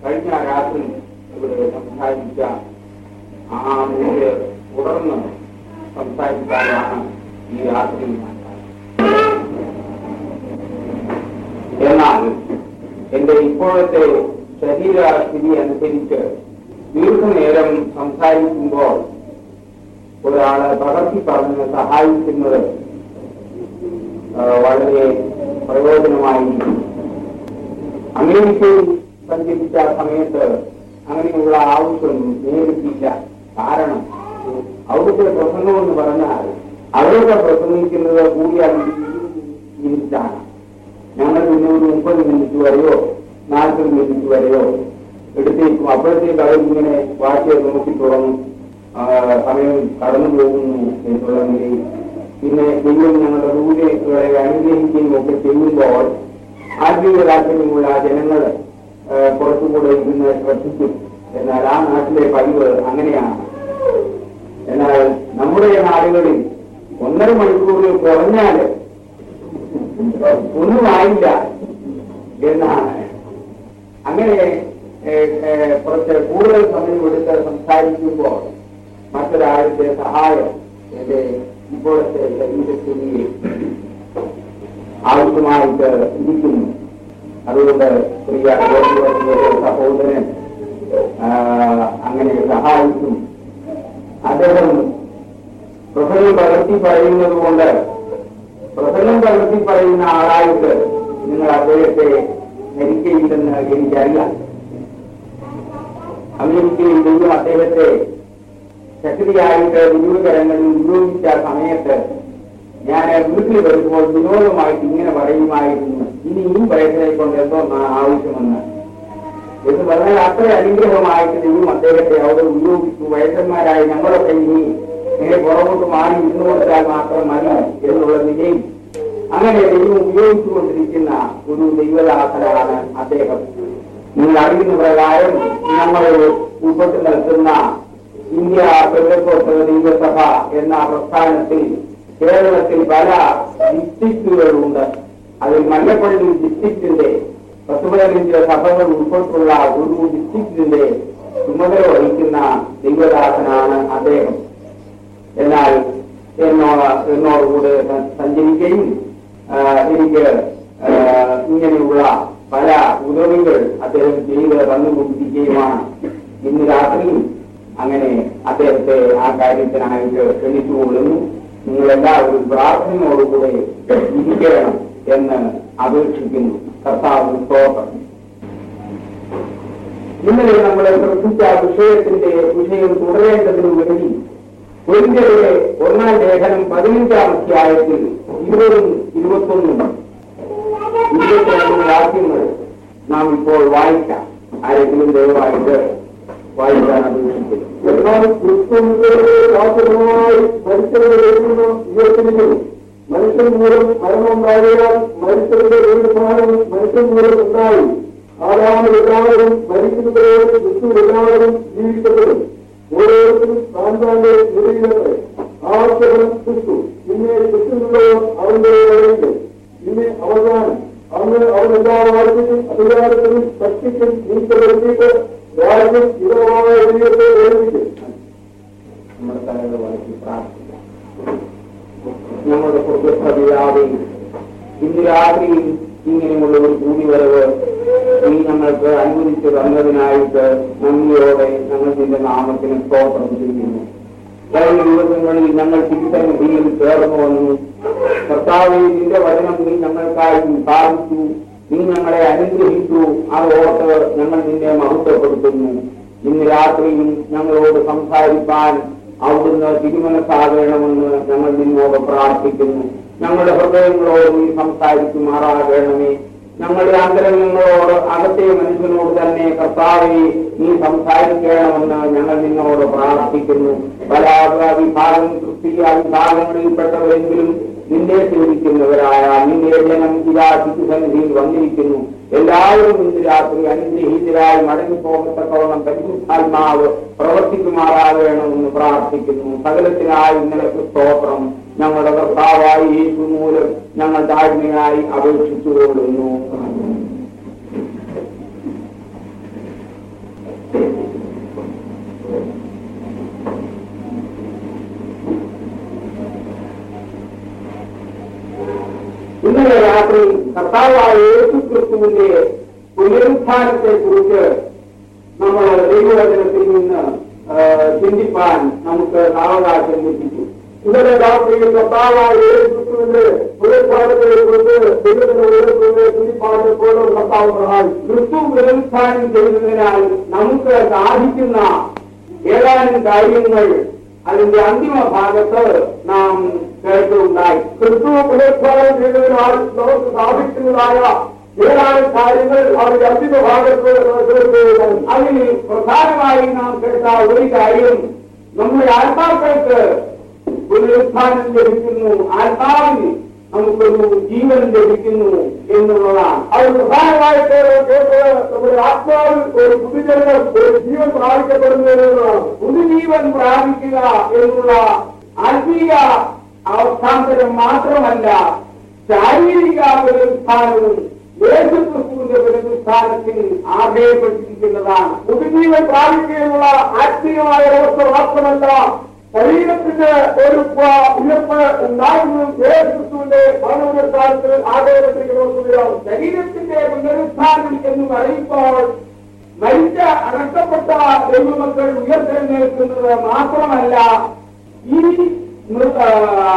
കഴിഞ്ഞ രാത്രി ഇവിടെ സംസാരിച്ച ആ മൂല്യ തുടർന്ന് സംസാരിക്കാനാണ് ഈ രാത്രി എന്നാൽ എന്റെ ഇപ്പോഴത്തെ ശരീരസ്ഥിതി അനുസരിച്ച് ദീർഘനേരം സംസാരിക്കുമ്പോൾ ഒരാളെ പകർത്തി പറഞ്ഞ് സഹായിക്കുന്നത് ആ, വളരെ പ്രയോജനമായിരിക്കും അമേരിക്കയിൽ സഞ്ചരിച്ച സമയത്ത് അങ്ങനെയുള്ള ആവശ്യം നേരിട്ടില്ല കാരണം അവിടുത്തെ പ്രസംഗം എന്ന് പറഞ്ഞാൽ അവരൊക്കെ പ്രസംഗിക്കുന്നത് കൂടിയാൽ മിനിറ്റാണ് ഞങ്ങൾ പിന്നെ ഒരു മുപ്പത് മിനിറ്റ് വരെയോ നാൽപ്പത് മിനിറ്റ് വരെയോ എടുത്തേക്കും അപ്പോഴത്തേക്ക് അവരിങ്ങനെ വാച്ച് നോക്കി തുടങ്ങും ആ, സമയം കടന്നു പോകുന്നു എന്നുള്ള നിലയിൽ പിന്നെ ദൈവം ഞങ്ങളുടെ റൂലുകളെ അനുഗ്രഹിക്കുകയും ഒക്കെ ചെയ്യുമ്പോൾ ആത്മീയ താല്പര്യമുള്ള ജനങ്ങൾ പുറത്തുകൂടെ ഇരുന്ന് ശ്രദ്ധിക്കും എന്നാൽ ആ നാട്ടിലെ പതിവ് അങ്ങനെയാണ് എന്നാൽ നമ്മുടെ നാടുകളിൽ ഒന്നര മണിക്കൂറിൽ കുറഞ്ഞാൽ ഒന്നുമായില്ല എന്നാണ് അങ്ങനെ ഏഹ്, ഏഹ്, കുറച്ച് കൂടുതൽ സമയം എടുത്ത് സംസാരിക്കുമ്പോൾ മറ്റൊരാളുടെ സഹായം എന്റെ ഇപ്പോഴത്തെ ശരീരസ്ഥിതിയിൽ ആവശ്യമായിട്ട് ഇരിക്കുന്നു അതുകൊണ്ട് പ്രിയ ഗോപിയുടെ സഹോദരൻ ആ, അങ്ങനെ സഹായിക്കും അദ്ദേഹം പ്രസംഗം പകർത്തി പറയുന്നത് കൊണ്ട് പ്രസംഗം പകർത്തി പറയുന്ന ആളായിട്ട് നിങ്ങൾ അദ്ദേഹത്തെ ധരിക്കയില്ലെന്ന് എനിക്കറിയാം അമേരിക്കയിൽ ദൈവം അദ്ദേഹത്തെ ശക്തിയായിട്ട് വിനോദകരങ്ങളിൽ ഉപയോഗിച്ച സമയത്ത് ഞാൻ വീട്ടിൽ വരുമ്പോൾ വിനോദമായിട്ട് ഇങ്ങനെ പറയുമായിരുന്നു ഇനി ഈ വയസ്സിനെ കൊണ്ട് എന്തോ ആവശ്യമെന്ന് എന്ന് പറഞ്ഞാൽ അത്ര അനുഗ്രഹമായിട്ട് ദൈവം അദ്ദേഹത്തെ അവിടെ ഉപയോഗിച്ചു വയസ്സന്മാരായ ഞങ്ങളൊക്കെ ഇനി ഇങ്ങനെ പുറകോട്ട് മാറി ഇരുന്നു കൊടുത്താൽ മാത്രം മതി എന്നുള്ള നിലയിൽ അങ്ങനെ ദൈവം ഉപയോഗിച്ചുകൊണ്ടിരിക്കുന്ന ഒരു ദൈവദാസനാണ് അദ്ദേഹം നിങ്ങൾ അറിയുന്ന പ്രകാരം നമ്മൾ ഉൾപ്പെട്ട് നിൽക്കുന്ന ഇന്ത്യ പെരുക്കോട്ട് ദൈവസഭ എന്ന പ്രസ്ഥാനത്തിൽ കേരളത്തിൽ പല ഡിസ്ട്രിക്റ്റുകളുണ്ട് അതിൽ മല്ലപ്പള്ളി ഡിസ്ട്രിക്റ്റിന്റെ പത്ത് പതിനഞ്ച് സഭകൾ ഉൾപ്പെട്ടുള്ള ഒരു ഡിസ്ട്രിക്റ്റിന്റെ ചുമതല വഹിക്കുന്ന ദൈവദാസനാണ് അദ്ദേഹം എന്നാൽ എന്നോട് എന്നോടുകൂടെ സ- സഞ്ചരിക്കുകയും ആ, എനിക്ക് ആ, ഇങ്ങനെയുള്ള പല ഉദവികൾ അദ്ദേഹം ചെയ്ത് തന്നുകൊണ്ടിരിക്കുകയുമാണ് ഇന്ന് രാത്രിയും അങ്ങനെ അദ്ദേഹത്തെ ആ കാര്യത്തിനായിട്ട് ക്ഷണിച്ചുകൊള്ളുന്നു നിങ്ങളെല്ലാവരും പ്രാർത്ഥനയോടുകൂടെ ഇരിക്കണം എന്ന് അപേക്ഷിക്കുന്നു കർത്താവ് സ്തോത്രം ഇന്നലെ നമ്മൾ ശ്രദ്ധിച്ച വിഷയത്തിന്റെ വിഷയം തുടരേണ്ടതിനു വേണ്ടി കൊരിന്ത്യയുടെ ഒന്നാം ലേഖനം പതിനഞ്ചാം അധ്യായത്തിൽ ഇരുപതും ഇരുപത്തൊന്നും ഇരുപത്തിരണ്ടും വാക്യങ്ങൾ നാം ഇപ്പോൾ വായിക്കാം ആരെങ്കിലും ദയവായിട്ട് വായിക്കാൻ അപേക്ഷിക്കുന്നു എന്നാൽ ക്രിസ്തുവിന്റെ ശാസ്ത്രമായി മരിച്ചവരുടെ ഉയർത്തിരിക്കുന്നു മനുഷ്യൻ മൂലം മരണമുണ്ടായാൽ മരിച്ചവരുടെ വീടുമാനം മനുഷ്യൻ മൂലം ഉണ്ടായി ആരാമൽ എല്ലാവരും മരിക്കുന്നവരോട് ക്രിസ്തു എല്ലാവരും ജീവിക്കപ്പെടും ഓരോരുത്തരും താൻ താന്റെ നിലയിലത് ആവശ്യഫലം ക്രിസ്തു പിന്നെ ക്രിസ്തുവിനുള്ളവർ അവന്റെ വഴിക്ക് പിന്നെ അവസാനം അന്ന് അവൻ എല്ലാ വാഴ്ചയ്ക്കും അധികാരത്തിനും ശക്തിക്കും നീക്കപ്പെടുത്തിയിട്ട് രാജ്യം ഇതമായ ദൈവത്തെ ഏൽപ്പിക്കും നമ്മുടെ തലകൾ വളർത്തി പ്രാർത്ഥിക്കാം ഞങ്ങളുടെ സ്വർഗസ്വപിതാവേ ഇന്ന് രാത്രിയിൽ ഇങ്ങനെയുള്ള ഒരു കൂടിവരവ് നീ ഞങ്ങൾക്ക് അനുവദിച്ചു തന്നതിനായിട്ട് നന്ദിയോടെ ഞങ്ങൾ നിന്റെ നാമത്തിന് സ്തോത്രം ചെയ്യുന്നു കഴിഞ്ഞ ദിവസങ്ങളിൽ ഞങ്ങൾ തിരുസന്നിധിയിൽ ചേർന്നു വന്നു കർത്താവെ നിന്റെ വചനം നീ ഞങ്ങൾക്കായി സ്ഥാപിച്ചു നീ ഞങ്ങളെ അനുഗ്രഹിച്ചു അത് ഓർത്ത് ഞങ്ങൾ നിന്നെ മഹത്വപ്പെടുത്തുന്നു ഇന്ന് രാത്രിയും ഞങ്ങളോട് സംസാരിക്കാൻ അവിടുന്ന് തിരുമനസ്സാകണമെന്ന് ഞങ്ങൾ നിന്നോട് പ്രാർത്ഥിക്കുന്നു ഞങ്ങളുടെ ഹൃദയങ്ങളോട് നീ സംസാരിക്കുമാറാകണമേ ഞങ്ങളുടെ അന്തരംഗങ്ങളോട് അകത്തെ മനുഷ്യനോട് തന്നെ കർത്താവെ നീ സംസാരിക്കണമെന്ന് ഞങ്ങൾ നിന്നോട് പ്രാർത്ഥിക്കുന്നു പല വിഭാഗം ക്രിസ്തീയ വിഭാഗങ്ങളിൽപ്പെട്ടവരെങ്കിലും നിന്നെ സേവിക്കുന്നവരായ നിന്റെ ജനം ഇതാ ശിശുസന്നിധിയിൽ വന്നിരിക്കുന്നു എല്ലാവരും ഇന്ന് രാത്രി അനുഗ്രഹീതരായി മടങ്ങിപ്പോകത്തക്കവണ്ണം പരിശുദ്ധാത്മാവ് പ്രവർത്തിക്കുമാറാകണമെന്ന് പ്രാർത്ഥിക്കുന്നു സകലത്തിനായി നിനക്ക് സ്തോത്രം ഞങ്ങളുടെ കർത്താവായി യേശു മൂലം ഞങ്ങൾ താഴ്മയായി അപേക്ഷിച്ചുകൊള്ളുന്നു ഇന്നലെ രാത്രി കർത്താവായ യേശു ക്രിസ്തുവിന്റെ പുനരുത്ഥാനത്തെ കുറിച്ച് നമ്മൾ ദൈവവചനത്തിൽ നിന്ന് ആ, ചിന്തിപ്പാൻ നമുക്ക് സാവകാശം ലഭിച്ചു ഇന്നലെ രാത്രിയിൽ കർത്താവായ യേശുക്രിസ്തുവിന്റെ പുനരുദ്ധാനത്തെ കുറിച്ച് ദൈവത്തിന്റെ ഉയർത്തുന്ന ചിന്തിപ്പാടിയപ്പോഴും കർത്താവ് സഹായിച്ചു ക്രിസ്തു പുനരുത്ഥാനം ചെയ്തതിനാൽ നമുക്ക് സാധിക്കുന്ന ഏതാനും കാര്യങ്ങൾ അതിന്റെ അന്തിമ ഭാഗത്ത് നാം കേൾക്കുണ്ടായി ക്രിസ്തു പുനരുദ്ധാനം ചെയ്തതിനാൽ നമുക്ക് സാധിക്കുന്നതായ ഏതാനും കാര്യങ്ങൾ അവരുടെ അന്തിമ ഭാഗത്ത് തീർക്കുകയാണ് അതിൽ പ്രധാനമായി നാം കേട്ട ഒരു കാര്യം നമ്മുടെ ആത്മാക്കൾക്ക് പുനരുത്ഥാനം ലഭിക്കുന്നു ആത്മാവിന് നമുക്കൊരു ജീവൻ ലഭിക്കുന്നു എന്നുള്ളതാണ് അത് പ്രധാനമായിട്ട് കേട്ടത് നമ്മുടെ ആത്മാവിൽ ഒരു പുതുജനം ഒരു ജീവൻ പ്രാപിക്കപ്പെടുന്നതിനാണ് പുതുജീവൻ പ്രാപിക്കുക എന്നുള്ള ആത്മീയ അവസ്ഥാന്തരം മാത്രമല്ല ശാരീരിക പുനരുത്ഥാനവും യേശുക്രിസ്തുവിന്റെ പുനരുത്ഥാനത്തിൽ ആഗ്രഹപ്പെട്ടിരിക്കുന്നതാണ് പുതുജീവൻ പ്രാപിക്കുകയുള്ള ആത്മീയമായ വ്യവസ്ഥ മാത്രമല്ല ശരീരത്തിന്റെ ഒരു പ- ഉയർപ്പ് ഉണ്ടാകുന്നതും യേശുക്രിസ്തുവിന്റെ ഭരണസ്ഥാനത്തിൽ ആഗ്രഹപ്പെട്ടിരിക്കുന്ന വസ്തുതയാണ് ശരീരത്തിന്റെ പുനരുത്ഥാനം എന്ന് പറയുമ്പോൾ മരിച്ച അടക്കപ്പെട്ട ദൈവമക്കൾ ഉയർത്തെഴുന്നേൽക്കുന്നത് മാത്രമല്ല ഈ മൃ- ആ,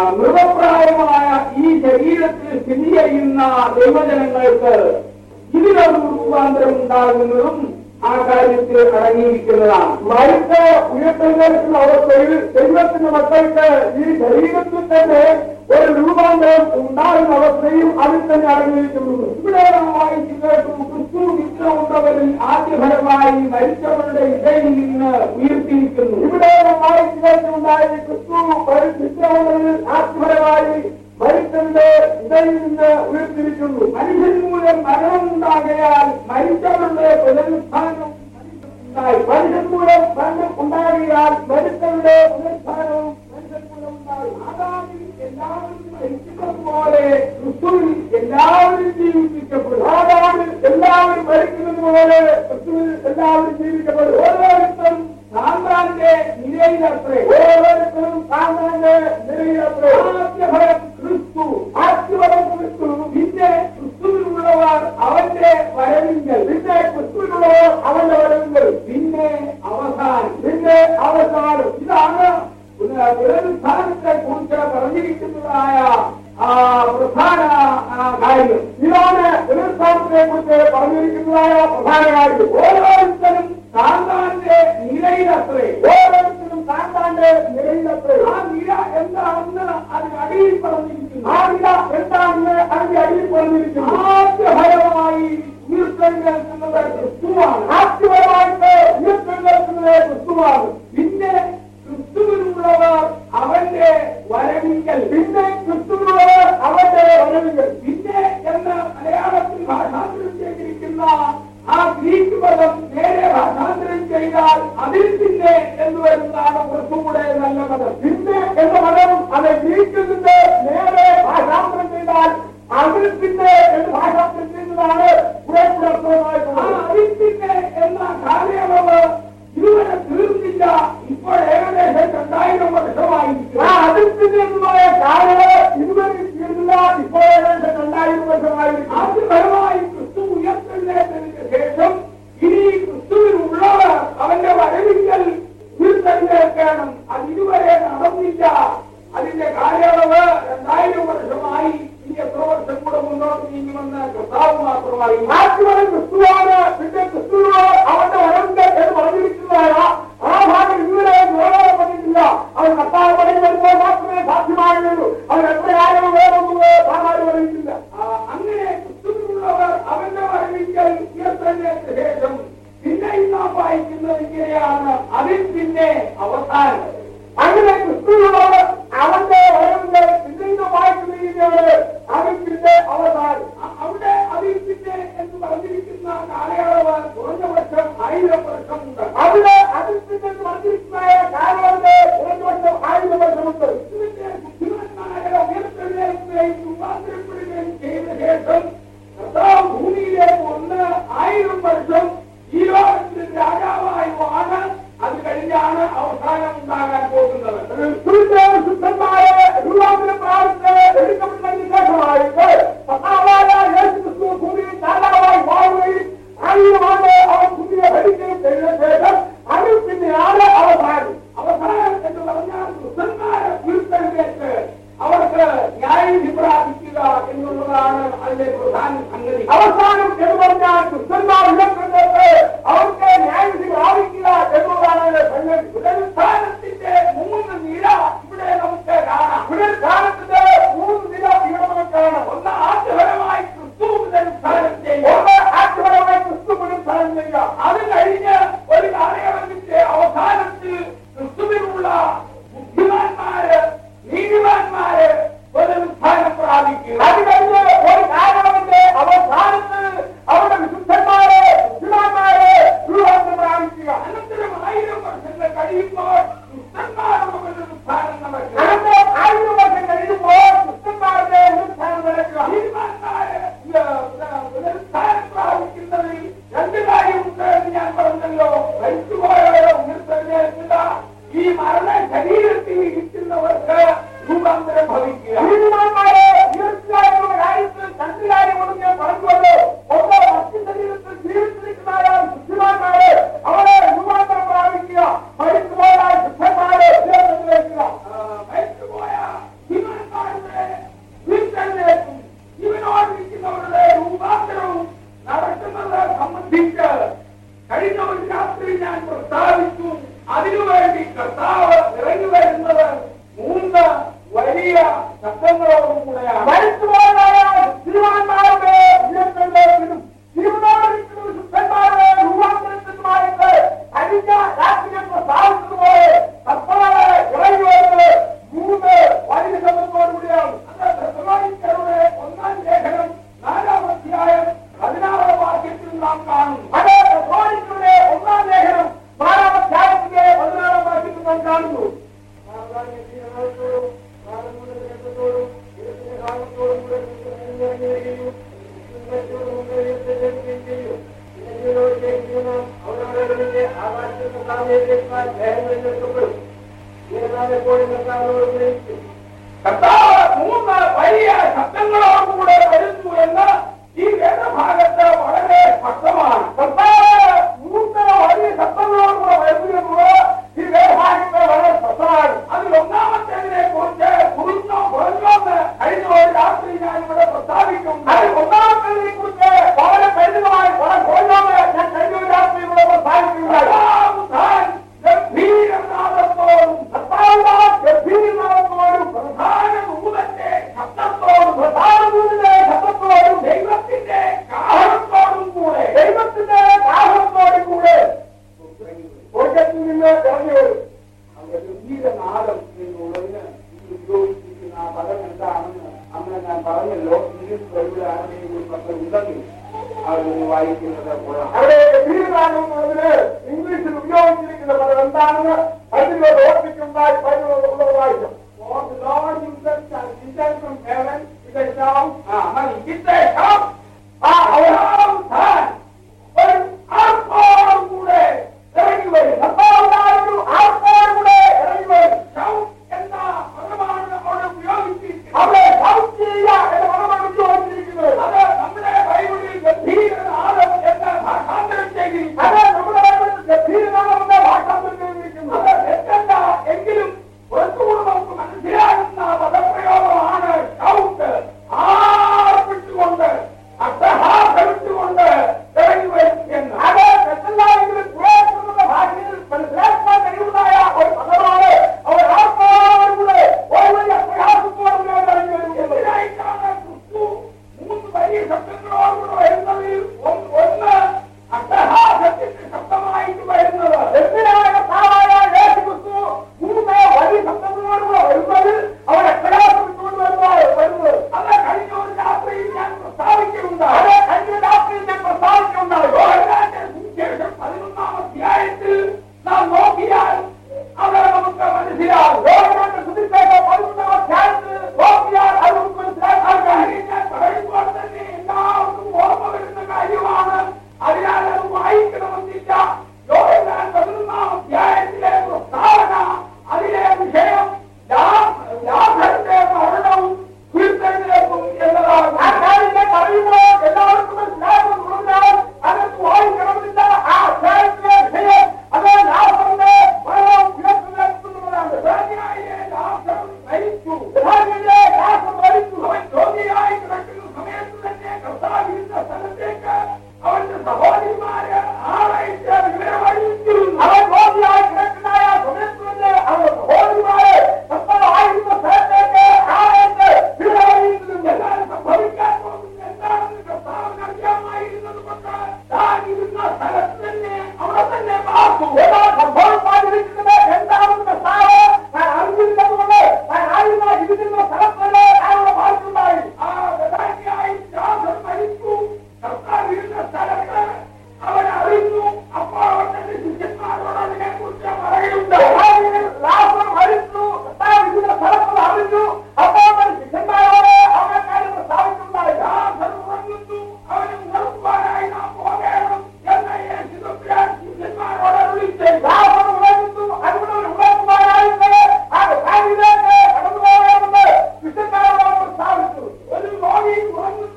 മൃഗപ്രായമായ ഈ ശരീരത്തിൽ സ്ഥിതി ചെയ്യുന്ന ദൈവജനങ്ങൾക്ക് ഇതിലൊരു രൂപാന്തരം ഉണ്ടാകുന്നതും ആ കാര്യത്തിൽ അടങ്ങിയിരിക്കുന്നതാണ് മരിച്ച ഉയർത്തെഴുന്നേൽക്കുന്ന അവസ്ഥയിൽ ദൈവത്തിന്റെ മക്കൾക്ക് ഈ ശരീരത്തിൽ തന്നെ ഒരു രൂപാന്തരം ഉണ്ടാകുന്ന അവസ്ഥയും അതിൽ തന്നെ അടങ്ങിയിരിക്കുന്നു ഇവിടെ നാം വായിച്ചു കേട്ടു ക്രിസ്തു നിത്യമുള്ളവരിൽ ആദ്യഫലമായി മരിച്ചവരുടെ ഇടയിൽ നിന്ന് ഉയർത്തിയിരിക്കുന്നു ഇവിടെ വായിച്ചുണ്ടായി ക്രിസ്തു പരിശുദ്ധങ്ങളിൽ ആത്മപരമായി മരിച്ചതിന്റെ ഇടയിൽ നിന്ന് ഉയർത്തിരിക്കുന്നു മനുഷ്യൻ മൂലം മരണമുണ്ടാകയാൽ മരിച്ചവരുടെ പുനരുത്ഥാനം ഉണ്ടായി മനുഷ്യൻ മൂലം മരണം ഉണ്ടാകിയാൽ മരിച്ചവരുടെ പുനരുത്ഥാനവും മനുഷ്യൻ മൂലം ഉണ്ടായി ആദാമിൽ എല്ലാവരും മരിച്ചതുപോലെ ക്രിസ്തുവിൽ എല്ലാവരും ജീവിപ്പിക്കപ്പെടും ആദാമിൽ എല്ലാവരും മരിക്കുന്നത് പോലെ ക്രിസ്തുവിൽ എല്ലാവരും ജീവിക്കപ്പെടും ഓരോരുത്തരും സാമ്രാന്റെ നിലയിലത്രേ ഓരോരുത്തരും താങ്കളുടെ നിലയിലത്രേ ആദ്യഫലം ക്രിസ്തു ആത്മബലം ക്രിസ്തു പിന്നെ ക്രിസ്തുവിലുള്ളവർ അവന്റെ വരവിങ്കൽ പിന്നെ ക്രിസ്തുവിനുള്ളവർ അവന്റെ വരവുകൾ പിന്നെ അവസാനം പിന്നെ അവസാനം ഇതാണ് പുനരുത്ഥാനത്തെ കുറിച്ച് പറഞ്ഞിരിക്കുന്നതായ ആ, പ്രധാന ആ, കാര്യം ഇതാണ് പുനരുത്ഥാനത്തെ കുറിച്ച് പറഞ്ഞിരിക്കുന്നതായ പ്രധാന കാര്യം ഓരോരുത്തരും താങ്കാന്റെ നിലയിലത്രേ ഓരോരുത്തരും താങ്കളുടെ നിലയിലത്രേ ആ നില എന്താണെന്ന് അതിനടിയിൽ പറഞ്ഞിരിക്കുന്നു ആ നില എന്താണെന്ന് അതിന്റെ അടിയിൽ പറഞ്ഞിരിക്കുന്നു ആദ്യഫലമായി ഉയർത്തെഴുന്നേൽക്കുന്നത് ക്രിസ്തുവാണ് ആത്മപരമായിട്ട് ഉയർത്തെഴുന്നേൽക്കുന്നത് ക്രിസ്തുവാണ് പിന്നെ ക്രിസ്തുവിനുള്ളവർ അവന്റെ വരവിങ്കൽ പിന്നെ ക്രിസ്തുവിനുള്ളവർ അവന്റെ വരവുകൾ പിന്നെ എന്ന് മലയാളത്തിൽ ഭാഷാന്തരം ചെയ്തിരിക്കുന്ന ആ ഗ്രീക്ക് പദം നേരെ ഭാഷാന്തരം ചെയ്താൽ അതിൽ പിന്നെ എന്ന് വരുന്നതാണ് കുറച്ചുകൂടെ നല്ല പദം പിന്നെ എന്ന പദം അത് ഗ്രീക്കിൽ നിന്ന് നേരെ ഭാഷാന്തരം ചെയ്താൽ അതിൽ പിന്നെ എന്ന് ഭാഷാന്തരം ചെയ്യുന്നതാണ് കുറെ കൂടെ ആ അർത്ഥമായിട്ടുള്ളത് അതിൽ പിന്നെ എന്ന കാലയളവ് ഇതുവരെ തീർന്നില്ല ഇപ്പോൾ ഏകദേശം രണ്ടായിരം വർഷമായിരിക്കും ആ അതിൽ പിന്നെ എന്നതായ കാലം ഇതുവരെ തീർന്നില്ല ഇപ്പോൾ ഏകദേശം രണ്ടായിരം വർഷമായിരിക്കും ആദ്യഫലമായി ക്രിസ്തു ഉയർത്തെഴുന്നേറ്റതിന് ശേഷം ഇനി ക്രിസ്തുവിനുള്ളവർ അവന്റെ വരവിങ്കൽ ഉയർത്തെഴുന്നേൽക്കണം അത് ഇതുവരെ നടന്നില്ല അതിന്റെ കാലയളവ് രണ്ടായിരം വർഷമായി ഇനി എത്ര വർഷം കൂടെ മുന്നോട്ട് നീങ്ങുമെന്ന് കർത്താവ് മാത്രമായി ആത്മവൻ ക്രിസ്തുവാണ് പിന്നെ ക്രിസ്തുവിനോട് അവന്റെ വരവുണ്ട് എന്ന് പറഞ്ഞിരിക്കുന്നതായ ആ ഭാഗം ഇതുവരെ നിറവേറപ്പെട്ടിട്ടില്ല അവൻ കർത്താവ് പടങ്ങി വരുമ്പോൾ മാത്രമേ സാധ്യമാകുള്ളൂ അവൻ എത്രയായാലും വേറൊന്നും സാധാരണ പറയുന്നില്ല ആ, അങ്ങനെ ക്രിസ്തുവിനുള്ളവർ അവന്റെ വരവിങ്കൽ ഉയർത്തെഴുന്നേറ്റ ശേഷം പിന്നെ നാം വായിക്കുന്നത് ഇങ്ങനെയാണ് അതിൽ പിന്നെ അവസാനം അങ്ങനെ ക്രിസ്തുവിനോട് അവന്റെ വരവുണ്ട് പിന്നെ ഇത് വായിക്കുന്നതിനാണ് അവൻ പിന്നെ അവസാനം അ- അവിടെ അതിൽ പിന്നെ എന്ന് എന്നുള്ളതാണ് അതിലെ പ്രധാന സംഗതി അവസാനം എന്ന് പറഞ്ഞാൽ ക്രിസ്തന്മാർ ഉയർത്തുന്നത് അവർക്ക് ന്യായവിധി പ്രാപിക്കുക എന്നുള്ളതാണ് അതിന്റെ സംഗതി പുനരുത്ഥാനത്തിന്റെ മൂന്ന് നില ഇവിടെ നമുക്ക് കാണാം പുനരുദ്ധാനത്തിന്റെ മൂന്ന് നില ഇവിടെ നമുക്ക് കാണാം ഒന്ന് ആദ്യപരമായി ക്രിസ്തു പുനരുത്ഥാനം ചെയ്യുക ഒന്ന് ആത്മപരമായി ക്രിസ്തു പുനരുദ്ധാനം ചെയ്യുക അത് കഴിഞ്ഞ് ഒരു കാലയളവിന്റെ അവസാനത്തിൽ ക്രിസ്തുവിനുള്ള ബുദ്ധിമാന്മാര് നീതിമാന്മാര് പുനരുത്ഥാനം പ്രാപിക്കുക അത് കഴിഞ്ഞ് ഒരു കാരണത്തിന്റെ അവസാനത്ത് അവരുടെ വിശുദ്ധന്മാരെ ബുദ്ധിമാന്മാരെ രൂപാന്തരം പ്രാപിക്കുക അനന്തരം ആയിരം വർഷങ്ങൾ കഴിയുമ്പോൾ ക്രിസ്തന്മാരുടെ പുനരുത്ഥാനം നടക്കുക അനന്തരം ആയിരം വർഷം കഴിയുമ്പോൾ ക്രിസ്തന്മാരുടെ പുനരുദ്ധാനം നടക്കുക നീതിമാന്മാര് പുനരുത്ഥാനം പ്രാപിക്കുന്നതിൽ രണ്ട് കാര്യമുണ്ട് എന്ന് ഞാൻ പറഞ്ഞല്ലോ മരിച്ചുപോയവരെ ഉയർത്തെഴുന്നേൽക്കുക ഈ മരണ ശരീരത്തിൽ ഇരിക്കുന്നവർക്ക് രൂപാന്തരം ഭവിക്കുക നീതിമാന്മാരെ ഉയർത്തിയായിട്ടുള്ള കാര്യത്തിൽ രണ്ട് കാര്യങ്ങളും ഞാൻ പറഞ്ഞുവല്ലോ ഒന്ന് മറ്റു ശരീരത്തിൽ ജീവിച്ചിരിക്കുന്നതായ ബുദ്ധിമാന്മാരെ അവരെ രൂപാന്തരം പ്രാപിക്കുക മരിച്ചുപോയ ശുദ്ധന്മാരെ ഉയർത്തിലേക്കുക മരിച്ചുപോയ ഭീമന്മാരുടെ ഉയർത്തെഴുന്നേൽപ്പും ജീവനോടിരിക്കുന്നവരുടെ രൂപാന്തരവും നടക്കുന്നത് സംബന്ധിച്ച് കഴിഞ്ഞ ഒരു രാത്രി ഞാൻ പ്രസ്താവിച്ചു അതിനുവേണ്ടി കർത്താവ് ഇറങ്ങി വരുന്നത് മൂന്ന് വലിയ ശബ്ദങ്ങളോടും കൂടെയാണ് മരിച്ചുപോയതായ ബുദ്ധിമാന്മാരുടെ ഉയർത്തെഴുന്നേൽപ്പിനും ജീവനോടിരിക്കുന്ന ശുദ്ധന്മാരുടെ രൂപാന്തരത്തിനുമായിട്ട് കഴിഞ്ഞ രാത്രി ഞാൻ പ്രസ്താവിച്ചതുപോലെ കർത്താവ് ഇറങ്ങി വരുന്നത് മൂന്ന് വലിയ ശബ്ദത്തോടുകൂടിയാണ് അത് തെസ്സലോനിക്കരുടെ ഒന്നാം ലേഖനം നാലാം അധ്യായം പതിനാറാം വാക്യത്തിൽ നാം കാണുന്നു അത് തെസ്സലോനിക്കരുടെ ഒന്നാം ലേഖനം നാലാം അധ്യായത്തിന്റെ പതിനാറാം വാക്യത്തിൽ നാം കാണുന്നു കർത്താവ് മൂന്ന് വലിയ ശബ്ദങ്ങളോടുകൂടെ വരുന്നു എന്ന് ഈ വേദഭാഗത്ത് വളരെ സ്പഷ്ടമാണ് കർത്താവ് മൂന്ന് വലിയ ശബ്ദങ്ങളോടുകൂടെ വരുന്നത് ഈ വേദഭാഗത്ത് വളരെ സ്പഷ്ടമാണ് അതിൽ ഒന്നാമത്തേതിനെ കുറിച്ച് കുറിച്ചോ കുറഞ്ഞോ എന്ന് കഴിഞ്ഞ ഒരു രാത്രി ഞാൻ ഇവിടെ പ്രസ്താവിക്കും അതിൽ ഒന്നാമത്തെ കുറിച്ച് വളരെ പരിമിതമായി വളരെ കുറഞ്ഞോന്ന് ഞാൻ കഴിഞ്ഞ ഒരു രാത്രി ഇവിടെ പ്രസ്താവിക്കുകയുണ്ടായി കർത്താവ് താൻ ഗംഭീരനാദത്തോടും കർത്താവിന്റെ ഗംഭീരനാമത്തോടും പ്രധാന ദൂതന്റെ ശബ്ദത്തോടും പ്രധാനമന്ത്രിയുടെ ശബ്ദത്തോടും ദൈവത്തിന്റെ കാഹളത്തോടും കൂടെ ദൈവത്തിന്റെ കാഹളത്തോടും കൂടെ സ്വർഗത്തിൽ നിന്ന് ഇറങ്ങി വരും അവിടെ ഗംഭീരനാദം എന്നുള്ളതിന് ഈ ഉപയോഗിച്ചിരിക്കുന്ന ആ പദം എന്താണെന്ന് അന്ന് ഞാൻ പറഞ്ഞല്ലോ ഇംഗ്ലീഷ് ബൈബിൾ ആരുടെയും ഒരു പത്രം ഉണ്ടെങ്കിൽ അവരൊന്ന് വായിക്കുന്നത് കൊള്ളാം അവിടെ ഗംഭീരനാമം എന്നുള്ളതിന് ഇംഗ്ലീഷിൽ ഉപയോഗിച്ചിരിക്കുന്ന പദം എന്താണെന്ന് അതിലൂടെ ഓർമ്മിക്കുണ്ടായി പതിനുള്ള വായിക്കും For the Lord himself shall descend from heaven with a shout. ആ, മതി. With a shout. ആ, അവനാം താൻ ഒരു ആർപ്പോടും കൂടെ ഇറങ്ങി വരും. കർത്താവിനായൊരു ആർപ്പോടും കൂടെ ഇറങ്ങി വരും Shout എന്ന പദമാണ് അവിടെ ഉപയോഗിച്ചിരിക്കുന്നത്. അവിടെ shout ചെയ്യുക എന്ന പദമാണ് ഉപയോഗിച്ചിരിക്കുന്നത് അത് നമ്മുടെ ബൈബിളിൽ ഗംഭീരനാദം എന്ന് ഭാഷാന്തരം ചെയ്തിരിക്കുന്നു. അത് നമ്മുടെ ബൈബിളിൽ ഗംഭീരനാമം എന്ന ഭാഷാന്തരം ചെയ്തിരിക്കുന്നു അത് തെറ്റല്ല എങ്കിലും കുറച്ചുകൂടി നമുക്ക് മനസ്സിലാകുന്ന പദപ്രയോഗമാണ് ഷൗട്ട് ആർപ്പിട്ടുകൊണ്ട് അട്ടഹാസമിട്ടുകൊണ്ട് ഇറങ്ങി വരും എന്ന് അത് തെറ്റല്ലായെങ്കിലും കുറേശ്ശെയുള്ള ഭാഷയിൽ മനസ്സിലാക്കാൻ കഴിവുണ്ടായ ഒരു പദമാണ് അവർ ആർപ്പോടും കൂടെ ഒരു വലിയ പ്രയാസത്തോടും കൂടെ ഇറങ്ങി വരും എന്ന് എന്തിനായിട്ടാണ് ക്രിസ്തു മൂന്ന് വലിയ ശബ്ദങ്ങളോടുകൂടെ വരുന്നതിൽ ഒന്ന് ഒന്ന് അട്ടഹാസത്തിന്റെ ശബ്ദമായിട്ട് വരുന്നത് എന്തിനാണ് കർത്താവായ യേശു ക്രിസ്തു മൂന്ന് വലിയ ശബ്ദങ്ങളോടുകൂടെ വരുന്നത് അവരെ പ്രയാസപ്പെട്ടുകൊണ്ട് വരുന്നത് വരുന്നത് അത് കഴിഞ്ഞ ഒരു രാത്രിയിൽ ഞാൻ പ്രസ്താവിക്കുന്നുണ്ടായി അത് കഴിഞ്ഞ രാത്രിയിൽ ഞാൻ പ്രസ്താവിക്കുന്നുണ്ടായി യോഹന്നാന്റെ സുവിശേഷം പതിനൊന്നാം അധ്യായത്തിൽ നാം നോക്കിയാൽ അവിടെ നമുക്ക് മനസ്സിലാവും യോഹന്നാന്റെ സുവിശേഷം പതിനൊന്നാം അധ്യായത്തിൽ നോക്കിയാൽ അത് നമുക്ക് മനസ്സിലാക്കാൻ കഴിയും. കാര്യം ഞാൻ പറയുമ്പോൾ തന്നെ എല്ലാ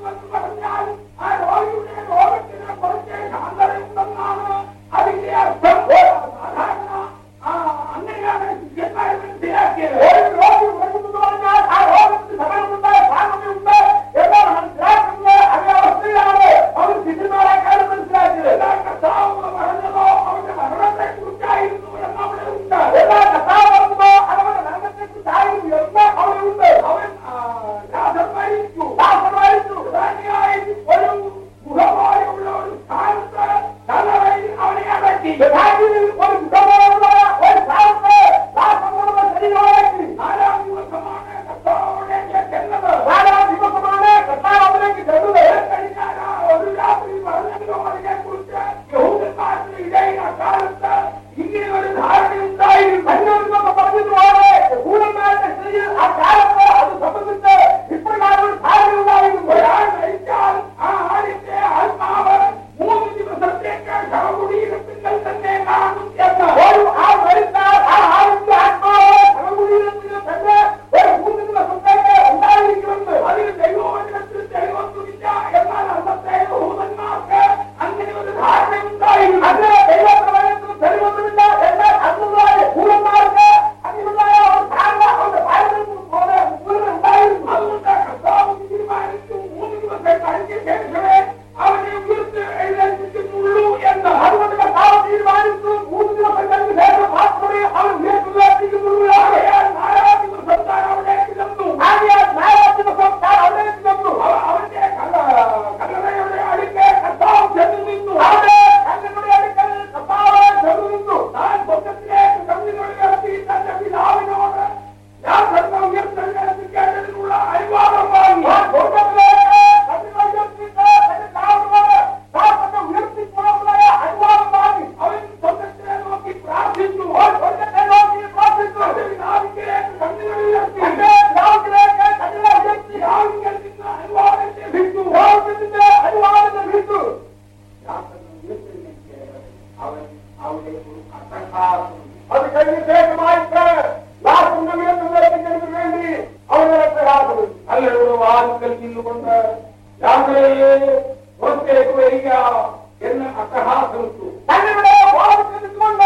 എന്ന് പറഞ്ഞാൽ ആ രോഗിയുടെ രോഗത്തിന് കുറച്ച് ശാന്തതയുണ്ടെന്നാണ് അതിന്റെ അർത്ഥം സാധാരണ ആ, അങ്ങനെയാണ് ശിഷ്യന്മാർ മനസ്സിലാക്കിയത് ഒരു രോഗി ഉറങ്ങുമെന്ന് പറഞ്ഞാൽ ആ രോഗത്തിന് സമയമുണ്ട് സാധ്യതയുണ്ട് എന്നാണ് മനസ്സിലാക്കുന്നത് അതേ അവസ്ഥയിലാണ് അവർ ശിഷ്യന്മാരെക്കാളും മനസ്സിലാക്കിയത് എല്ലാ കർത്താവ് പറഞ്ഞതോ അവന്റെ മരണത്തെ കുറിച്ചായിരുന്നു എന്ന് അവിടെ ഉണ്ട് എല്ലാ കർത്താവ് പറഞ്ഞതോ അവന്റെ മരണത്തെ കുറിച്ചായിരുന്നു എന്ന് അവിടെ ഉണ്ട് അവൻ ആ, ലാസർ മരിച്ചു ലാസർ മരിച്ചു പ്രധാനിയായി ഒരു മുഖമായുള്ള ഒരു സ്ഥാനത്ത് തലവയിൽ അവനെ അടക്കി യഥാർത്ഥത്തിൽ ഒരു മുഖമായുള്ള ഒരു സ്ഥാനത്ത് ലാസറുടെ ശരീരമടക്കി നാലാം ദിവസമാണ് കർത്താവിലേക്ക് ചെന്നത് നാലാം ദിവസമാണ് കർത്താവിലേക്ക് ചെന്നത് കഴിഞ്ഞാൽ ആ ഒരു രാത്രി പറഞ്ഞല്ലോ അതിനെ കുറിച്ച് യഹൂദന്മാരുടെ ഇടയിൽ അക്കാലത്ത് ഇങ്ങനെ ഒരു ധാരണയുണ്ടായിരുന്നു കണ്ണൂരിലൊക്കെ പറഞ്ഞതുപോലെ യഹൂദന്മാരുടെ ശരീരം ആ കാലത്ത് അത് സംബന്ധിച്ച് ഇപ്രകാരം ഒരു ധാരണയുണ്ടായിരുന്നു ഒരാൾ മരിച്ചാൽ ആ ആളിന്റെ ആത്മാവ് മൂന്ന് ദിവസത്തേക്ക് ശവകുടീരത്തിൽ തന്നെ കാണും എന്ന് ഒരു ആൾ മരിച്ചാൽ ആ ആളിന്റെ ആത്മാവ് ശവകുടീരത്തിൽ തന്നെ ഒരു മൂന്ന് ദിവസത്തേക്ക് ഉണ്ടായിരിക്കുമെന്ന് അതിന് ദൈവവചനത്തിൽ തെളിവൊന്നുമില്ല എന്നാൽ അന്നത്തെ യഹൂദന്മാർക്ക് അങ്ങനെ ഒരു ധാരണയുണ്ടായിരുന്നു അത് ദൈവപ്രവചനത്തിൽ തെളിവൊന്നുമില്ല എന്നാൽ അന്നുള്ള യഹൂദന്മാർക്ക് അങ്ങനെയുള്ള ഒരു ധാരണ അവരുടെ ഭാരതത്തിൽ പോലെ ഉണ്ടായിരുന്നു അതുകൊണ്ട് കർത്താവ് തീരുമാനിച്ചു മൂന്ന് ദിവസം കഴിഞ്ഞ ശേഷമേ അവനെ ഉയർത്ത് എഴുന്നേൽപ്പിക്കുന്നുള്ളൂ എന്ന് അതുകൊണ്ട് കർത്താവ് തീരുമാനിച്ചു മൂന്ന് ദിവസം കഴിഞ്ഞ ശേഷം മാത്രമേ അവൻ ഉയർത്തുകയുള്ളൂ ആകയാൽ നാലാം ദിവസം താൻ അവിടേക്ക് ചെന്നു ആകയാൽ നാലാം ദിവസം താൻ അവിടേക്ക് ചെന്നു അവ- അവന്റെ കല്ല- കല്ലറയുടെ അടുക്കെ കർത്താവ് ചെന്നു നിന്നു അവിടെ കല്ലറയുടെ അടുക്കൽ കർത്താവ് ചെന്നു നിന്നു താൻ സ്വർഗ്ഗത്തിലേക്ക് കണ്ണുകൾ ഉയർത്തി തന്റെ പിതാവിനോട് ഞാൻ തന്നെ ഉയർത്തെഴുന്നേൽപ്പിക്കേണ്ടതിനുള്ള അനുവാദം വാങ്ങി ആ സ്വർഗ്ഗത്തിലേക്ക് കണ്ണുകൾ ഉയർത്തിയിട്ട് തന്റെ പിതാവിനോട് താൻ തന്നെ ഉയർത്തിക്കൊള്ളാനുള്ള അനുവാദം വാങ്ങി അവൻ സ്വർഗ്ഗത്തിലെ നോക്കി പ്രാർത്ഥിച്ചു അവൻ സ്വർഗ്ഗത്തെ നോക്കി പ്രാർത്ഥിച്ചു തന്റെ പിതാവിലേക്ക് കണ്ണുകൾ ഉയർത്തി തന്റെ പിതാവിലേക്ക് കണ്ണുകൾ ഉയർത്തി പിതാവിങ്കിൽ നിന്ന് അനുവാദം ലഭിച്ചു പിതാവിന്റെ അനുവാദം ലഭിച്ചു അവൻ അവിടെ ഒരു അട്ടഹാസം അത് കഴിഞ്ഞ ശേഷമായിട്ട് ലാഭത്തിന്റെ ഉയർത്തുന്നതിന് വേണ്ടി അവനെ അട്ടഹാസം നല്ലൊരു വാതുക്കൽ നിന്നുകൊണ്ട് യാത്രയെ പുറത്തേക്ക് വരിക എന്ന് അട്ടഹാസമിട്ടു തങ്ങളുടെ വാതുക്കൽ നിന്നുകൊണ്ട്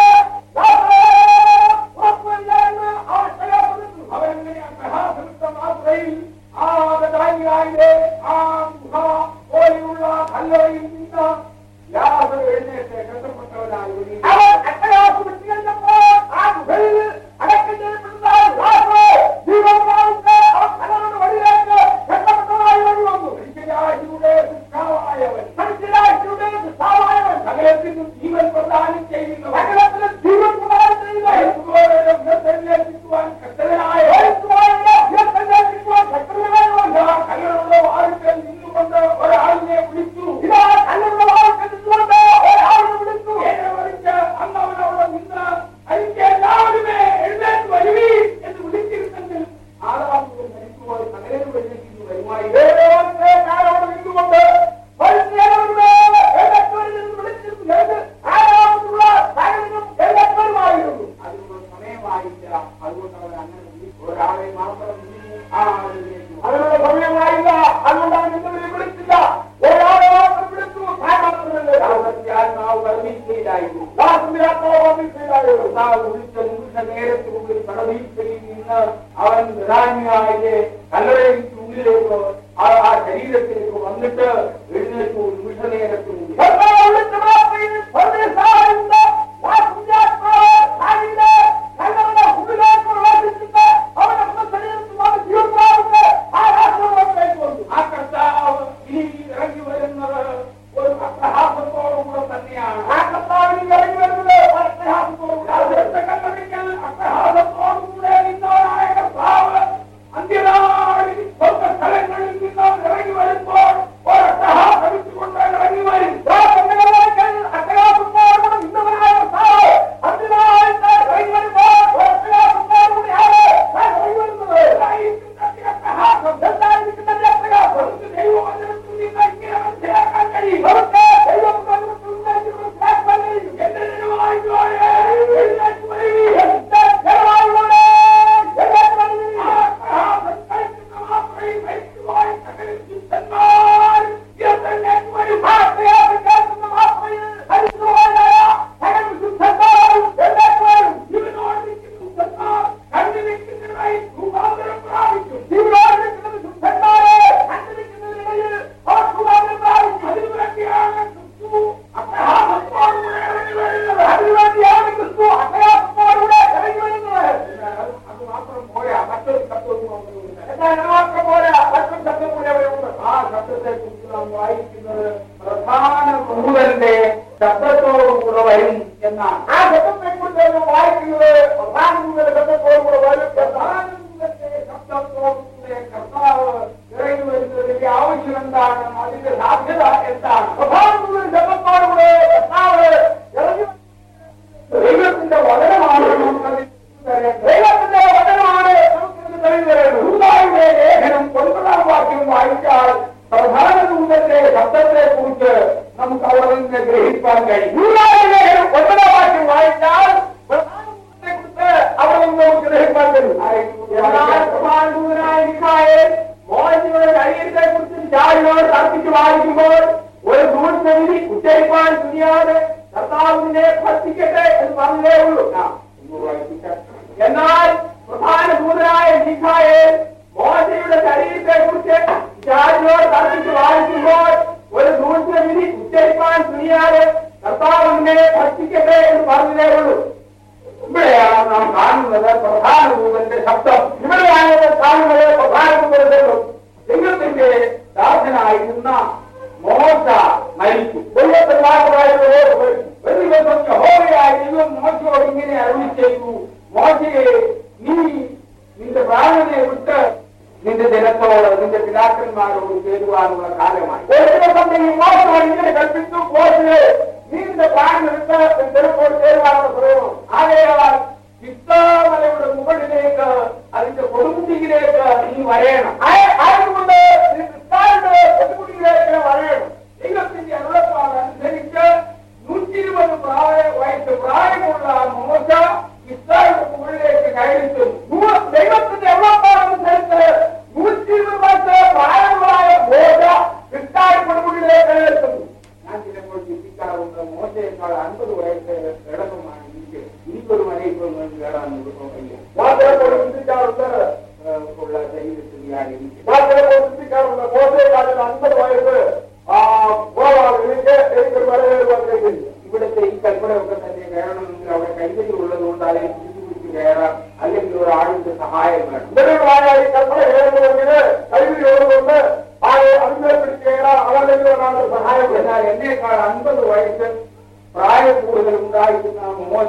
അവരെങ്ങനെ അട്ടഹാസമിട്ട മാത്രയിൽ ആ ദാനിയായിലെ ആ മുഖ പോലെയുള്ള കല്ലറയിൽ നിന്ന് യാതൊരു എഴുന്നേറ്റ് കഷ്ടപ്പെട്ടവനായി വരികയും അവൻ അട്ടഹാസം വിട്ടു കഴിഞ്ഞപ്പോൾ ആ ഗുഹയിൽ അടക്കം ചെയ്യപ്പെടുന്ന ലാസർ ജീവനാവുന്ന ആ കല്ലറയുടെ വഴിയിലേക്ക് കഷ്ടപ്പെട്ടവനായി വഴി വന്നു മനുഷ്യരാശിയുടെ സൃഷ്ടാവായവൻ മനുഷ്യരാശിയുടെ സൃഷ്ടാവായവൻ സകലത്തിനും ജീവൻ പ്രദാനം ചെയ്യുന്നു സകലത്തിനും ജീവൻ പ്രദാനം ചെയ്യുന്നു ഉയർത്തെഴുന്നേൽപ്പിക്കുവാൻ കഷ്ടനായ ഉയർത്തെഴുന്നേൽപ്പിക്കുവാൻ കഷ്ടനായവൻ കല്ലറുടെ വാഴത്തിൽ നിന്നുകൊണ്ട് ഒരാളിനെ വിളിച്ചു ഇതാ കല്ലറുടെ വാഴത്തിൽ നിന്നുകൊണ്ട് ഒരാളിനെ വിളിച്ചു എന്നെ വിളിച്ച് അന്ന് അവനവിടെ നിന്ന് അതിന്റെ എല്ലാവരുമേ എഴുന്നേറ്റ് വരുവീ എന്ന് വിളിച്ചിരുന്നെങ്കിൽ ആറാമത് മരിച്ചുപോയി സകലരും എഴുന്നേറ്റ് വരുമായി ദേവത്തെ ഞാനവിടെ നിന്നുകൊണ്ട് പരിചയമുള്ളവരുടെ എഴുന്നേറ്റ് വരുമെന്ന് വിളിച്ചിരുന്നു ആറാമതുള്ള സകലരും എഴുന്നേറ്റ് വരുമായിരുന്നു അതിനുള്ള സമയമായില്ല അതുകൊണ്ട് അവർ അങ്ങനെ വിളിച്ചു ഒരാളെ മാത്രം വിളിച്ചു. ആ ആളിലേക്ക് അതിനുള്ള സമയമായില്ല അതുകൊണ്ട് അവൻ ഇന്നുവരെ വിളിച്ചില്ല ഒരാളെ മാത്രം വിളിച്ചു താൻ മാത്രമല്ല ദാസന്റെ ആത്മാവ് വർദ്ധിക്കുകയിലായിരുന്നു ദാസന്റെ ആത്മാവ് വർദ്ധിക്കുകയിലായിരുന്നു കർത്താവ് വിളിച്ച നിമിഷ നേരത്തിനുള്ളിൽ പടവീഴ്ചയിൽ നിന്ന് അവൻ പ്രധാനിയായ കല്ലറയ്ക്ക് ഉള്ളിലേക്ക് ആ ആ ശരീരത്തിലേക്ക് വന്നിട്ട് എഴുന്നേറ്റു നിമിഷ നേരത്തിനുള്ളിൽ കർത്താവ് വിളിച്ച മാത്രയിൽ പരദേശായുണ്ട് ദാസന്റെ ആത്മാവ് ഭാര്യയുടെ കല്ലറയുടെ ഉള്ളിലേക്ക് പ്രവേശിച്ചിട്ട് അവന്റെ ശരീരത്തിൽ വന്ന് ജീവൻ പ്രാപിച്ച് ആ രാഷ്ട്രത്തിലേക്ക് വന്നു ആ കർത്താവ് ഇനി ഇറങ്ങി വരുന്നത് ഒരു അട്ടഹാസത്തോടുകൂടെ തന്നെയാണ് ആ കർത്താവിന് ഇറങ്ങി വരുന്നത് ഒരു അട്ടഹാസത്തോടുകൂടെ ആദ്യത്തെ കല്ലറിക്കൽ അട്ടഹാസത്തോടുകൂടെ നിന്നവനായ കർത്താവ് അന്ത്യനാളിൽ സ്വർഗ സ്ഥലങ്ങളിൽ നിന്ന് ഇറങ്ങി വരുമ്പോൾ ഒരു അട്ടഹാസ വായിക്കുന്നത് പ്രധാന ദൂതന്റെ ശബ്ദത്തോടുകൂടെ വരും എന്നാണ് ആ ശബ്ദത്തെ കുറിച്ച് വായിക്കുന്നത് പ്രധാനമന്ത്രിയുടെ ശബ്ദത്തോടുകൂടെ വരും പ്രധാനമന്ത്രിയുടെ ശബ്ദത്തോടുകൂടെ കർത്താവ് ഇറങ്ങി വരുന്നതിന്റെ ആവശ്യം എന്താണ് അതിന്റെ സാധ്യത എന്താണ് പ്രധാനമന്ത്രിയുടെ ശബ്ദത്തോടുകൂടെ കർത്താവ് ഇറങ്ങി ദൈവത്തിന്റെ വചനമാണ് നമുക്കത് തരേണ്ടത്. ദൈവത്തിന്റെ വചനമാണ് നമുക്കിത് തെളിഞ്ഞു തരുന്നത് ദൂതായുടെ ലേഖനം ഒൻപതാം വാക്യം വായിച്ചാൽ പ്രധാന ദൂതന്റെ ശബ്ദത്തെ കുറിച്ച് നമുക്ക് അവിടെ നിന്ന് ഗ്രഹിക്കാൻ കഴിയും യൂദായുടെ ലേഖനം ഒൻപതാം വാക്യം വായിച്ചാൽ പ്രധാനമന്ത്രിയെക്കുറിച്ച് അവിടെ നിന്ന് നമുക്ക് ഗ്രഹിക്കാൻ കഴിയും എന്നാൽ പ്രധാനമന്ത്രിയായ മിഖായേൽ മോഹനയുടെ ശരീരത്തെ കുറിച്ച് വിചാരികളോട് തർക്കിച്ച് വായിക്കുമ്പോൾ ഒരു ദൂരവിധി ഉച്ചരിപ്പാൻ തുനിയാതെ കർത്താവിനെ ഭക്തിക്കട്ടെ എന്ന് പറഞ്ഞേ ഉള്ളൂ ആ, ഒന്ന് വായിപ്പിക്കാം. എന്നാൽ പ്രധാന ദൂതനായ മിഖായേൽ മോശയുടെ ശരീരത്തെ കുറിച്ച് വിചാരികളോട് തർക്കിച്ച് വായിക്കുമ്പോൾ ഒരു ദൂരവിധി ഉച്ചരിപ്പാൻ തുനിയാതെ കർത്താവിനെ ഭക്തിക്കട്ടെ എന്ന് പറഞ്ഞേ ഉള്ളൂ ഇവിടെയാണ് നാം കാണുന്നത് പ്രധാന ദൂതന്റെ ശബ്ദം ഇവിടെയാണ് കാണുന്നത് പ്രധാനപ്പെട്ട ദൈവത്തിന്റെ ദാസനായിരുന്ന മോശ മരിച്ചു ദൈവത്തിൽ മാത്രമായിട്ടുള്ള ഒരു ദിവസം യഹോവയായ ദൈവം മോശയോട് ഇങ്ങനെ അരുളി ചെയ്തു മോശയെ നീ നിന്റെ പ്രാണനെ വിട്ട് നിന്റെ ജനത്തോട് നിന്റെ പിതാക്കന്മാരോട് ചേരുവാനുള്ള കാലമായി ഒരു ദിവസം നീ മോശം ഇങ്ങനെ കൽപ്പിച്ചു മോശയെ നീ നിന്റെ പ്രാണെടുത്ത് ജനത്തോട് ചേരുവാനുള്ള പ്രയോഗം ആകയാൽ ചിത്താമലയുടെ മുകളിലേക്ക് അതിന്റെ കൊടുമുടിയിലേക്ക് നീ വരേണം ആയതുകൊണ്ട് നീ ക്രിസ്താവിന്റെ പൊതുകുടിയിലേക്ക് വരേണം ദൈവത്തിന്റെ അരുളപ്പാട് അനുസരിച്ച് നൂറ്റി ഇരുപത് പ്രായ വയസ്സ് പ്രായമുള്ള മോശ ഇസ്രായേലിന്റെ മുകളിലേക്ക് കയറിത്തും നൂ- ദൈവത്തിന്റെ എவ்வளപ്പാടനുസരിച്ച് നൂറ്റി ഇരുപത് വയസ്സ് പ്രായമുള്ളായ മോശ ക്രിസ്താവിന്റെ പൊതുകുടിയിലേക്ക് എത്തുന്നു ഞാൻ ചിലപ്പോൾ ചിന്തിക്കാറുണ്ട് മോശയേക്കാൾ അൻപത് വയസ്സ് ഇടകമാണ് എനിക്ക് എനിക്കൊരു മലയിൽ വേണ്ടി കയറാൻ കഴിയും ഞാൻ ചിലപ്പോൾ ചിന്തിക്കാറുണ്ട് ഉള്ള ശരീരസ്ഥിതിയാണ് എനിക്ക് ഞാൻ ചിലപ്പോൾ ചിന്തിക്കാറുണ്ട് മോശയെക്കാട്ടിൽ അൻപത് വയസ്സ് ആ പോവാം എനിക്ക് എനിക്കൊരു മലകയറുവാൻ കഴിയില്ല ഇവിടുത്തെ ഈ കൽപ്പനയൊക്കെ തന്നെ കയറണമെങ്കിൽ അവിടെ കൈവരി ഉള്ളതുകൊണ്ട് അതിനെ പിടിച്ചു കയറാം അല്ലെങ്കിൽ ഒരാളിന്റെ സഹായം വേണം ഇവരുമായ ഈ കൽപ്പന കയറുന്നതെങ്കിൽ കൈവിധിയോടുകൊണ്ട് ആരെ അതിനെ പിടിച്ച് കയറാം അവരുടെ ഒരാളുടെ സഹായം വേണം എന്നാൽ എന്നേക്കാൾ അൻപത് വയസ്സ് പ്രായം കൂടുതൽ ഉണ്ടായിരുന്ന മോശ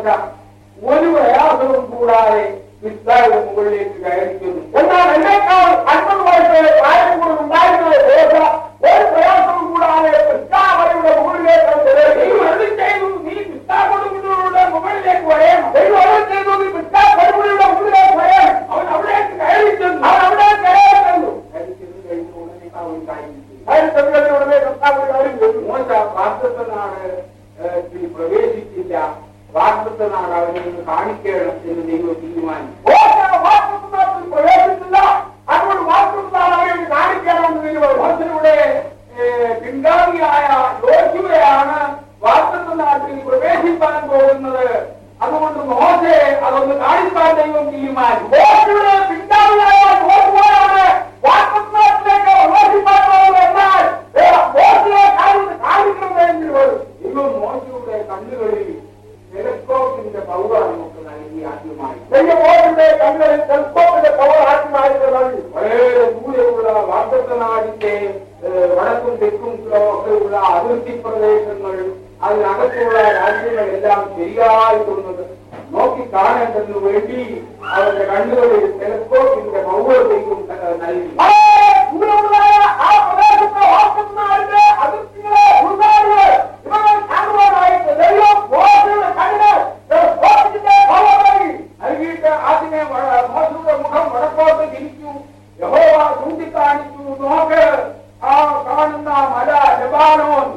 ഒരു പ്രയാസവും കൂടാതെ ഇസ്രായേലിന്റെ മുകളിലേക്ക് കയറിക്കുന്നു എന്നാൽ എന്നേക്കാൾ അൻപത് വയസ്സ് പ്രായം കൂടുതൽ ഉണ്ടായിരുന്ന ദേശ ഒരു പ്രയാസവും കൂടാതെ ക്രിസ്താവരുടെ മുകളിലേക്ക് അവൻ കയറി. ദൈവം അരുളി ചെയ്തു നീ പിതാകൊടുങ്ങളുടെ മുകളിലേക്ക് വരേണം ദൈവം അരുളി ചെയ്തു, നീ ക്രിസ്താവരുടെ മുകളിലേക്ക് വരണം. അവൻ അവിടേക്ക് കയറി ചെന്നു അവൻ അവിടെ കയറി ചെന്നു. കയറി ചെന്ന് കഴിഞ്ഞ ഉടനെ അവൻ കാര്യം ചെയ്തു. കയറി ചെന്നതിന് ഉടനെ കർത്താവ് കാര്യം ചെയ്തു. മോശ വാസ്തവനാട് പ്രവേശിച്ചില്ല വാസ്തവനാട് അവനെ ഒന്ന് കാണിക്കണം എന്ന് ദൈവം തീരുമാനിച്ചു മോശ വാസ്തവത്തിൽ പ്രവേശിച്ചില്ല അതുകൊണ്ട് വാസ്തവത്താണ് അവരെ കാണിക്കണമെന്ന് തീരുമാനിച്ചു മോശയുടെ ഏഹ്, പിൻഗാമിയായ യോശുവയാണ് വാസ്തവനാട്ടിൽ പ്രവേശിപ്പാൻ പോകുന്നത് അതുകൊണ്ട് മോശയെ അതൊന്ന് കാണിപ്പാൻ ദൈവം തീരുമാനിച്ചു മോശയുടെ പിൻഗാമിയായ യോശുവയാണ് വാസ്തവത്തിലേക്ക് പ്രവേശിപ്പാൻ പോകുന്നത് എന്നാൽ ഏ, മോശയെ കാണിച്ച് കാണിക്കണമെന്ന് തീരുമാനിച്ചു ദൈവം മോശയുടെ കണ്ണുകളിൽ ടെലസ്കോപ്പിന്റെ പൗര നമുക്ക് നൽകി ആദ്യമായി ദൈവം മോശയുടെ കണ്ണുകളിൽ ടെലിസ്കോപ്പിന്റെ പവർ ആദ്യമായിട്ട് നൽകി വളരെ ദൂരെയുള്ള വാർദ്ധനാടിന്റെ വടക്കും തെക്കും ഒക്കെയുള്ള അതിർത്തി പ്രദേശങ്ങൾ അതിനകത്തുള്ള രാജ്യങ്ങളെല്ലാം ശരിയായിട്ടുള്ളത് നോക്കി കാണേണ്ടതിനു വേണ്ടി അവരുടെ കണ്ണുകളിൽ ടെലസ്കോപ്പിന്റെ പൗരതയും നൽകി ആ ദൂരമുള്ളതായ ആ പ്രദേശത്തെ വാസ്തവനാടിന്റെ അതിർത്തികളെ ഉൾനാടുകൾ ഇവകൾ കാണുവാനായിട്ട് ദൈവം മോശയുടെ കണ്ണിന് ടെലിസ്കോപ്പിന്റെ പവർ നൽകി നൽകിയിട്ട് ആദ്യമേ വ- മോശയുടെ മുഖം വടക്കോട്ട് തിരിച്ചു യഹോവ ചൂണ്ടിക്കാണിച്ചു നോക്ക് ആ കാണുന്ന മല ലബാനോൻ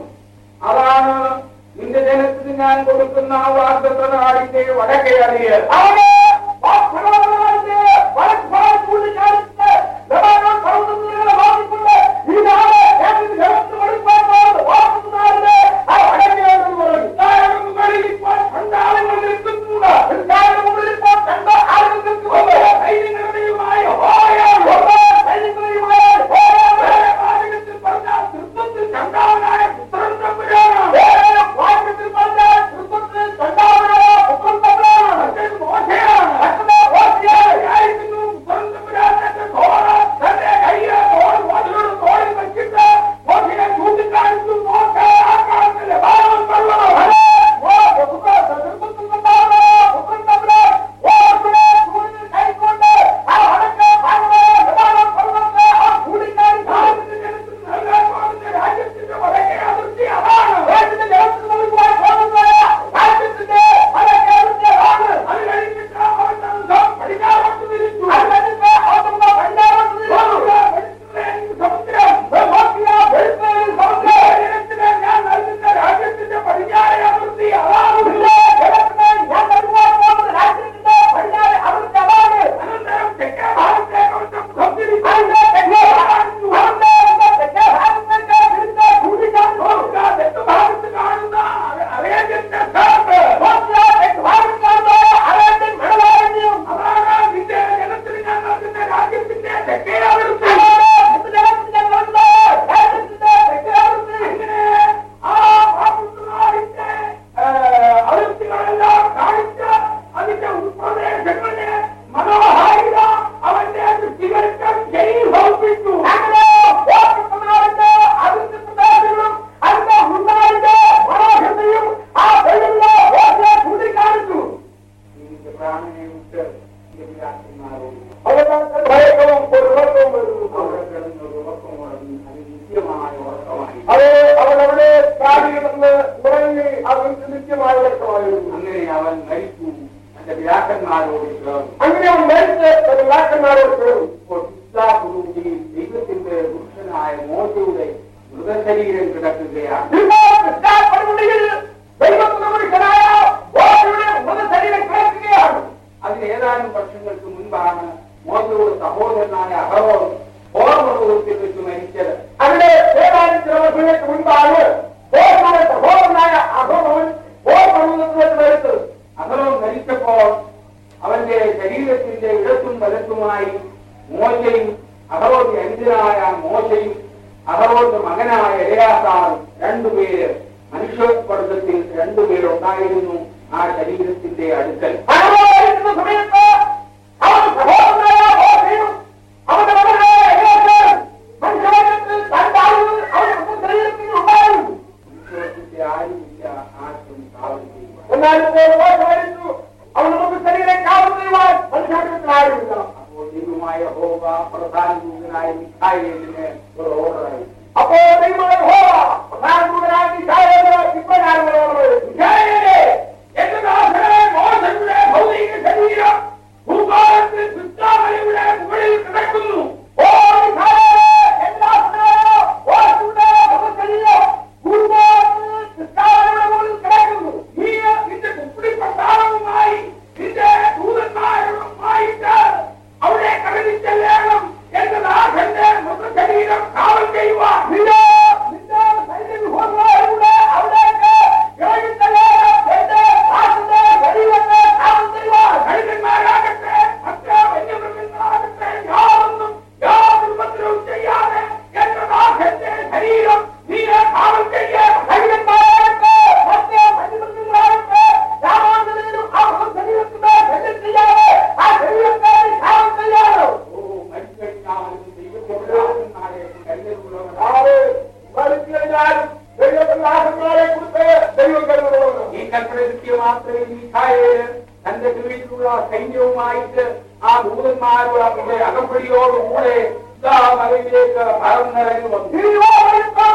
അതാണ് നിന്റെ ജനത്തിന് ഞാൻ കൊടുക്കുന്ന ആ വാർദ്ധനാടിന്റെ വടക്കേ അറിയ അവനെ വാസ്തവനാടിന്റെ വടക്ക് ഭാഗം ചൂണ്ടിക്കാണിച്ച് ലബാനോൻ പർവ്വതനിരകളെ വാദിക്കൊണ്ട് ഈ നാട് ഏതൊരു ജനത്തിന് കൊടുക്കുവാൻ പോകുന്നത് വാസ്തവനാടിന്റെ ആ വടക്കേന്ന് പറഞ്ഞു ഇസ്രായേലിന് മുകളിൽ ഇപ്പോൾ കണ്ട ആളുകൾ നിൽക്കുന്നുണ്ട് ഇസ്രായേലിന് മുകളിൽ ഇപ്പോൾ കണ്ട ആളുകൾ നിൽക്കുന്നുണ്ട് സൈന്യങ്ങളുടെയുമായ യഹോവയാണ്. സൈന്യങ്ങളുടെയുമായ യഹോവയാണ്. വാചകത്തിൽ പറഞ്ഞാൽ തൃത്വത്തിൽ കണ്ടവനായ പുത്രൻ തമ്പുരാനാണ്. വാചകത്തിൽ പറഞ്ഞാൽ തൃത്വത്തിൽ കണ്ടവനായ പുത്രൻ തമ്പുരാനാണ്. മറ്റേത് മോശയാണ്. ശരീരം കിടക്കുകയാണ് ഇപ്പോൾ ക്രിസ്ത്യാനികളിൽ ദൈവത്തിന്റെ മനുഷ്യനായ മോശയുടെ മൃതശരീരം കിടക്കുകയാണ് അതിന് ഏതാനും വർഷങ്ങൾക്ക് മുൻപാണ് മോശയുടെ സഹോദരനായ അഹറോൻ ഓർമ്മത്തിൽ വെച്ച് മരിച്ചത് അവിടെ ഏതാനും ചില വർഷങ്ങൾക്ക് മുൻപാണ് മോശയുടെ സഹോദരനായ അഹോമൻ ഓർമ്മത്തിൽ വരുത്തത് അഹറോൻ മരിച്ചപ്പോൾ അവന്റെ ശരീരത്തിന്റെ ഇടത്തും വലത്തുമായി മോശയും അഹറോന്റെ അനുജനായ മോശയും അഹറോന്റെ മകനായ എലയാസാറും രണ്ടുപേര് മനുഷ്യവർഗത്തിൽ രണ്ടുപേരുണ്ടായിരുന്നു ആ ശരീരത്തിന്റെ അടുക്കൽ അനുഭവിക്കുന്ന സമയത്ത് അവൻ സഹോദരനായ മോശയും അവന്റെ മകനായ എലിയാസാറും മനുഷ്യവർഗത്തിൽ തന്റെ ആളുകൾ അവന്റെ ശരീരത്തിൽ ഉണ്ടായിരുന്നു മനുഷ്യവർഗത്തിന്റെ ആരുമില്ല ആർക്കും കാവൽ ചെയ്യുവാൻ എന്നാൽ ഇപ്പോൾ മോശ മരിച്ചു അവൻ നമുക്ക് ശരീരം കാവൽ ചെയ്യുവാൻ മനുഷ്യവർഗത്തിൽ ആരുമില്ല അപ്പോൾ ദൈവമായ ഹോവ പ്രധാന ദൂതനായ മിഖായേലിന് ഒരു ഓർഡറായി അപ്പോൾ ദൈവമായ യഹോവ പ്രധാനമന്ത്രിയായ മിശായേലിന് ഇപ്രകാരമുള്ളവരോട് മിശായേലേ, എന്റെ ദാസനായ മോശയുടെ ഭൗതിക ശരീരം ഭൂഭാഗത്തിൽ പിത്താമലയുടെ മുകളിൽ കിടക്കുന്നു. ഓ മിശായേലേ, എന്റെ ദാസനായ മോശയുടെ ഭൗതികശരീരം ഭൂഭാഗത്തിൽ പിത്താമലയുടെ മുകളിൽ കിടക്കുന്നു. നീ നിന്റെ കുപ്പിടിപ്പട്ടാളവുമായി നിന്റെ ദൂതന്മാരുമായിട്ട് അവിടെ കടന്നു ചെല്ലണം എന്റെ ദാസന്റെ മൃതശരീരം കാവൽ ചെയ്യുവാൻ നിന്റെ നിന്റെ സൈന്യവിഭാഗങ്ങളുടെ അവിടേക്ക് ഇറങ്ങി ചെല്ലണം എന്റെ ദാസന്റെ ശരീരത്തെ കാവൽ ചെയ്യുവാൻ കഴുകന്മാരാകട്ടെ മറ്റ് വന്യമൃഗങ്ങളാകട്ടെ യാതൊന്നും യാതൊരു ഉപദ്രവവും ചെയ്യാതെ എന്റെ ദാസന്റെ ശരീരം നീ കാവൽ ചെയ്യണം കഴുകന്മാരാകട്ടെ മറ്റ് വന്യമൃഗങ്ങളാകട്ടെ യാതൊന്നിനും ആ ശരീരത്തിന്റെ ശല്യം ചെയ്യാതെ ആ ശരീരത്തെ നീ കാവൽ ചെയ്യണം ഓ മരിക്കഴിഞ്ഞാലും ദൈവത്തിനായ കരുതലുള്ളവനാണ് ആറ് മരിച്ചുകഴിഞ്ഞാലും ദൈവത്തിന്റെ ആശങ്കളെ കുറിച്ച് ദൈവം കരുതുന്നത് ഈ കൽപ്പന കിട്ടിയ മാത്രമേ മിഖായേല് തന്റെ കീഴിലുള്ള സൈന്യവുമായിട്ട് ആ ദൂതന്മാരുടെ അകമ്പടിയോടുകൂടെ ഇതാ മലയിലേക്ക് പറന്നിറങ്ങി വന്നു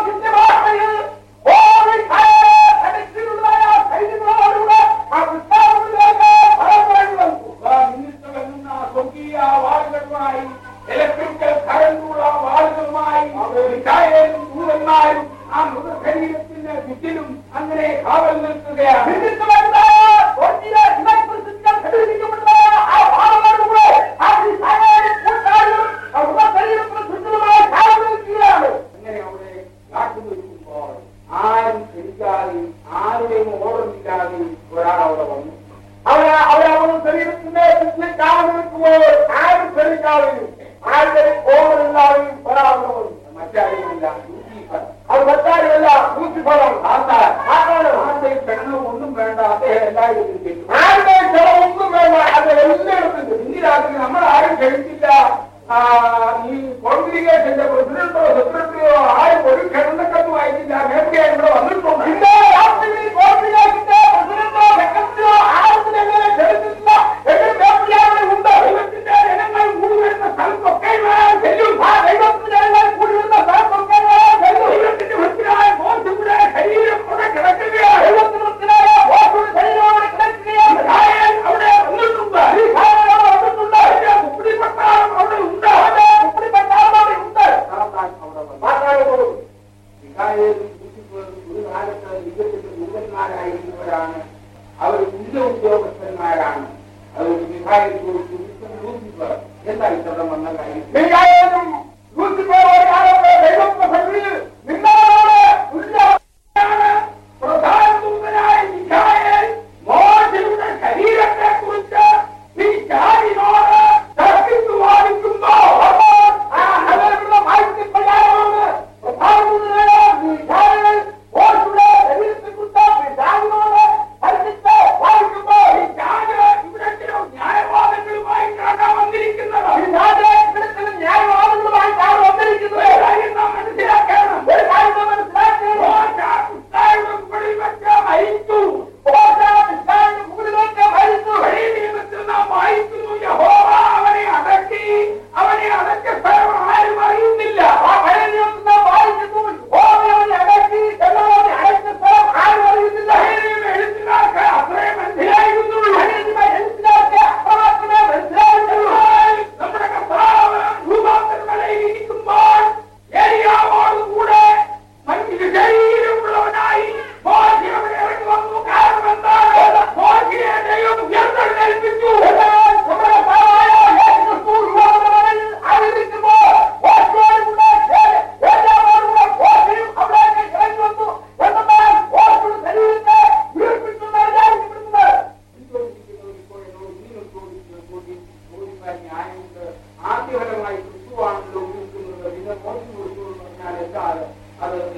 ഇതാ നിന്നിട്ട് വരുന്ന സ്വർഗീയ വാളുകളുമായി ഇലക്ട്രിക്കൽ കറണ്ടുള്ള വാളുകളുമായി മിഖായേലും ദൂതന്മാരും ആ മൃതശരീരത്തിന്റെ ചുറ്റിലും അങ്ങനെ കാവൽ നിൽക്കുകയാണ് അങ്ങനെ അവിടെ കാട്ടുനിൽക്കുമ്പോൾ ആരും ക്ഷണിക്കാതെയും ആരുടെയും ഓർമ്മയില്ലാതെയും ഒരാൾ അവിടെ വന്നു അവരെ അവരവരുടെ ശരീരത്തിന്റെ ചുറ്റിൽ കാവൽ നിൽക്കുമ്പോൾ ആരും ശ്രമിക്കാതെയും ആരുടെ ഓർമ്മയില്ലാതെയും ഒരാളുള്ളവരും മറ്റാരുമില്ല ലൂസിഫർ. അത് മറ്റാരുമല്ല ലൂസിഫറാണ് സാത്താൻ. ആരാണ്? ആരുടെയും ക്ഷണവും ഒന്നും വേണ്ട അദ്ദേഹം എല്ലായിടത്തും ചെല്ലും ആരുടെ ക്ഷണമൊന്നും വേണ്ട അത് എല്ലായിടത്തും ചെല്ലും. ഇന്ന് രാത്രി നമ്മൾ ആരും ക്ഷണിച്ചില്ല ആ, ഈ കോൺഗ്രിഗേഷന്റെ പ്രസിഡന്റോ സെക്രട്ടറിയോ ആരും ഒരു ക്ഷണക്കത്തും അയച്ചില്ല മേപ്പിയായി ഇവിടെ വന്നിട്ടുണ്ട് ഇന്ന് രാത്രിയിൽ കോൺഗ്രസിന്റെ പ്രസിഡന്റോ സെക്രട്ടറിയോ ആരും എങ്ങനെ ക്ഷണിച്ചിട്ടില്ല എങ്കിലും മേപ്പിയാവിടെ ഉണ്ട് ദൈവത്തിന്റെ ജനങ്ങൾ കൂടി വരുന്ന സ്ഥലത്തൊക്കെ ഞാൻ ചെല്ലും ആ ദൈവത്തിന്റെ ജനങ്ങൾ കൂടി വരുന്ന സ്ഥലത്തൊക്കെ ഞാൻ ചെല്ലും ദൈവത്തിന്റെ ഭക്തനായ മോശയുടെ ശരീരം അവിടെ കിടക്കുകയാണ് ദൈവത്തിന്റെ ഭക്തനായ മോശയുടെ ശരീരം അവിടെ കിടക്കുകയാണ് മിഖായേൽ അവിടെ വന്നിട്ടുണ്ട് മിഖായേൽ അവിടെ വന്നിട്ടുണ്ട് അതിന്റെ കുപ്പിടിപ്പട്ടാളം അവിടെ ഉണ്ട് അതിന്റെ കുപ്പിടിപ്പട്ടാളം അവിടെ ഉണ്ട് സാത്താൻ അവിടെ വന്നു മാതാവ് മിഖായേലും ലൂസിഫറും ഒരു കാലത്ത് ദൈവത്തിന്റെ ദൂതന്മാരായിരുന്നവരാണ് അവർ ഉന്നത ഉദ്യോഗസ്ഥന്മാരാണ് അതുകൊണ്ട് മിഖായേൽ ചോദിച്ചു "മിസ്റ്റർ ലൂസിഫർ എന്താ ഇത്ര വന്ന കാര്യം മിഖായേലും ലൂസിഫറുമായാണ് ദൈവത്തിന്റെ സന്നിധിയിൽ നിന്നവരോട് തുല്യമാണ് പ്രധാന ദൂതനായ മിഖായേൽ മോശയുടെ ശരീരത്തെക്കുറിച്ച് ഈ ജാതിനോട് തർക്കിച്ചു വാദിക്കുമ്പോൾ ആ ഹലരുടെ വായിക്കപ്രകാരമാണ് പ്രധാന ദൂതനായ മിഖായേൽ മോശയുടെ ശരീരത്തെക്കുറിച്ച് ജാതിനോട് തർക്കിച്ച് വാദിക്കുമ്പോൾ ഈ ജാതി ഇവിടെ ചില ന്യായവാദങ്ങളുമായിട്ടാണ് വന്നിരിക്കുന്നത് ഈ ജാതി ഇവിടെ ചില ന്യായവാദങ്ങളുമായിട്ടാണ് വന്നിരിക്കുന്നത് കാര്യം നാം മനസ്സിലാക്കണം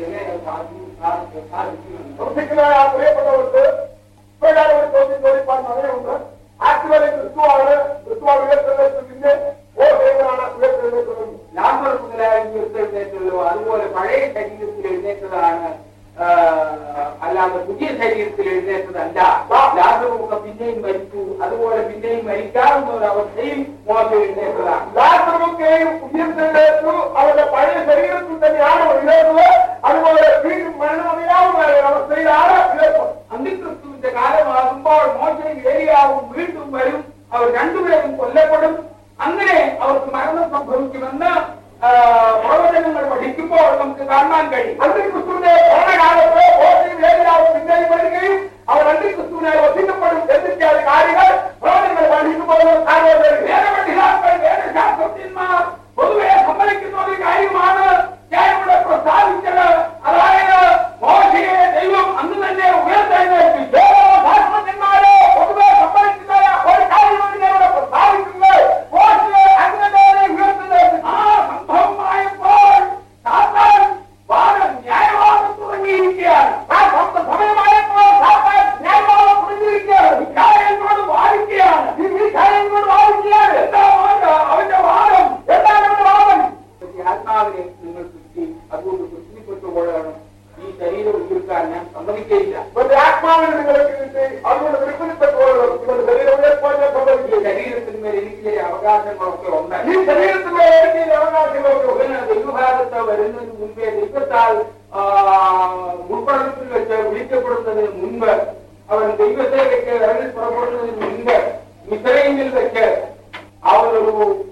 എങ്ങനെ സാധി- സാധി- സാധിക്കുമെന്ന് പ്രവർത്തിക്കുന്നതായ ആ പ്രിയപ്പെട്ടവർക്ക് ഇപ്പോഴാണ് ഒരു ചോദ്യം ചോദിപ്പാൻ സമയമുണ്ട് ആക്ച്വലി ക്രിസ്തുവാണ് ക്രിസ്തുവാണ് ഉയർത്തെഴുന്നേറ്റത്തിന്റെ ഓ ദൈവമാണ് ഉയർത്തെഴുന്നേറ്റത് ലാസർ മുതലായ ഉയർത്തെഴുന്നേറ്റുള്ളൂ അതുപോലെ പഴയ ശരീരത്തിൽ എഴുന്നേറ്റതാണ് ആ, അല്ലാതെ പുതിയ ശരീരത്തിൽ എഴുന്നേറ്റതല്ല ലാസറൊക്കെ പിന്നെയും മരിച്ചു അതുപോലെ പിന്നെയും മരിക്കാവുന്ന ഒരു അവസ്ഥയിൽ മോശം എഴുന്നേറ്റതാണ് ലാസറുമൊക്കെയും ഉയർത്തെഴുന്നേറ്റു അവരുടെ പഴയ ശരീരത്തിൽ തന്നെയാണ് അവർ ഉയർന്നത് അതുപോലെ വീണ്ടും മരണമറിയാവുന്ന ഒരു അവസ്ഥയിലാണ് ഉയർന്നത് അന്തിക്രിസ്തുവിന്റെ കാലമാകുമ്പോൾ മോശയും ഏരിയാവും വീണ്ടും വരും അവർ രണ്ടുപേരും കൊല്ലപ്പെടും അങ്ങനെ അവർക്ക് മരണം സംഭവിക്കുമെന്ന് ആ, പ്രവചനങ്ങൾ പഠിക്കുമ്പോൾ നമുക്ക് കാണാൻ കഴിയും അന്തിക്രിസ്തുവിന്റെ ഭരണകാലത്ത് ഓശയും ഏലിയാവും പിന്നെയും വരികയും അവർ അന്തിക്രിസ്തുവിനെ വധിക്കപ്പെടും എന്നിത്യാദി കാര്യങ്ങൾ പ്രവചനങ്ങൾ പഠിക്കുമ്പോൾ കാണുവാൻ കഴിയും വേദപണ്ഡിതാക്കൾ വേദശാസ്ത്രജ്ഞന്മാർ പൊതുവെ സമ്മതിക്കുന്ന ഒരു കാര്യമാണ് ഞാൻ ഇവിടെ പ്രസ്താവിച്ചത് അതായത് മോശയെ ദൈവം അന്ന് തന്നെ ഉയർത്തെഴുന്നേൽപ്പിച്ചു ശാസ്ത്രജ്ഞന്മാരെ പൊതുവെ സമ്മതിക്കുന്ന ഒരു കാര്യമാണ് ഞാൻ ഇവിടെ പ്രസ്താവിക്കുന്നത് ഓശയെ അങ്ങനെ ഉയർത്തുന്നത് ആ സംഭവമായപ്പോൾ സാത്താൻ വാദം ന്യായവാദം തുടങ്ങിയിരിക്കുകയാണ് ആ സ്വന്തം സമയമായപ്പോൾ സാത്താൻ ന്യായവാദം പുറത്തിരിക്കുകയാണ് മിഖായേലിനോട് വാദിക്കുകയാണ് ഈ ഈ കാര്യങ്ങളോട് വാദിക്കുകയാണ് എന്താ വാദം? അവന്റെ വാദം എന്താണ് അവന്റെ വാദം ഈ ആത്മാവിനെ നിങ്ങൾ കിട്ടി അതുകൊണ്ട് തൃപ്തിപ്പെട്ടുകൊള്ളണം ഈ ശരീരം ഉയർത്താൻ ഞാൻ സമ്മതിക്കുകയില്ല ഒരു ആത്മാവിനെ നിങ്ങൾക്ക് കിട്ടി അതുകൊണ്ട് തൃപ്തിപ്പെട്ടോളും നിങ്ങളുടെ ശരീരം ഉയർത്താൻ ഈ സംഭവിക്കുക ശരീരത്തിന്മേൽ എനിക്ക് ചില അവകാശങ്ങളൊക്കെ ഉണ്ട് ഈ ശരീരത്തിലെ എനിക്ക് അവകാശങ്ങളൊക്കെ ഉണ്ട്. ഇവന് ദൈവഭാഗത്ത് വരുന്നതിന് മുമ്പേ ദൈവത്താൽ ആ, ഉൾപ്പെടുത്തിൽ വെച്ച് വിളിക്കപ്പെടുന്നതിന് മുൻപ് അവൻ ദൈവത്തേക്ക് ഇറങ്ങി പുറപ്പെടുന്നതിന് മുൻപ് മിത്രയിൽ വെച്ച് അവനൊരു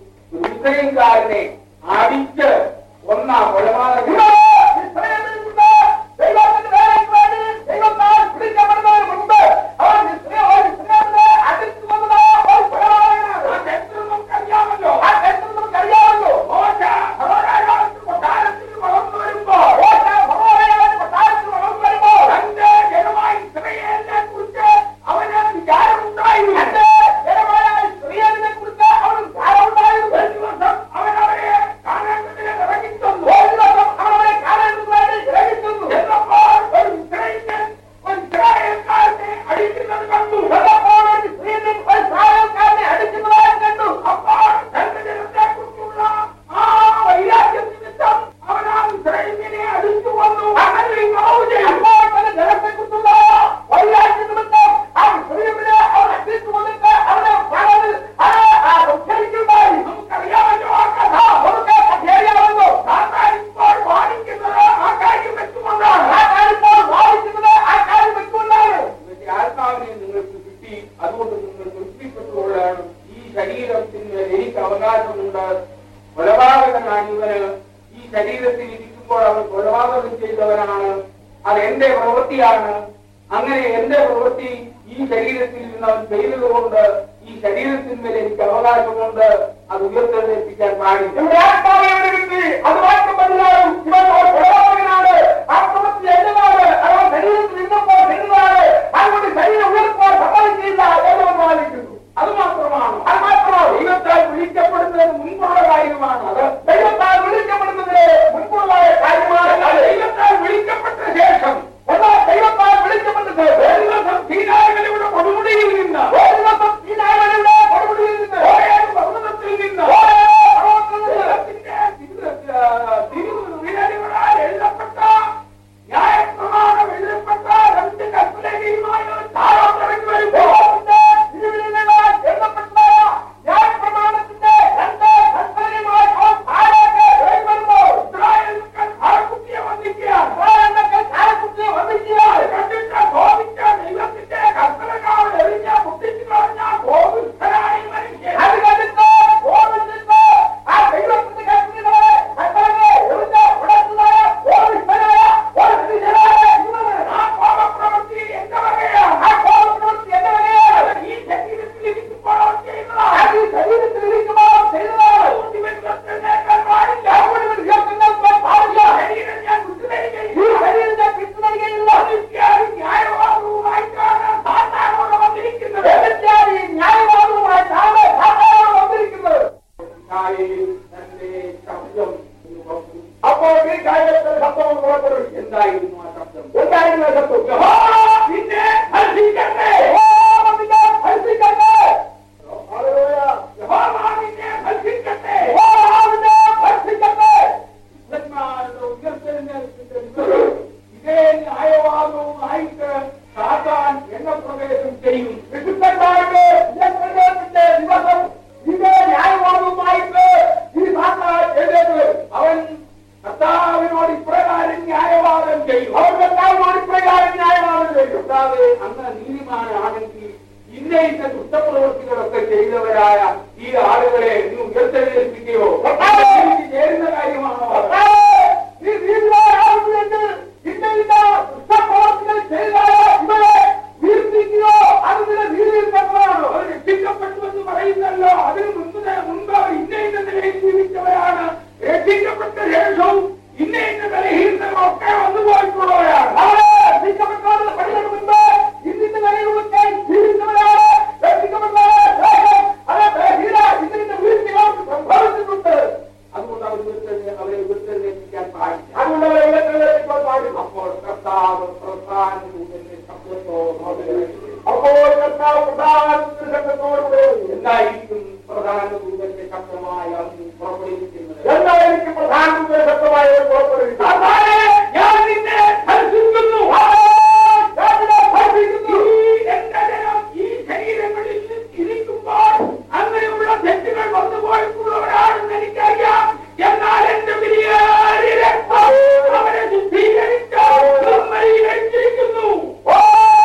മിത്രയംകാരനെ അടിച്ച് ഒന്ന കൊലപാതകം ഇതാ, ഇസ്രായേലിൽ നിന്ന് ദൈവത്തിന്റെ വേലയ്ക്ക് വേണ്ടി ദൈവത്താൽ പിടിക്കപ്പെടുന്നതിന് മുൻപ് അവൻ ഇസ്രായേൽ- ഒരു ഇസ്രായേലിനെ അടിച്ചു വന്നതായ ഒരു കൊലപാതകനാണ്. ആ ചരിത്രം നമുക്കറിയാമല്ലോ ആ ചരിത്രം നമുക്കറിയാമല്ലോ. മോശ ഫറോനാകാലത്ത് കൊട്ടാരത്തിൽ വളർന്നു വരുമ്പോ ഓശ ഫറോവയുടെ കൊട്ടാരത്തിൽ വളർന്നു വരുമ്പോൾ തന്റെ ജനമായി ഇസ്രായേലിനെ കുറിച്ച് അവന് വിചാരമുണ്ടായിരുന്നു തന്റെ ജനമായ ഇസ്രായേലിനെ കുറിച്ച് അവന് ധാരണയുണ്ടായിരുന്നു. ഒരു ദിവസം അവൻ അവരെ കാണേണ്ടതിന് ഇറങ്ങിച്ചെന്നു ഒരു ദിവസം അവൻ അവരെ കാണാൻ വേണ്ടി ഇറങ്ങിച്ചെന്നു. ചെന്നപ്പോൾ ഒരു ഇസ്രായേലിയൻ ഒരു ഇസ്രായേൽക്കാരനെ അടിക്കുന്നത് കണ്ടു ചെന്നപ്പോൾ ഒരു ഇസ്രായേലിൻ ഒരു ഇസ്രായേൽക്കാരനെ അടിക്കുന്നതായി കണ്ടു. അപ്പോൾ തന്റെ ജനത്തെ കുറിച്ചുള്ള ആ വൈരാഗ്യം നിമിത്തം അവൻ ആ ഇസ്രായേലിനെ അടിച്ചു വന്നു അങ്ങനെ ഇങ്ങോട്ട് ചെയ്തു അപ്പോൾ തന്റെ ജനത്തെക്കുറിച്ചുള്ള വൈരാഗ്യ നിമിത്തം ആ ഇസ്രായേലിനെ അവൻ അടിച്ചു കൊന്നിട്ട് അവനെ കാണാൻ ആ ആ സംസാരിക്കുകയുണ്ടായി. നമുക്കറിയാമല്ലോ ആ കഥ ആ നമുക്ക് അറിയാമല്ലോ. സാത്താൻ ഇപ്പോൾ വാദിക്കുന്നത് ആ കാര്യം വെച്ചുകൊണ്ടാണ് ആ കാര്യപ്പോൾ വാദിക്കുന്നത് ആ കാര്യം വെച്ചുകൊണ്ടാണ്. ഇവന്റെ ആത്മാവിനെ നിങ്ങൾക്ക് കിട്ടി അതുകൊണ്ട് നിങ്ങൾ തൃപ്തിപ്പെട്ടുകൊള്ളാണ് ഈ ശരീരത്തിന് എനിക്ക് അവകാശമുണ്ട് കൊലപാതകനാണ് ഇവന് ഈ ശരീരത്തിൽ ഇരിക്കുമ്പോൾ അവൻ കൊലപാതകം ചെയ്തവനാണ് അത് എന്റെ പ്രവൃത്തിയാണ് അങ്ങനെ എന്റെ പ്രവൃത്തി ഈ ശരീരത്തിൽ നിന്ന് അവൻ ചെയ്തതുകൊണ്ട് ഈ ശരീരത്തിന്മേൽ എനിക്ക് അവകാശമുണ്ട് അത് ഉയർത്തെഴുന്നേൽപ്പിക്കാൻ പാടില്ല ഇവിടെ ആത്മാവ് എവിടെ കിട്ടി? അത് മാത്രം മനസ്സിലാകും. ഇവൻ ഒരു കൊലപാതകനാണ്. ആ പ്രവൃത്തി എന്റേതാണ്. അവൻ ശരീരത്തിൽ ഇരുന്നപ്പോൾ ചെയ്തതാണ്. അതുകൊണ്ട് ശരീരം ഉയർത്താൻ സമ്മതിക്കില്ല എന്ന് അവൻ വാദിക്കുന്നു. അത് മാത്രമാണ് അത് മാത്രമാണ് ദൈവത്താൽ വിളിക്കപ്പെടുന്നതിന് മുൻപുള്ള കാര്യമാണ് അത് ദൈവത്താൽ വിളിക്കപ്പെടുന്നതിന് മുൻപുള്ള കാര്യമാണ് എന്നാൽ അത്. ദൈവത്താൽ വിളിക്കപ്പെട്ട ശേഷം എന്നാൽ ദൈവത്താൽ വിളിക്കപ്പെട്ടത് ഒരു ദിവസം സീനായകനയുടെ കൊടുമുടിയിൽ നിന്ന് ഒരു ദിവസം ഈ നായകനുടെ കൊടുമുടിയിൽ നിന്ന് ഓരേഴ് പർവ്വതത്തിൽ നിന്ന് ഓരോ പർവ്വതത്തിൽ നിന്ന് ദൈവത്തിന്റെ തിരു- ആ, തിരുവിരലുകളാൽ എന്തായിരുന്നു ആ ശബ്ദം എന്തായിരുന്നു ആ ശബ്ദം യഹോവ നിന്നെ ഭർഷിക്കട്ടെ യഹോവ നിന്നെ ഭരിക്കട്ടെ. ഹല്ലേലൂയ. യഹോവ നിന്നെ ഭർഷിക്കട്ടെ യഹോവ നിന്നെ ഭരിക്കട്ടെ. വിശുദ്ധന്മാരുടെ ഉയർത്തെഴുന്നേൽപ്പിന്റെ ദിവസം ഇതേ ന്യായവാദവുമായിട്ട് സാത്താൻ എണ്ണപ്രവേശം ചെയ്യും വിശുദ്ധന്മാരുടെ ഉയർത്തെഴുന്നേൽപ്പിന്റെ ദിവസം ഇതേ ന്യായവാദവുമായിട്ട് ഈ സാത്താൻ എഴുന്നേറ്റ് വരും. അവൻ കർത്താവിനോട് ഇപ്രകാരം ന്യായവാദം ചെയ്യും അവർ കർത്താവിനോട് ഇപ്രകാരം ന്യായവാദം ചെയ്യും. കർത്താവ് അങ്ങ് നീതിമാനാണെങ്കിൽ ഇന്ന ഇന്ന ദുഷ്ടപ്രവൃത്തികളൊക്കെ ചെയ്തവരായ ഈ ആളുകളെ നീ ഉയർത്തെഴുന്നേൽപ്പിക്കുകയോ കർത്താവേ! എനിക്ക് ചേരുന്ന കാര്യമാണോ കർത്താവേ, ഈ നീതിമാനാകുന്നുവെങ്കിൽ ഇന്ന ഇന്ന ദുഷ്ടപ്രവൃത്തികൾ ചെയ്താലോ ഇവരെ വീഴ്ത്തിക്കുകയോ അത് നിന്റെ നീതിയിൽ പെട്ടതാണോ? അവർ രക്ഷിക്കപ്പെട്ടു എന്ന് പറയുന്നല്ലോ അതിന് മുമ്പ് മുമ്പ് ഇന്ന ഇന്ന നിലയിൽ ജീവിച്ചവരാണ് രക്ഷിക്കപ്പെട്ട ശേഷവും ഇന്ന ഇന്ന ബലഹീനതകളൊക്കെ വന്നു പോയിട്ടുള്ളവരാണ് അവരെ രക്ഷിക്കപ്പെട്ടവരുടെ പണികൾക്ക് മുൻപ് ഇന്നിന്റെ നിലയിലൊക്കെ ജീവിച്ചവരാണ് രക്ഷിക്കപ്പെട്ടവരെ ശേഷം അവരെ ബലഹീന ഇതിന്റെ വീഴ്ചകൾക്ക് സംഭവിച്ചിട്ടുണ്ട്. അതുകൊണ്ട് അവർ ഉയർത്തെഴുന്നേ- അവരെ ഉയർത്തെഴുന്നേൽപ്പിക്കാൻ പാടില്ല അതുകൊണ്ട് അവരെ ഉയർത്തെഴുന്നേൽപ്പിക്കാൻ പാടില്ല. അപ്പോൾ കർത്താവ് പ്രധാന ദൂതന്റെ ശബ്ദത്തോട് അപ്പോൾ കർത്താവ് പ്രധാന ശബ്ദത്തോടുകൂടെ എന്തായിരിക്കും പ്രധാന ദൂതന്റെ ശബ്ദമായി അന്ന് പുറപ്പെടുവിക്കുന്നത് എന്തായിരിക്കും പ്രധാനമന്ത്രി ശബ്ദമായ ഒരു പുറപ്പെടുവിക്കുക? കർത്താവേ, ഞാൻ നിന്നെ ഭർഷിക്കുന്നു. ഞാൻ നിന്നെ ഭർഷിക്കുന്നു. ഈ എന്റെ ജനം ഈ ശരീരങ്ങളിൽ ഇരിക്കുമ്പോൾ അങ്ങനെയുള്ള തെറ്റുകൾ വന്നു പോയിട്ടുള്ളവരാണെന്ന് എനിക്കറിയാം എന്നാൽ എന്റെ വിലയേറിയ രക്തം അവരെ ശുദ്ധീകരിച്ച് നിർമ്മലീകരിച്ചിരിക്കുന്നു ഓ,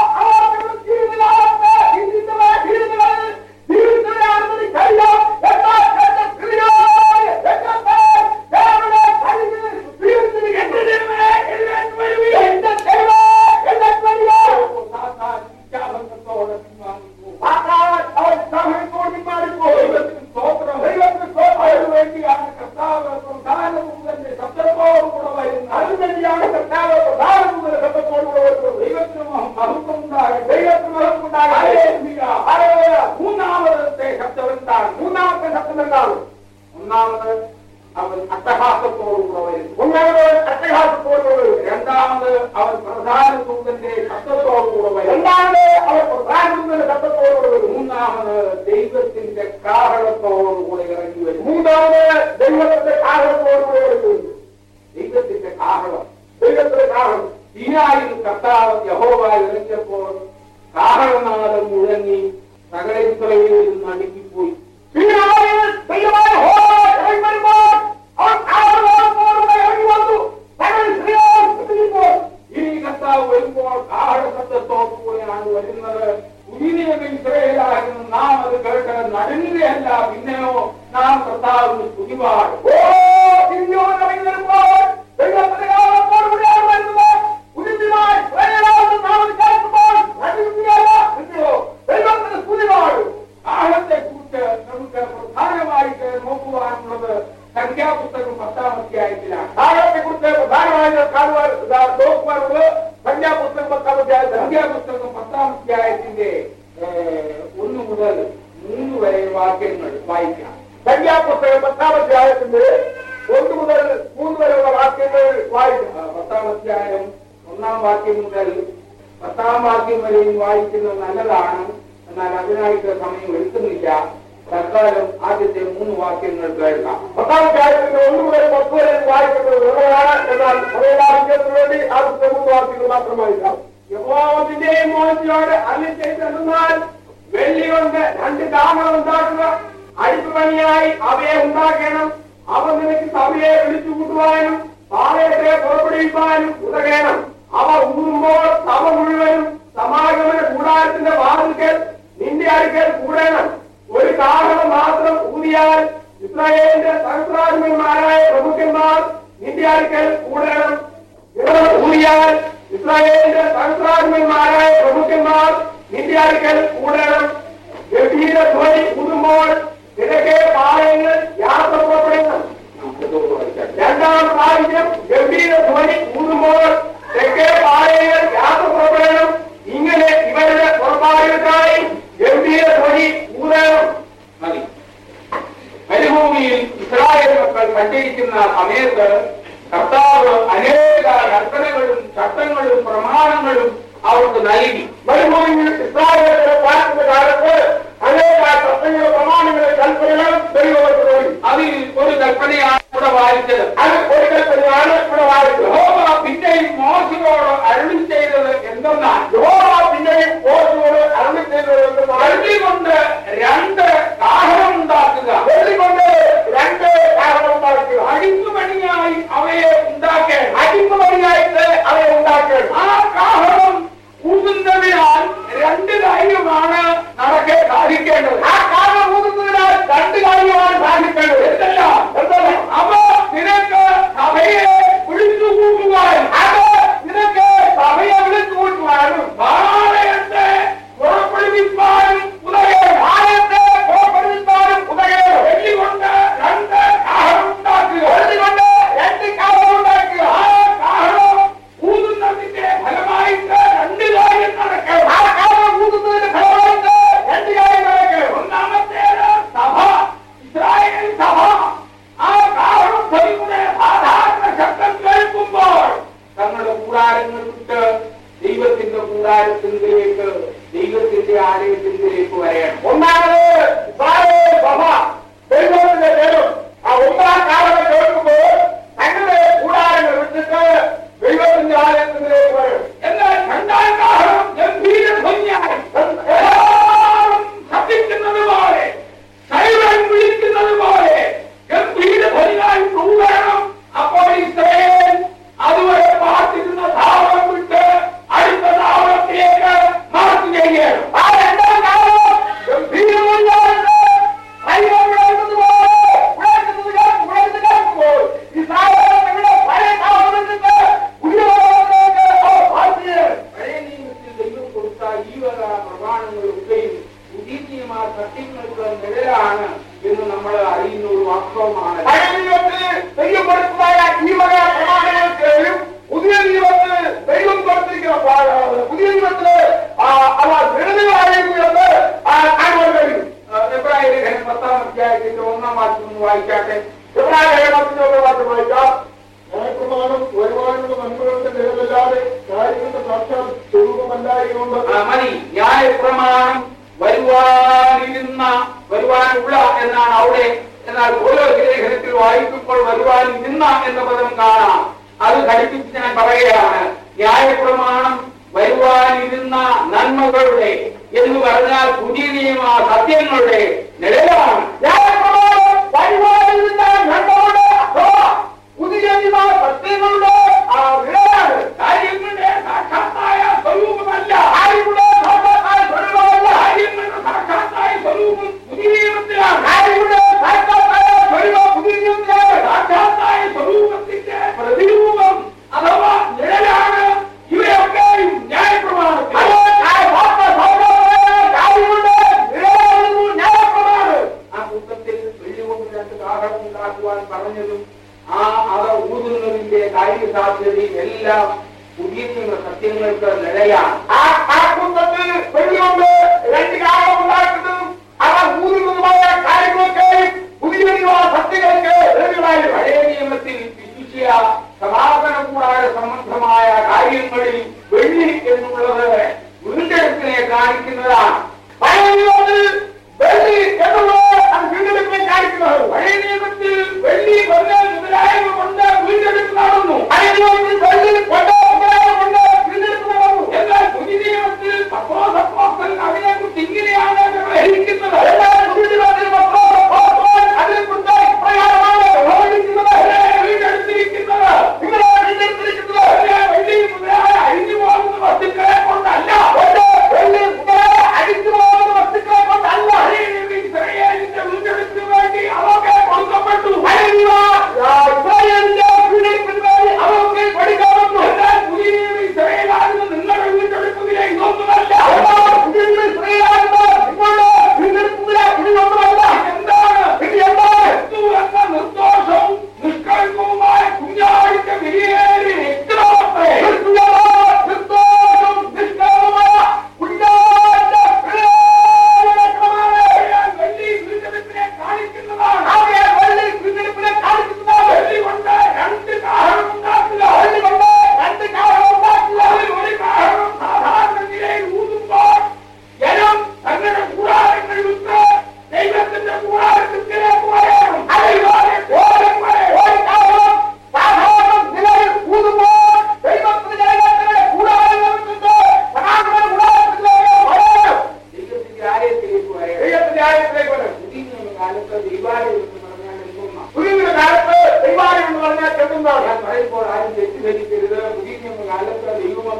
അവർ ജീവിതകാലത്ത് ജീവിതവേ, ജീവിതങ്ങളിൽ ജീവിതവരാണെന്ന് എനിക്കറിയാം. എന്നാൽ എന്റെ പ്രിയരായ രക്തത്തെ ദേവനെ ഭരിക്കുന്നത് ശുദ്ധീകരിച്ചിരിക്കുന്നു. എന്റെ ജനമേ, എഴുന്നേറ്റ് വരുവിൻ. എന്റെ ദൈവമേ, എഴുന്നേറ്റ് വരിക. സാത്താൻ ഇച്ഛാഭംഗത്തോടെ പിൻവാങ്ങുന്നു. സാത്താൻ അവൻ സഭയോട് പിന്മാറിപ്പോയി. ദൈവത്തിന് സ്തോത്രം. ദൈവത്തിന് സ്തോത്രം. അതിനുവേണ്ടിയാണ് കർത്താവ് പ്രധാന ദൂതന്റെ ശബ്ദത്തോടുകൂടെ വരുന്നത് അതിനുവേണ്ടിയാണ് കർത്താവ് പ്രധാന ദൂതന്റെ ശബ്ദത്തോടുകൂടെ വരുന്നത്. ദൈവത്തിന് മഹത്വം ഉണ്ടാകട്ടെ ദൈവത്തിന് മഹത്വം ഉണ്ടാകട്ടെ. ഹല്ലേലൂയ. ഹല്ലേലൂയ. മൂന്നാമത്തെ ശബ്ദം എന്താണ് മൂന്നാമത്തെ ശബ്ദം എന്താണ് ഒന്നാമത് അവൻ അട്ടഹാസത്തോടുകൂടെ വരുന്നു ഒന്നാമത് അട്ടഹാസത്തോടുകൂടെ വരുന്നു. രണ്ടാമത് അവൻ പ്രധാന ദൂതന്റെ ശബ്ദത്തോടുകൂടെ വരുന്നു രണ്ടാമത് അവർ പ്രധാനമന്ത്രിയുടെ ശബ്ദത്തോടുകൂടെ വരുന്നു മൂന്നാമത് ദൈവത്തിന്റെ കാഹളത്തോടുകൂടെ ഇറങ്ങി വരുന്നു മൂന്നാമത് ദൈവത്തിന്റെ കാരണത്തോടുകൂടെ വരുന്നു ദൈവത്തിന്റെ കാഹളം ദൈവത്തിന്റെ കാരണം ഈനായിൽ കർത്താവ് യഹോവ ഇറങ്ങിയപ്പോൾ കാഹളനാദം മുഴങ്ങി സകല ഇസ്രായേലിൽ നടുക്കിപ്പോയി സീനായിൽ ദൈവമായ യഹോവ ഇറങ്ങി വരുമ്പോൾ അവർ കാരണത്തോടുകൂടെ ഇറങ്ങി വന്നു സകല ഇസ്രായേൽ വിട്ടുനിന്നു. ഇനി കർത്താവ് വരുമ്പോൾ കാഹള ശബ്ദത്തോടുകൂടെയാണ് വരുന്നത് പുതിയ ഇസ്രയേലായിരുന്നു നാം അത് കേട്ട് നടുങ്ങുകയല്ല പിന്നെയോ നാം കർത്താവിന് സ്തുതിപാടും ഓ സിംഹോൻ ഇറങ്ങി വരുമ്പോൾ ദൈവത്തിന്റെ കാരണത്തോടുകൂടെയാണ് വരുന്നത് പുതിയതായി ഇസ്രായേലാവുന്ന നാമം കേൾക്കുമ്പോൾ നടുങ്ങുകയല്ല, പിന്നെയോ ദൈവത്തിന് സ്തുതി പാടും കാഹളത്തെ കുറിച്ച് നമുക്ക് പ്രധാനമായിട്ട് നോക്കുവാനുള്ളത് സംഖ്യാപുസ്തകം പത്താം അധ്യായത്തിലാണ് കാലത്തെ കുറിച്ച് പ്രധാനമായി കാണുവാൻ ഇതാ നോക്കുവാനുള്ളത് സംഖ്യാപുസ്തകം പത്താം അധ്യായത്തിലാണ് സംഖ്യാപുസ്തകം പത്താം അധ്യായത്തിന്റെ ഏഹ്, ഒന്ന് മുതൽ മൂന്ന് വരെ വാക്യങ്ങൾ വായിക്കാം സംഖ്യാപുസ്തകം പത്താം അധ്യായത്തിന്റെ ഒന്ന് മുതൽ മൂന്ന് വരെയുള്ള വാക്യങ്ങൾ വായിക്കാം ആ, പത്താം അധ്യായം ഒന്നാം വാക്യം മുതൽ പത്താം വാക്യം വരെയും വായിക്കുന്നത് നല്ലതാണ് എന്നാൽ അതിനായിട്ട് സമയം എടുക്കുന്നില്ല തൽക്കാലം ആദ്യത്തെ മൂന്ന് വാക്യങ്ങൾ കേൾക്കാം പത്താം അധ്യായത്തിന്റെ ഒന്ന് മുതൽ പത്ത് വരെ വായിക്കുന്നത് നല്ലതാണ് എന്നാൽ സമയലാഭിക്കുന്നതിന് വേണ്ടി ആദ്യത്തെ മൂന്ന് വാക്യങ്ങൾ മാത്രമായിരിക്കാം യഹോവത്തിന്റെയും മോശയോട് അല്ലി ചെയ്തെന്നാൽ വെള്ളി കൊണ്ട് രണ്ട് കാമളം ഉണ്ടാക്കുക അടിപ്പണിയായി അവയെ ഉണ്ടാക്കണം അവ നിനക്ക് സഭയെ വിളിച്ചു കൂട്ടുവാനും പാളയത്തെ പുറപ്പെടുവിപ്പാനും ഉതകേണം അവ ഊതുമ്പോൾ സഭ മുഴുവനും സമാഗമന കൂടാരത്തിന്റെ വാതിൽക്കൽ നിന്റെ അടുക്കൽ കൂടണം ഒരു കാഹളം മാത്രം ഊതിയാൽ ഇസ്രായേലിന്റെ സഹസ്രാധിപന്മാരായ പ്രമുഖന്മാർ നിന്റെ അടുക്കൽ കൂടണം ഇവർ ഊതിയാൽ ഇസ്രായേലിന്റെ സഹസ്രാധിപന്മാരായ പ്രമുഖന്മാർ നിന്റെ അടുക്കൽ കൂടണം ഗംഭീര ധ്വനി ഊതുമ്പോൾ കിഴക്കേ പാളയങ്ങൾ യാത്ര പുറപ്പെടുന്നു രണ്ടാം പ്രാവശ്യം ഗംഭീര ധ്വനി ഊതുമ്പോൾ തെക്കേ പാളയങ്ങൾ യാത്ര പുറപ്പെടണം ഇങ്ങനെ ഇവരുടെ പുറപ്പാടുകൾക്കായി ഗംഭീര ധ്വനി ഊതണം മതി മരുഭൂമിയിൽ ഇസ്രായേൽ മക്കൾ സഞ്ചരിക്കുന്ന സമയത്ത് കർത്താവ് അനേക കൽപ്പനകളും കൽപ്പനകളും പ്രമാണങ്ങളും അവർക്ക് നൽകി മരുഭൂമിയിൽ ഇസ്രായേലിനെ പാർക്കുന്ന കാലത്ത് അനേക സത്യങ്ങളും പ്രമാണങ്ങളും കൽപ്പനകളും ദൈവങ്ങൾക്ക് നൽകി അതിൽ ഒരു കൽപ്പനയാണ് ഇവിടെ വായിച്ചത് അത് ഒരു കൽപ്പനയാണ് ഇവിടെ വായിച്ചത് യഹോവ പിന്നെയും മോശയോട് അരുളി ചെയ്തത് എന്തെന്നാൽ യഹോവ പിന്നെയും ഓർമ്മയോട് അരുളി ചെയ്തത് വെള്ളി കൊണ്ട് രണ്ട് കാഹളം ഉണ്ടാക്കുക വെള്ളി കൊണ്ട് രണ്ട് കാരണം ഉണ്ടാക്കുക അടിക്കുമണിയായി അവയെ ഉണ്ടാക്കേണ്ട അടിമണിയായിട്ട് അവയെ ഉണ്ടാക്കണം ആ കാഹളം ഊതുന്നതിനാൽ രണ്ട് കാര്യമാണ് നടക്കെ സാധിക്കേണ്ടത് ആ കാരണം ഊതുന്നതിനാൽ രണ്ട് കാര്യമാണ് സാധിക്കേണ്ടത് എന്തല്ല? എന്താണ്? അവ നിനക്ക് സഭയെ വിളിച്ചു കൂട്ടുവാൻ അത് നിനക്ക് സഭയെ വിളിച്ചു കൂട്ടുവാനും പാളയത്തെ പുറപ്പെടുവിപ്പാനും ഉദയം ആയത്തെ പുറപ്പെടുവിക്കാനും ഉദയം വെള്ളി കൊണ്ട് രണ്ട് കാഹളം ഉണ്ടാക്കുക വെള്ളി കൊണ്ട് രണ്ട് കാര്യം ഉണ്ടാക്കുക ആ കാഹളം ഊതുന്നതിന്റെ ഫലമായിട്ട് രണ്ട് കാര്യം നടക്കണം ആ കാര്യം ഊതുന്നതിന് ഫലമായിട്ട് രണ്ട് കാര്യം നടക്കണം ഒന്നാമത്തേത് സഭ ഇസ്രായേൽ സഭ ആ കാഹളം ധ്വനിയുടെ സാധാരണ ശബ്ദം കേൾക്കുമ്പോൾ തങ്ങളുടെ കൂടാരങ്ങൾ വിട്ട് ദൈവത്തിന്റെ കൂടാരത്തിലേക്ക് ദൈവത്തിന്റെ ആലയത്തിലേക്ക് വരണം ഒന്നാമത് ഇസ്രായേൽ സഭ ദൈവത്തിന്റെ പേരും ആ ഒന്നാം കാലം കേൾക്കുമ്പോൾ തങ്ങളുടെ കൂടാരങ്ങൾ വിട്ടിട്ട് ദൈവത്തിന്റെ ആലയത്തിലേക്ക് വരും എന്നാൽ രണ്ടാം കാഹളം ഗംഭീര ധ്വനിയായി എല്ലാവരും ശബ്ദിക്കുന്നത് പോലെ സൈവൻ വിളിക്കുന്നത് പോലെ ഗംഭീര ധ്വനിയായി വരണം അപ്പോൾ ഇസ്രയേൽ അതുവരെ പാർത്തിരുന്ന താവളം വിട്ട് അടുത്ത താവളത്തിലേക്ക് മാർക്ക് ചെയ്യുകയാണ് ആ രണ്ടാം കാലം ഗംഭീരമല്ലാണ്ട് സൈന്യം വിളയുന്നത് പോലെ വിളയുന്നത് കേൾക്കും, വിളയുന്നത് കേൾക്കുമ്പോൾ ഇസ്രായേൽ തങ്ങളുടെ പഴയ താവളത്തിൽ നിന്ന് പുതിയ താവളത്തിലേക്ക് അവർ മാറ്റുകയാണ്. പഴയ നിയമത്തിൽ ദൈവം കൊടുത്ത ഈ വക പ്രമാണങ്ങളൊക്കെയും പുതിയ നിയമ സത്യങ്ങൾക്ക് നിഴലാണ് എന്ന് നമ്മൾ അറിയുന്ന ഒരു വാസ്തവമാണ് പഴയ നിയമത്തിൽ ദൈവം കൊടുത്തതായ ഈ വക പ്രമാണങ്ങൾക്കും പുതിയ നിയമത്തിൽ ദൈവം കൊടുത്തിരിക്കുന്ന പാ- പുതിയ നിയമത്തില് ആ, അവ ദൃഢതകളായിരുന്നു എന്ന് ആ, കാണുവാൻ കഴിയും എബ്രാഹിം ലേഖനം പത്താം അധ്യായത്തിന്റെ ഒന്നാം വാക്യം ഒന്ന് വായിക്കാട്ടെ ഇബ്രാഹിമത്തിന്റെ ഒരു വാക്യം വായിക്കാം ന്യായപ്രമാണം വരുവാനുള്ള നന്മകളുടെ നിഴലല്ലാതെ കാര്യങ്ങളുടെ സാക്ഷാൽ സ്വരൂപമല്ലായതുകൊണ്ട് ആ, മതി ന്യായപ്രമാണം വരുവാനിരുന്ന വരുവാനുള്ള എന്നാണ് അവിടെ എന്നാൽ ഓരോ ലേഖനത്തിൽ വായിക്കുമ്പോൾ വരുവാനിരുന്ന എന്ന പദം കാണാം അത് ഘടിപ്പിച്ച് ഞാൻ പറയുകയാണ് ന്യായപ്രമാണം വരുവാനിരുന്ന നന്മകളുടെ എന്ന് പറഞ്ഞാൽ പുതിയ നിയമ സത്യങ്ങളുടെ നിഴലാണ് ന്യായപ്രമാണം വരുവാനിരുന്ന നന്മകളുടെ അഥവാ പുതിയ നിയമ സത്യങ്ങളുടെ ആ നിഴലാണ് കാര്യങ്ങളുടെ സാക്ഷാത്തായ സ്വരൂപമല്ല കാര്യങ്ങളുടെ സാക്ഷാത്തായ സ്വരൂപമല്ല കാര്യങ്ങളുടെ സാക്ഷാത്തായ സ്വരൂപം പുതിയ നിയമത്തിലാണ് കാര്യങ്ങളുടെ സാക്ഷാത്തായ സ്വരൂപം പുതിയ നിയമത്തിലാണ് സാക്ഷാത്തായ സ്വരൂപത്തിന്റെ പ്രതിരൂപം അഥവാ നിഴലാണ് ഇവയൊക്കെയും ന്യായപ്രമാണത്തിൽ അത് ആ വാർത്ത സൗകര്യമായ കാര്യങ്ങളുടെ നിഴലായിരുന്നു ന്യായപ്രമാണം ആ കൂട്ടത്തിൽ വെള്ളികൊണ്ട് രണ്ട് കാഹളം ഉണ്ടാക്കുവാൻ പറഞ്ഞതും ആ അവ ഊതുന്നതിന്റെ കാര്യസാധ്യതയും എല്ലാം പുതിയ നിയമ സത്യങ്ങൾക്ക് നിഴലാണ് ആ കാട്ടുന്നതിൽ വെള്ളികൊണ്ട് രണ്ട് കാലം ഉണ്ടാക്കുന്നതും അവ ഊരുന്നതുമായ കാര്യങ്ങൾക്ക് പുതിയ നിയമ സത്യങ്ങൾക്ക് എതിരായിരുന്നു പഴയ നിയമത്തിൽ വിശിഷ്യ സമാപന കൂടാര സംബന്ധമായ കാര്യങ്ങളിൽ വെള്ളി എന്നുള്ളത് വീണ്ടെടുപ്പിനെ കാണിക്കുന്നതാണ് പഴയ നിയമത്തിൽ വെള്ളി എന്നുള്ളത് അത് വീണ്ടെടുപ്പിനെ കാണിക്കുന്നത് പഴയ നിയമത്തിൽ വെള്ളി കൊല്ലം മുതലായവ കൊണ്ട് വീണ്ടെടുപ്പ് നടന്നു പഴയ നിയമത്തിൽ വെള്ളി കൊണ്ട് ഉപയോഗം കൊണ്ട് വീണ്ടെടുപ്പ് നടന്നു എന്നാൽ പുതിയ നിയമത്തിൽ അപ്പോസ്തലൻ അതിനെക്കുറിച്ച് ഇങ്ങനെയാണ് വ്യവഹരിക്കുന്നത് എന്നാൽ പുതിയ നിയമത്തിൽ പത്രോസ് അപ്പോൾ അതിനെക്കുറിച്ച് ഇപ്രകാരമാണ് വ്യവഹരിക്കുന്നത് അവരെ വീണ്ടെടുത്തിരിക്കുന്നത് നിങ്ങളെ വീണ്ടെടുത്തിരിക്കുന്നത് അവരെ വെള്ളി മുതലായ അഴിഞ്ഞു പോകുന്ന വസ്തുക്കളെ കൊണ്ടല്ല കൊണ്ട് വെള്ളി മുതലായ അടിച്ചു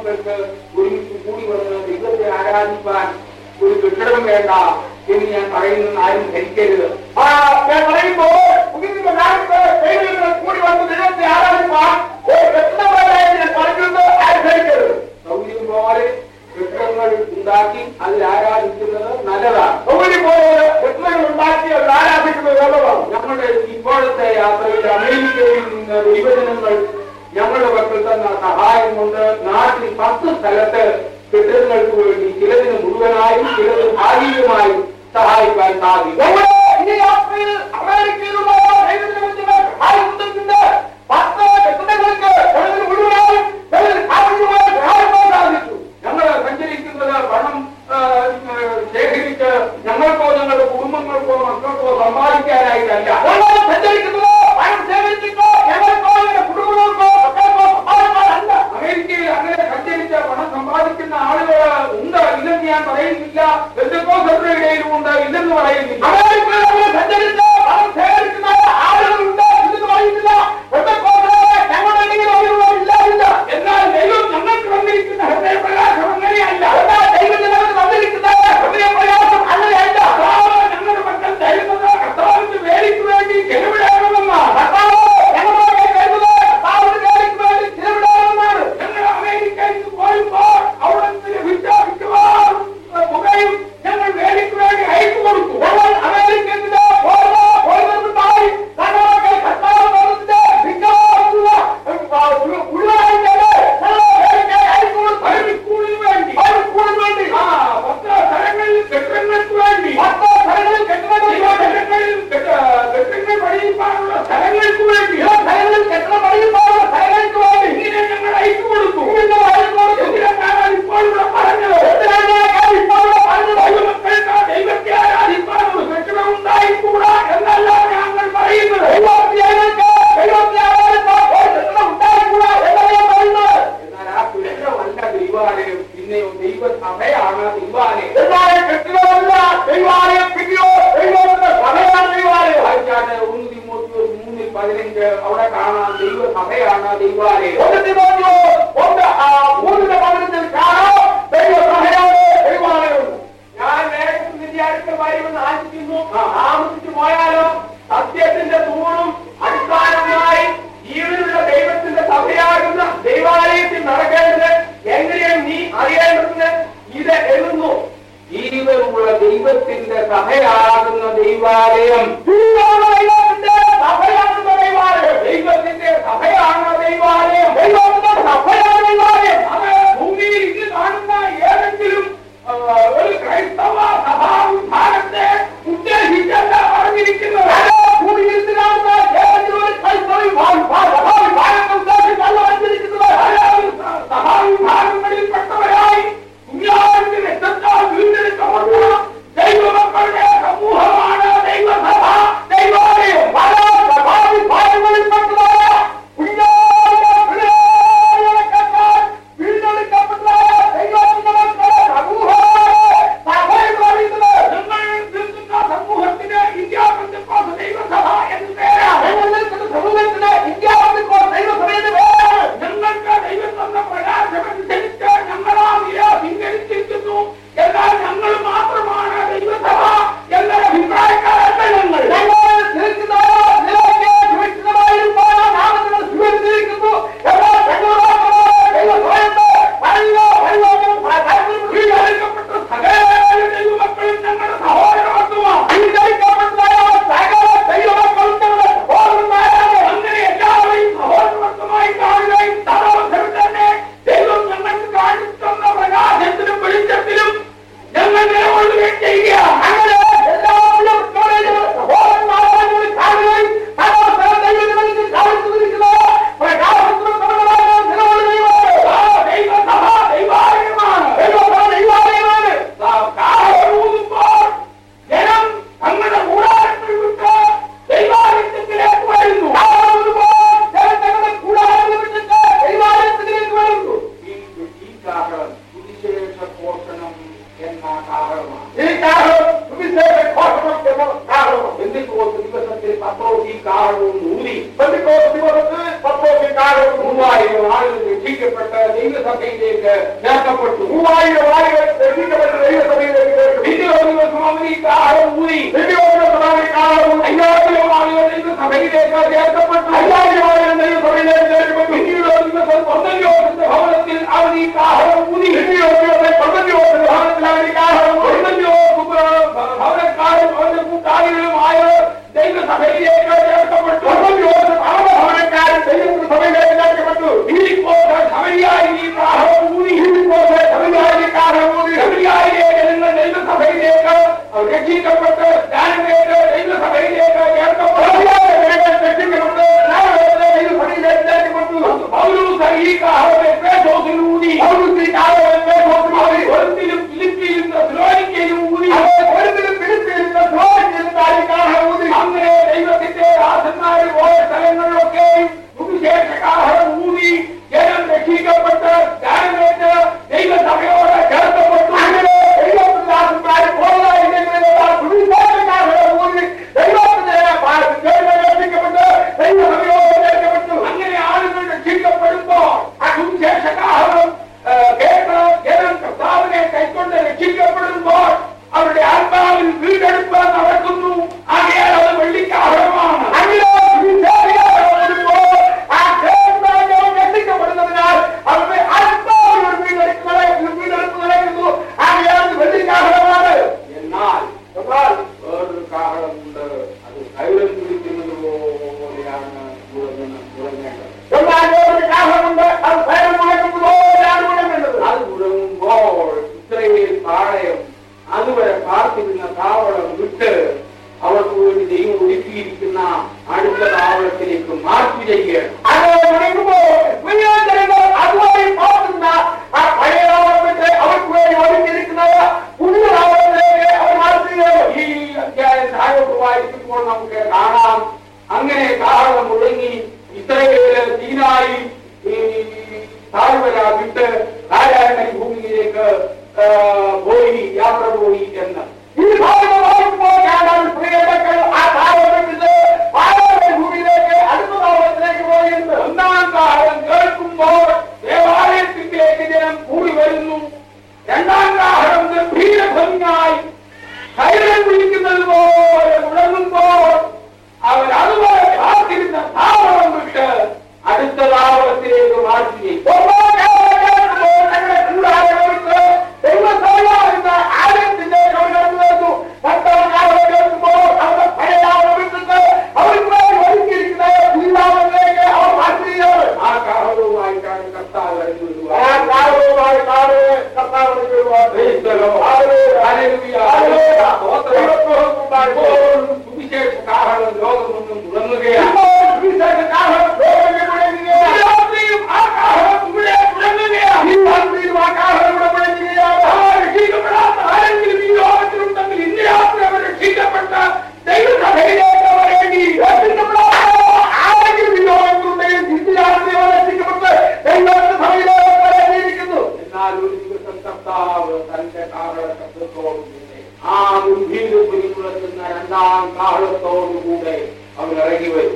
മക്കൾക്ക് ഒരുമിച്ച് കൂടി വന്ന് ദൈവത്തെ ആരാധിപ്പാൻ ഒരു കെട്ടിടം വേണ്ട എന്ന് ഞാൻ പറയുന്നത് ആരും ധരിക്കരുത് ആ ഞാൻ പറയുമ്പോൾ പുതിയ കാലത്ത് ദൈവങ്ങൾ കൂടി വന്ന് ദൈവത്തെ ആരാധിപ്പാൻ ഒരു കെട്ടിടമായി ഞാൻ പറയുന്നത് അനുസരിക്കരുത് സൗകര്യം പോലെ കെട്ടിടങ്ങൾ ഉണ്ടാക്കി അതിൽ ആരാധിക്കുന്നത് നല്ലതാണ് സൗകര്യം പോലെ കെട്ടിടങ്ങൾ ഉണ്ടാക്കി അവർ ആരാധിക്കുന്നത് നല്ലതാണ് ഞങ്ങളുടെ ഇപ്പോഴത്തെ യാത്രയിൽ അമേരിക്കയിൽ നിന്ന് ദൈവജനങ്ങൾ ഞങ്ങളുടെ പക്കൽ തന്ന സഹായം കൊണ്ട് നാട്ടിൽ പത്ത് സ്ഥലത്ത് കെട്ടിടങ്ങൾക്ക് വേണ്ടി ചിലതിന് മുഴുവനായും ചിലത് ഭാഗികമായും സഹായിക്കാൻ സാധിക്കും നമ്മുടെ ഈ യാത്രയിൽ അമേരിക്കയിലുള്ള ദൈവജനത്തിന്റെ സഹായത്തിന്റെ പത്ത് കെട്ടിടങ്ങൾക്ക് ചിലതിന് മുഴുവനായും ചിലതിന് ഭാഗികമായി സഹായിക്കാൻ സാധിച്ചു ഞങ്ങൾ സഞ്ചരിക്കുന്നത് പണം ആ, ശേഖരിച്ച് ഞങ്ങൾക്കോ ഞങ്ങളുടെ കുടുംബങ്ങൾക്കോ മക്കൾക്കോ സമ്പാദിക്കാനായിട്ടല്ല ഞങ്ങൾ സഞ്ചരിക്കുന്നത് പണം ശേഖരിച്ചിട്ടോ ഞങ്ങൾക്കോ ഞങ്ങളുടെ കുടുംബങ്ങൾക്കോ മക്കൾക്കോ സഹായിക്കാനല്ല അമേരിക്കയിൽ അങ്ങനെ സഞ്ചരിച്ച പണം സമ്പാദിക്കുന്ന ആളുകൾ ഉണ്ട് ഇല്ലെന്ന് ഞാൻ പറയുന്നില്ല എന്തൊക്കെ ഇടയിലും ഉണ്ട് ഇല്ലെന്ന് പറയുന്നില്ല അമേരിക്കയിൽ നമ്മൾ സഞ്ചരിച്ച് പണം ശേഖരിക്കുന്ന ആളുകളുണ്ട് ഇല്ലെന്ന് പറയുന്നില്ല എന്തൊക്കെ ഞങ്ങളുടെ ഇടയിൽ അവരുള്ള ഇല്ല എന്നാൽ ദൈവം ഞങ്ങൾക്ക് വന്നിരിക്കുന്ന ഹൃദയപ്രകാശം അങ്ങനെയല്ല എന്നാൽ ദൈവത്തിന് നമുക്ക് തന്നിരിക്കുന്ന ഹൃദയപ്രയാസം അങ്ങനെയല്ല ഞങ്ങളുടെ മക്കൾ തരുന്നത് കർത്താവിന്റെ വേലിക്ക് വേണ്ടി ചെലവിടണമെന്നാണ് കർത്താവ് ഞങ്ങളുടെ കയ്യിൽ തരുന്നത് കർത്താവിന്റെ വേലയ്ക്ക് വേണ്ടി ചിലവിടാമെന്നാണ്. ഞങ്ങൾ അമേരിക്കയിൽ നിന്ന് പോയപ്പോൾ അവിടെ നിന്ന് ലഭിച്ച മിക്കവാറും തുകയും ഞങ്ങൾ വേലിക്ക് വേണ്ടി അയച്ചു കൊടുത്തു ഞങ്ങൾ അമേരിക്കയിൽ നിന്ന് പോകുന്ന പോയതുകൊണ്ടായി ഞങ്ങളുടെ കയ്യിൽ കർത്താവ് തന്നതിന്റെ മിക്കവാറുമുള്ള, ഉം, ആ, ഉള്ള- ഉള്ളതായിട്ട് ഞങ്ങളുടെ വേലയ്ക്കായി അയച്ചു കൊടുത്തു. ഭരണക്കൂടിന് വേണ്ടി ഭരണക്കൂടിന് വേണ്ടി. ആ പത്ത് സ്ഥലങ്ങളിൽ കെട്ടിടങ്ങൾക്ക് വേണ്ടി പത്ത് സ്ഥലങ്ങളിൽ കെട്ടിടങ്ങൾക്ക് വേണ്ടി. സ്ഥലങ്ങളിൽ കെട്ടിടങ്ങൾ പണിയിപ്പാനുള്ള സ്ഥലങ്ങൾക്ക് വേണ്ടി ചില സ്ഥലങ്ങളിൽ കെട്ടിടം പണിയുമ്പോഴുള്ള സ്ഥലങ്ങൾക്ക് വേണ്ടി ഇങ്ങനെ ഞങ്ങൾ അയച്ചു കൊടുത്തു ഇങ്ങനെ അയച്ചു കൊടുത്തു. എന്തിനാണ് ഇപ്പോൾ ഇവിടെ പറഞ്ഞത് എന്തിനാണ് ഞാൻ ഇപ്പോൾ ഇവിടെ പറഞ്ഞത്? ദൈവമക്കൾക്ക് ദൈവത്തെ ആരാധിക്കാനുള്ള കെട്ടിടം ഉണ്ടായിക്കൂടാ എന്നല്ല ഞങ്ങൾ പറയുന്നത് ദൈവത്തിലേക്ക് ദൈവത്തെ ആരാധിക്കാൻ ഒരു കെട്ടിടം ഉണ്ടായിക്കൂടാ എന്നല്ല ഞാൻ പറയുന്നത്. എന്നാൽ ആ കെട്ടിടമല്ല ദൈവാലയം പിന്നെയോ ദൈവസഭയാണ് ദൈവാലയം എന്നാൽ കെട്ടിടമല്ല ദൈവാലയം പിന്നെയോ ദൈവത്തിന്റെ സഭയാണ് ദൈവാലയം വായിച്ചാട്ട് ഒന്ന് തിമോത്തിയോസ് മൂന്നിൽ പതിനഞ്ച് അവിടെ കാണാം ദൈവസഭയാണ് ദൈവാലയം ഒന്ന് തിമോത്തിയോസ് ഒന്ന് ആ മൂന്നിന്റെ പതിനഞ്ചിൽ കാണാം ദൈവസഭയാണ് ദൈവാലയം ഞാൻ വേഗത്തിൽ നിന്റെ അടുത്ത് വരുമെന്ന് ആശിക്കുന്നു താമസിച്ചു പോയാലോ സത്യത്തിന്റെ തൂണും അടിസ്ഥാനമായി ജീവനുള്ള ദൈവത്തിന്റെ സഭയാകുന്ന ദൈവാലയത്തിൽ നടക്കേണ്ടത് എങ്ങനെയാണ് നീ അറിയേണ്ടത് ഇത് എഴുതുന്നു ജീവനുള്ള ദൈവത്തിന്റെ സഭയാകുന്ന ദൈവാലയം ജീവനുള്ള ദൈവത്തിന്റെ സഭയാണ് ദൈവാലയം ദൈവത്തിന്റെ സഭയാണ് ദൈവാലയം ദൈവത്തിന്റെ സഭയാണ് ദൈവാലയം അത് ഭൂമിയിൽ ഇന്ന് കാണുന്ന ഏതെങ്കിലും ആ, ഒരു ക്രൈസ്തവ സഭാ വിഭാഗത്തെ ഉദ്ദേശിച്ചല്ല പറഞ്ഞിരിക്കുന്നത് അത് ഭൂമിയിൽ നിന്ന് കാണുന്ന ഏതെങ്കിലും ഒരു ക്രൈസ്തവ വിഭാഗം, സഭാ വിഭാഗത്തെ ഉദ്ദേശിച്ചല്ല പറഞ്ഞിരിക്കുന്നത്. സഭാ വിഭാഗങ്ങളിൽപ്പെട്ടവരായി കുഞ്ഞാവിന്റെ രക്തത്താൽ വീണ്ടെടുക്കപ്പെട്ട ദൈവമക്കളുടെ സമൂഹമാണ് ദൈവസഭ ദൈവാലയം പല സഭാ വിഭാഗങ്ങളിൽപ്പെട്ടതായ കുഞ്ഞാടിന്റെ പിള്ളേരടക്കത്താൽ വീണ്ടെടുക്കപ്പെട്ടതായ ദൈവത്തിന്റെ മക്കളുടെ സമൂഹമാണ് സഭ എന്ന് പറയുന്നത്. ഞങ്ങൾ നിൽക്കുന്ന സമൂഹത്തിന് ഇന്ത്യ പെന്തക്കോസ്ത് ദൈവസഭ എന്ന് പേരാണ് ഞങ്ങൾ നിൽക്കുന്ന സമൂഹത്തിന് ഇന്ത്യ പെന്തക്കോസ്ത് ദൈവസഭയുടെ പേരാണ്. ഞങ്ങൾക്ക് ദൈവം തന്ന പ്രകാശമനുസരിച്ച് ഞങ്ങളാ നില സ്വീകരിച്ചിരിക്കുന്നു എന്നാൽ ഞങ്ങൾ മാത്രമാണ് ദൈവസഭ എന്ന അഭിപ്രായക്കാരല്ല ഞങ്ങൾ ഞങ്ങൾ നിൽക്കുന്നവരോ നിലയ്ക്ക് സുരക്ഷിതമായിരിക്കുമ്പോൾ നാമങ്ങൾ സ്വീകരിച്ചിരിക്കുന്നു. എന്നാൽ ഞങ്ങളോടൊപ്പം ദൈവസഭയുണ്ട്. പറയുക, പറയുക, പറയുക. വീണ്ടെടുക്കപ്പെട്ട സകല ദൈവമക്കളും ഞങ്ങളുടെ സഹോദരവർഗമാണ് വീണ്ടെടുക്കപ്പെട്ടതായ സകല ദൈവമക്കളും ഞങ്ങളുടെ സഹോദരന്മാരാണ്. അങ്ങനെ എല്ലാവരെയും സഹോദരവർഗമായി കാണുകയും തദവസരം തന്നെ ദൈവം ഞങ്ങൾക്ക് കാണിച്ചുതന്ന പ്രകാശത്തിലും വെളിച്ചത്തിലും ഞങ്ങൾ നിലകൊള്ളുകയും ചെയ്യുക അങ്ങനെ എല്ലാവരും ഞങ്ങളുടെ സഹോദരന്മാരായി ഞങ്ങൾ കാണുകയും പരസ്പരം ദൈവത്തിൽ കാണിച്ചുകൊണ്ടിരിക്കുന്ന പ്രകാശത്തിലും പ്രബലമായ നിലകൊള്ളുകയുമാണ്. ആ ദൈവസഭ ദൈവാലയമാണ് ദൈവസഭ ദൈവാലയമാണ്. കാലൂതുമ്പോൾ ജനം തങ്ങളുടെ കൂടാരങ്ങൾ വിട്ട് ദൈവാലയത്തിലേക്ക് വരുന്നു കാലൂതുമ്പോൾ ജനം തങ്ങളുടെ കൂടാരങ്ങൾ വിട്ടിട്ട് ദൈവാലയത്തിലേക്ക് വരുന്നു. ഈ ഈ കാഹളം സുവിശേഷ പോഷണം എന്ന കാഹളമാണ് ഈ കാലം സുവിശേഷ ഘോഷണം എന്ന കാലമാണ്. എന്തിക്കോസ് ദിവസത്തിൽ പത്രോസ് ഈ കാഹളവും ഊതി പെന്തക്കോസ്ത് ദിവസത്തിൽ പത്രോസ് ഈ കാലം മൂവായിരം ആളുകൾ രക്ഷിക്കപ്പെട്ട് ദൈവസഭയിലേക്ക് ചേർക്കപ്പെട്ടു മൂവായിരം ആളുകൾ രക്ഷിക്കപ്പെട്ട ദൈവസഭയിലേക്ക് ചേർക്കും പിന്നെ ഒരു ദിവസം അവർക്ക് ആഹാരം ഊതി അയ്യായിരം ആളുകൾ ദൈവസഭയിലേക്ക് ചേർക്കപ്പെട്ടു അയ്യായിരം ആളുകൾ ദൈവസഭയിലേക്ക് ചേർക്കപ്പെട്ടു പിന്നീട് ഒരു ദിവസം കൊന്നല്യോസിന്റെ ഭവനത്തിൽ അവർക്ക് ആഹാരം ഊതി കൊന്നല്യോ ഭവനക്കാരും അവന്റെ കൂട്ടാളികളുമായ ദൈവസഭയിലേക്ക് ചേർക്കപ്പെട്ടു ഫിലിപ്പോസ് ശമരിയായി ഈ ആഹാരം ഊതി ശമരിയായിലെ ജനങ്ങൾ ദൈവസഭയിലേക്ക് രക്ഷിക്കപ്പെട്ട് ജ്ഞാനമേറ്റ് ദൈവസഭയിലേക്ക് ചേർക്കപ്പെട്ടു പൗരൂസ് ഈ ആഹാരം പേശോസിൽ ഊതി ഒരിക്കലും ഫിലിപ്പിയിലും തെസ്സലോനിക്കയിലും ഊതി അങ്ങനെ ദൈവത്തിന്റെ ദാസന്മാര് പോയ സ്ഥലങ്ങളിലൊക്കെ സുവിശേഷകാഹരം ഊതി ജനം രക്ഷിക്കപ്പെട്ട് ജ്ഞാനമേറ്റ് ദൈവസഭയോട് ചേർക്കപ്പെട്ടു അങ്ങനെ ആളുകൾ രക്ഷിക്കപ്പെടുമ്പോൾ ആ സുവിശേഷകാഹരം ആ, കേട്ട് ജനം കർത്താവിനെ കൈക്കൊണ്ട് രക്ഷിക്കപ്പെടുമ്പോൾ അവരുടെ ആത്മാവിൽ വീണ്ടെടുപ്പ് നടക്കുന്നു ആകയാൽ അത് വെള്ളിക്കാഹരമാണ് എന്നാൽ വേറൊരു കാഹളമുണ്ട് അത് കൈരം പിടിക്കുന്നത് പോലെയാണ് മുഴങ്ങുന്ന- മുഴങ്ങേണ്ടത് അത് മുഴങ്ങുമ്പോൾ ഇത്രയും പാളയം അതുവരെ പാർത്തിരുന്ന താവളം വിട്ട് അവർക്ക് വേണ്ടി ദൈവം ഒരുക്കിയിരിക്കുന്ന അടുത്ത താവളത്തിലേക്ക് മാറ്റി ചെയ്യുകയാണ് അവർക്ക് വേണ്ടി ഒരുക്കിയിരിക്കുന്നത് പുതിയ രാവണത്തിലേക്ക് അവർ മാറ്റുകയാണ് ഈ അധ്യായം താഴോട്ട് വായിക്കുമ്പോൾ നമുക്ക് കാണാം അങ്ങനെ കാഹളം മുഴങ്ങി ഇത്രയേറെ തീനായി ഈ താഴ്വര വിട്ട് കാരായണ ഭൂമിയിലേക്ക് ആ, പോയി യാത്ര പോയി എന്ന് ഈ ഭാഗം വായിക്കുമ്പോൾ കാണാൻ പ്രിയപ്പെട്ട ആ താവളത്തിന്റെ പാലായുടെ ഭൂമിയിലേക്ക് അടുത്ത താവളത്തിലേക്ക് പോയിരുന്നു ഒന്നാം കാലം കേൾക്കുമ്പോൾ ദേവാലയത്തിലേക്ക് ജനം കൂടി വരുന്നു രണ്ടാം കാലം ഗംഭീരഭംഗിയായി കൈരം വിളിക്കുന്നത് പോലെ മുഴങ്ങുമ്പോൾ അവർ അതുപോലെ കാത്തിരുന്ന താവളം വിട്ട് അടുത്ത താവളത്തിലേക്ക് മാറ്റി ആ കാഹളവുമായിട്ടാണ് കർത്താവ് വരുന്നത് Praise the Lord. Hallelujah. ഇപ്പോൾ സുവിശേഷ കാഹളം ലോകമൊന്നും മുഴങ്ങുകയാണ് രാത്രിയും ആ കാഹളം ഇവിടെ മുഴങ്ങുകയാണ് ആ രക്ഷിക്കപ്പെടാത്ത ആരെങ്കിലും ഈ ലോകത്തിലുണ്ടെങ്കിൽ ഇന്ന് രാത്രി അവർ രക്ഷിക്കപ്പെട്ട ദൈവസഭയിലേക്ക് വരേണ്ടി എന്നാൽ ഒരു ദിവസം കർത്താവ് തന്റെ കാഹള ശബ്ദത്തോടുകൂടെ ആ ഗംഭീര പുലിമുളക്കുന്ന രണ്ടാം കാഹളത്തോടുകൂടെ അവൻ ഇറങ്ങി വരും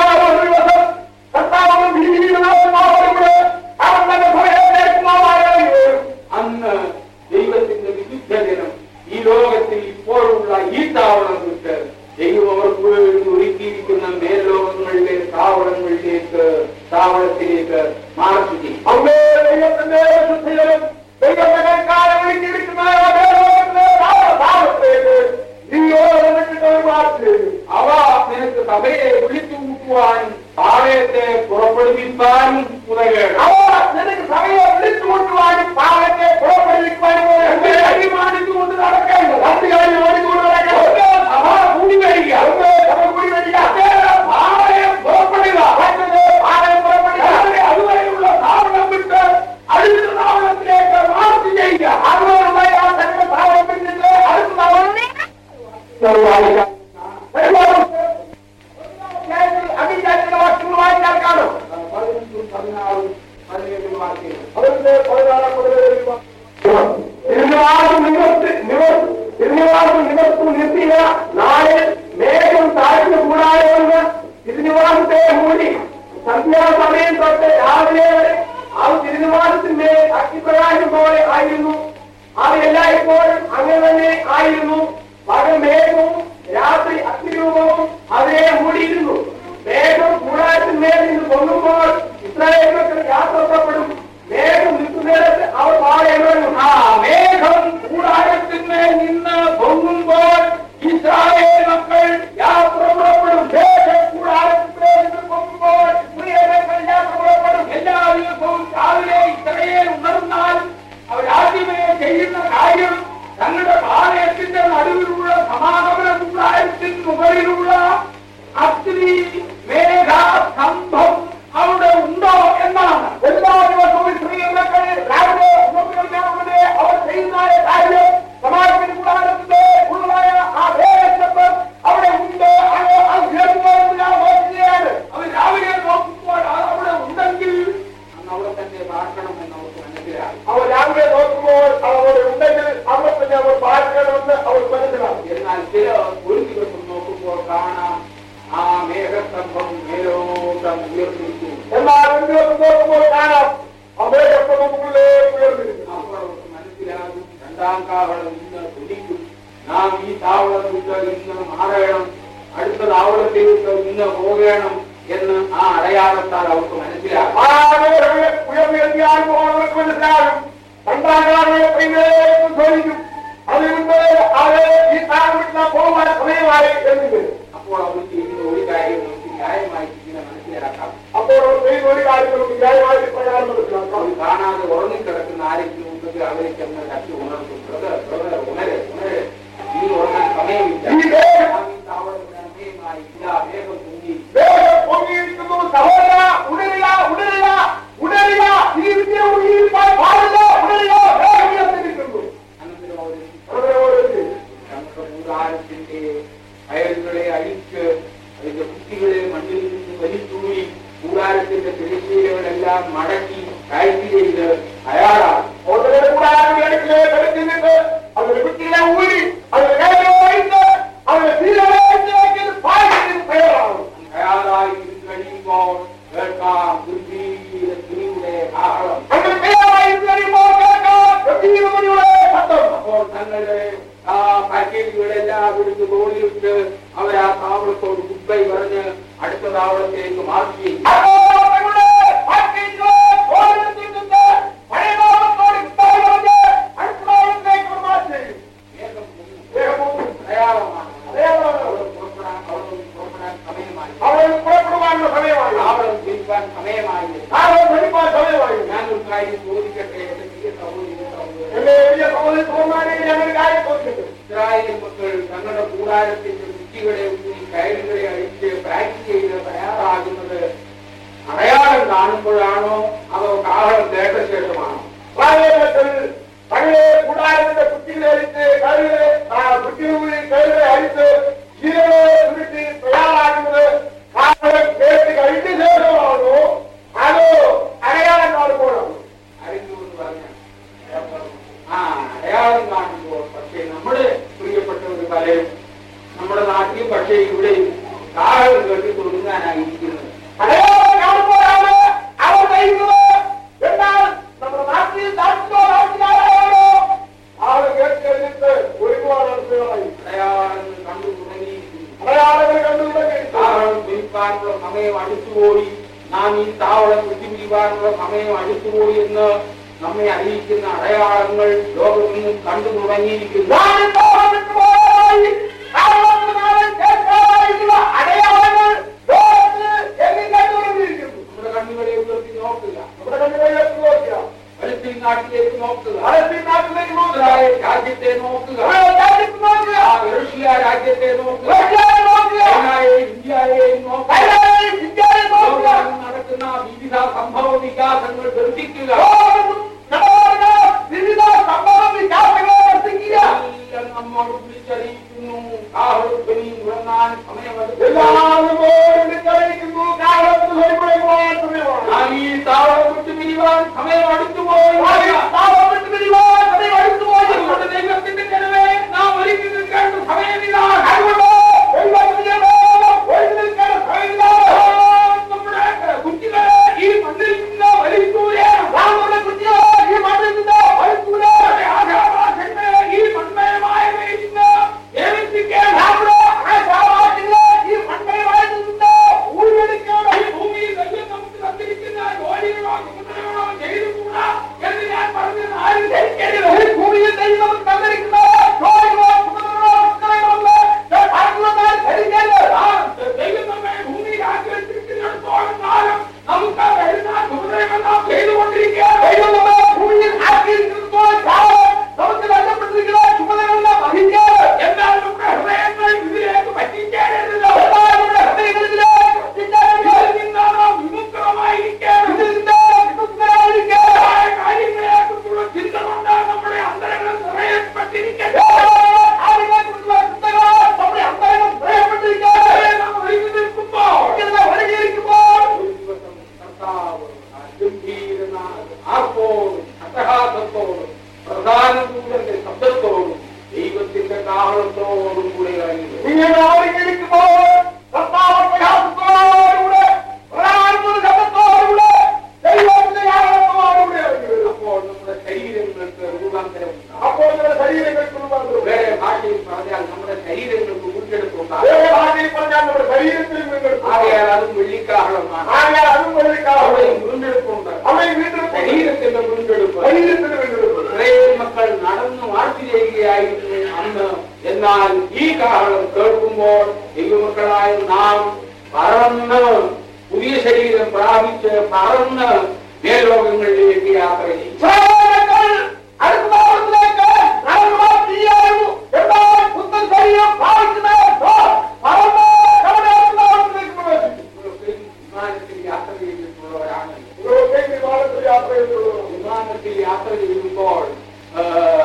അന്ന് ദൈവത്തിന്റെ വിശുദ്ധ ജനം ഈ ലോകത്തിൽ ഇപ്പോഴുള്ള ഈ താവളം വിട്ട് ദൈവം അവർക്ക് വേണ്ടി ഒരുക്കിയിരിക്കുന്ന മേൽലോകങ്ങളിലെ താവളങ്ങളിലേക്ക് താവളത്തിലേക്ക് മാർച്ച് ചെയ്യും അമ്മേ ദൈവത്തിന്റെ ശുദ്ധികളും ദൈവത്തിന്റെ കാലം വിളിച്ചിരിക്കുന്ന ഭാഗത്തേക്ക് മാറ്റി അവ നിനക്ക് സഭയെ വിളിച്ചു കൂട്ടുവാനും താഴത്തെ പുറപ്പെടുവിപ്പാനും ഉതകേണം അവ നിനക്ക് സമയം വിളിച്ചു കൊണ്ടുവാനും പാവത്തെ പുറപ്പെടുവിക്കുവാനും എന്റെ അഭിമാനിച്ചുകൊണ്ട് നടക്കേണ്ടത് രണ്ട് കാര്യം ഓടിക്കൊണ്ട് നടക്കണം സഭ കൂടി വരിക സഭ കൂടി വരിക ഭാവയം പുറപ്പെടുക മറ്റത് പാലം പുറപ്പെടുക അങ്ങനെ അതുവരെയുള്ള താവളം വിട്ട് അടുത്ത താവളത്തിലേക്ക് മാർച്ച് ചെയ്യുക അതുകൊണ്ടുമായി ആ തന്നെ പാലം പിന്നിട്ട് അടുത്ത തവണ അഭിജാതിയുടെ വാക്കുകൾ വായിച്ചാൽ കാണും പതിനഞ്ചും പതിനാറും പതിനേഴും വാക്യങ്ങൾ അവരുടെ പതിനാറാം മുതൽ തിരുനിവാസം നിവർത്തി നിവർ തിരുനിവാസം നിവർത്തി നിർത്തിയ നാളെ മേഘം താഴ്ന്നു കൂടാതെന്ന് തിരുനിവാസത്തെ മൂടി സന്ധ്യാസമയം തൊട്ട് രാവിലെ വരെ അത് തിരുനിവാസം നിവാസത്തിന്റെ അഗ്നിപ്രകാശം പോലെ ആയിരുന്നു അത് എല്ലായ്പ്പോഴും അങ്ങനെ തന്നെ ആയിരുന്നു പകൽ മേഘവും രാത്രി അഗ്നിരൂപവും അതിനെ മൂടിയിരുന്നു മേഘം കൂടാരത്തിന്മേൽ നിന്ന് പൊങ്ങുമ്പോൾ ഇസ്രായേൽ മക്കൾ യാത്ര പുറപ്പെടും മേഘം നിൽക്കുന്നിടത്ത് അവർ പാടേണ്ടതും ആ മേഘം കൂടാരത്തിന്മേൽ നിന്ന് പൊങ്ങുമ്പോൾ ഇസ്രായേൽ മക്കൾ യാത്ര പുറപ്പെടും മേഘം കൂടാരത്തിന്മേൽ നിന്ന് പൊങ്ങുമ്പോൾ ഇസ്രായേൽ മക്കൾ യാത്ര പുറപ്പെടും എല്ലാ ദിവസവും രാവിലെ ഇസ്രായേൽ ഉണർന്നാൽ അവർ ആദ്യമേ ചെയ്യുന്ന കാര്യം തങ്ങളുടെ പാളയത്തിന്റെ നടുവിലുള്ള സമാഗമന കൂടാരത്തിന് മുകളിലുള്ള അഗ്നി മേഘ സ്തംഭം അവിടെ ഉണ്ടോ എന്നാണ് എല്ലാ ദിവസവും സ്ത്രീകളൊക്കെ രാവിലെ ഉണർന്നുകഴിഞ്ഞാൽ അവർ ചെയ്യുന്ന കാര്യം സമാഗമന കൂടാരത്തിന്റെ ഉള്ളതായ ആ മേഘസ്തംഭം അവിടെ ഉണ്ട് അത് അത് ഉയർന്നു ഞാൻ നോക്കുകയാണ് അവർ രാവിലെ നോക്കുമ്പോൾ അത് അവിടെ ഉണ്ടെങ്കിൽ അന്ന് അവിടെ തന്നെ പാർക്കണം എന്ന് അവർക്ക് മനസ്സിലായി അവർ രാവിലെ നോക്കുമ്പോൾ അവർ ഉണ്ടെങ്കിൽ അവിടെ തന്നെ അവർ പാലിക്കണമെന്ന് അവർ മനസ്സിലാക്കും എന്നാൽ ചില ഒരു ദിവസം നോക്കുമ്പോൾ കാണാം ആ മേഘസ്തംഭം മേലോട്ടം ഉയർന്നിരിക്കുന്നു എന്നാൽ ഒരു ദിവസം നോക്കുമ്പോൾ കാണാം അമേരിക്ക മുകളിലേക്ക് ഉയർന്നിരിക്കുന്നു അപ്പോൾ അവർക്ക് മനസ്സിലാകും രണ്ടാം കാവളം ഇന്ന് തുടിക്കും നാം ഈ താവളം വിട്ട് ഇന്ന് മാറണം അടുത്ത താവളത്തിലേക്ക് ഇന്ന് പോകണം എന്ന് ആ അടയാളത്താൽ അവർക്ക് മനസ്സിലാകും ആ അമേരിക്ക ഉയർന്നെത്തിയാൽ അവർക്ക് മനസ്സിലാകും രണ്ടാം കാലങ്ങളെ പൈതലേക്ക് ചോദിക്കും അതുകൊണ്ട് അത് ഈ താരം വിട്ടാൽ പോകാൻ സമയമായി എന്നിട്ട് അപ്പോൾ അവർ ചെയ്യുന്ന ഒരു കാര്യം നമുക്ക് ന്യായമായി ഇങ്ങനെ മനസ്സിലാക്കാം അപ്പോൾ അവർ ചെയ്യുന്ന ഒരു കാര്യം നമുക്ക് ന്യായമായി പ്രകാരം മനസ്സിലാക്കാം അവർ കാണാതെ ഉറങ്ങിക്കിടക്കുന്ന ആരെങ്കിലും ഉണ്ടെങ്കിൽ അവരെ ചെന്ന് തട്ടി ഉണർത്തും ബ്രദർ ബ്രദർ ഉണരെ ഉണരെ ഈ ഉറങ്ങാൻ സമയമില്ല ഈ വേഗം- നാം ഈ താവളത്തിന് സമയമായി ഇല്ല വേഗം പൊങ്ങി വേഗം പൊങ്ങിയിരിക്കുന്നു സഹോദര ഉണരുക ഉണരുക ഉണരുക ഈ വിദ്യ ഉയർത്താൻ പാടില്ല ഉണരുക വേഗം ഉയർത്തിരിക്കുന്നു അനന്തരം അവർ വളരെ ഓരോരുത്തരും തങ്ങളുടെ കൂടാരത്തിന്റെ അയലുകളെ അഴിച്ച് അതിന്റെ കുട്ടികളെ മണ്ണിൽ നിന്ന് വലിച്ചൂരി കൂടാരത്തിന്റെ തിരശ്ശീലകളെല്ലാം മടക്കി കയറ്റി ചെയ്ത് അയാളാണ് ഓരോരുടെ കൂടാരം എടുക്കിലേക്ക് എടുക്കുന്നുണ്ട് അതിന് കുട്ടികളെ ഊരി അതിന് വേഗം വഹിച്ച് അതിന് തീരവേറ്റ് പാലിക്കുന്ന തയ്യാറാണ് തയ്യാറായി കഴിയുമ്പോൾ കേൾക്കാം ഗംഭീര തുണിയുടെ ആഹളം അങ്ങനെ തയ്യാറായി കഴിയുമ്പോൾ കേൾക്കാം ഗംഭീരമണിയുടെ ശബ്ദം അപ്പോൾ തങ്ങളുടെ ആ പാക്കേജുകളെല്ലാം ഇവിടുന്ന് തോളിലിട്ട് അവർ ആ താവളത്തോട് കുപ്പൈ പറഞ്ഞ് അടുത്ത താവളത്തിലേക്ക് മാർച്ച് ചെയ്യും അപ്പോൾ തങ്ങളുടെ പാക്കേജുകൾ ഓരോരുത്തരുടെ പഴയ ഭാഗത്തോട് ഇട്ടായി പറഞ്ഞ് അടുത്ത ഭാഗത്തേക്ക് മാറ്റി ചെയ്യും വേഗം പോകും. വേഗം പോകും. അടയാളമാണ് അടയാളമാണ്. അവിടെ പുറപ്പെടാൻ അവിടെ പുറപ്പെടാൻ സമയമായി അവർ പുറപ്പെടുവാനുള്ള സമയമായി താവളം ജയിക്കാൻ സമയമായി ആരോ ഭരിപ്പാൻ സമയമായി ഞാനൊരു കാര്യം ചോദിക്കട്ടെ എന്റെ പ്രിയ സഹോദരി സഹോദരൻ എന്റെ വലിയ സഹോദരി സഹോദരന്മാരെ ഞാനൊരു കാര്യം ചോദിക്കട്ടെ ഇസ്രായേൽ മക്കൾ തങ്ങളുടെ കൂടാരത്തിന്റെ കുറ്റികളെ ഊരി കയറുകളെ അഴിച്ച് പാക്ക് ചെയ്ത് തയ്യാറാകുന്നത് അടയാളം കാണുമ്പോഴാണോ അതോ കാഹളം കേട്ട ശേഷമാണോ പ്രായത്തിൽ പഴയ കൂടാരത്തിന്റെ കുട്ടികളെ അടിച്ച് കഴുകെ കുട്ടികളെ കഴുകെ അടിച്ച് ജീവനെ ചുരുട്ടി തയ്യാറാകുന്നത് കാലം കേട്ട് കഴിഞ്ഞ ശേഷമാണോ അതോ അടയാളം കാണുമ്പോഴാണോ ആരെങ്കിലും ഒന്ന് പറഞ്ഞ ആ അടയാളം കാണുമ്പോൾ പക്ഷേ നമ്മുടെ പ്രിയപ്പെട്ടവർ പലരും നമ്മുടെ നാട്ടിലും പക്ഷേ ഇവിടെ കാഹളം കേട്ടി തുടങ്ങാനായിരിക്കുന്നത് അടയാളം കാണുമ്പോഴാണ് അവർ നയിക്കുന്നത് എന്നാൽ നമ്മുടെ നാട്ടിൽ നാട്ടിലോ നാട്ടിലാണോ ആള് കേട്ട് കഴിഞ്ഞിട്ട് ഒരുപാട് അടുത്തുകളായി അടയാളങ്ങൾ കണ്ടു തുടങ്ങിയിരിക്കുന്നു അടയാളങ്ങൾ കണ്ടുകൊണ്ടേ താവളം പിരിക്കാനുള്ള സമയം അടുത്തുപോയി നാം ഈ താവളം വിട്ടുപിരിക്കാനുള്ള സമയം അടുത്തുപോയി എന്ന് നമ്മെ അറിയിക്കുന്ന അടയാളങ്ങൾ ലോകമെങ്ങും കണ്ടു തുടങ്ങിയിരിക്കുന്നു നമ്മുടെ കണ്ണുകളെ ഉയർത്തി നോക്കുക പലസ്തീൻ നാട്ടിലേക്ക് നോക്കുക ഇസ്രായേൽ രാജ്യത്തെ നോക്കുക ആ റഷ്യ രാജ്യത്തെ നോക്കുക ചൈനയെയും ഇന്ത്യയെയും നോക്കുക ലോകമെങ്ങും നടക്കുന്ന വിവിധ സംഭവ വികാസങ്ങൾ ശ്രദ്ധിക്കുക എല്ലാം നമ്മോട് വിളിച്ചറിയിക്കുന്നു കാഹളധ്വനിയും ഉറങ്ങാൻ സമയമെടുക്കില്ല നാം ഈ താവളം വിട്ടു പിരിവാൻ സമയം അടുത്തുപോയി അതുകൊണ്ട് ദൈവത്തിന്റെ ജനമേ നാം ഒരുങ്ങി നിൽക്കേണ്ട സമയമില്ല നമ്മുടെ കുട്ടികളെ ഈ മണ്ണിൽ നിന്ന് വലിച്ചൂരേണം പ്രധാന ദൂതന്റെ ശബ്ദത്തോടും ദൈവത്തിന്റെ കാഹളത്തോടും കൂടെ ഇറങ്ങി വരും. ഇങ്ങനെ അവരിക്കുമ്പോൾ കർത്താവ് പ്രയാസത്തോടുകൂടെ പ്രധാനമന്ത്രി ശബ്ദത്തോടുകൂടെ ദൈവത്തിന്റെ യാതൊരുത്തോടുകൂടെ ഇറങ്ങി വരും അപ്പോൾ നമ്മുടെ ശരീരങ്ങൾക്ക് രൂപാന്തരം ഉണ്ടാകും അപ്പോൾ നമ്മുടെ ശരീരങ്ങൾക്ക് മാത്രം വേറെ ഭാഷയിൽ പറഞ്ഞാൽ നമ്മുടെ ശരീരങ്ങൾക്ക് മുൻകെടുപ്പുണ്ടാകും വേറെ ഭാഷയിൽ പറഞ്ഞാൽ നമ്മുടെ ശരീരത്തിൽ നിങ്ങൾ ആകയാൽ അതും വെള്ളിക്കാഹളമാണ് ആകയാൽ അതും വെള്ളിക്കാവണം അവിടെയും മുൻകെടുപ്പുണ്ട് അവയെ വീണ്ടും ശരീരത്തിന്റെ മുൻകെടുപ്പ് ശരീരത്തിന് വീണ്ടെടുക്കും ഇസ്രയേൽ മക്കൾ നടന്നു മാർച്ച് ചെയ്യുകയായിരുന്നു അന്ന് എന്നാൽ ഈ കാഹളം കേൾക്കുമ്പോൾ ദൈവമക്കളായ നാം പറന്ന് പുതിയ ശരീരം പ്രാപിച്ച് പറന്ന് മേലോകങ്ങളിലേക്ക് യാത്ര ചെയ്യും ഇസ്രായേലക്കൾ അടുത്ത ഭാഗത്തിലേക്ക് നടന്നുവാൻ തീയായിരുന്നു. എന്നാൽ പുത്തൻ ശരീരം പ്രാപിക്കുന്നവർ പറന്ന് കടലേറുന്ന ഭാഗത്തിലേക്ക് പ്രവേശിച്ചു. ഇവരൊക്കെ വിമാനത്തിൽ യാത്ര ചെയ്തിട്ടുള്ളവരാണ് ഇവരൊക്കെ വിമാനത്തിൽ യാത്ര ചെയ്തിട്ടുള്ളവർ. വിമാനത്തിൽ യാത്ര ചെയ്യുമ്പോൾ ആ,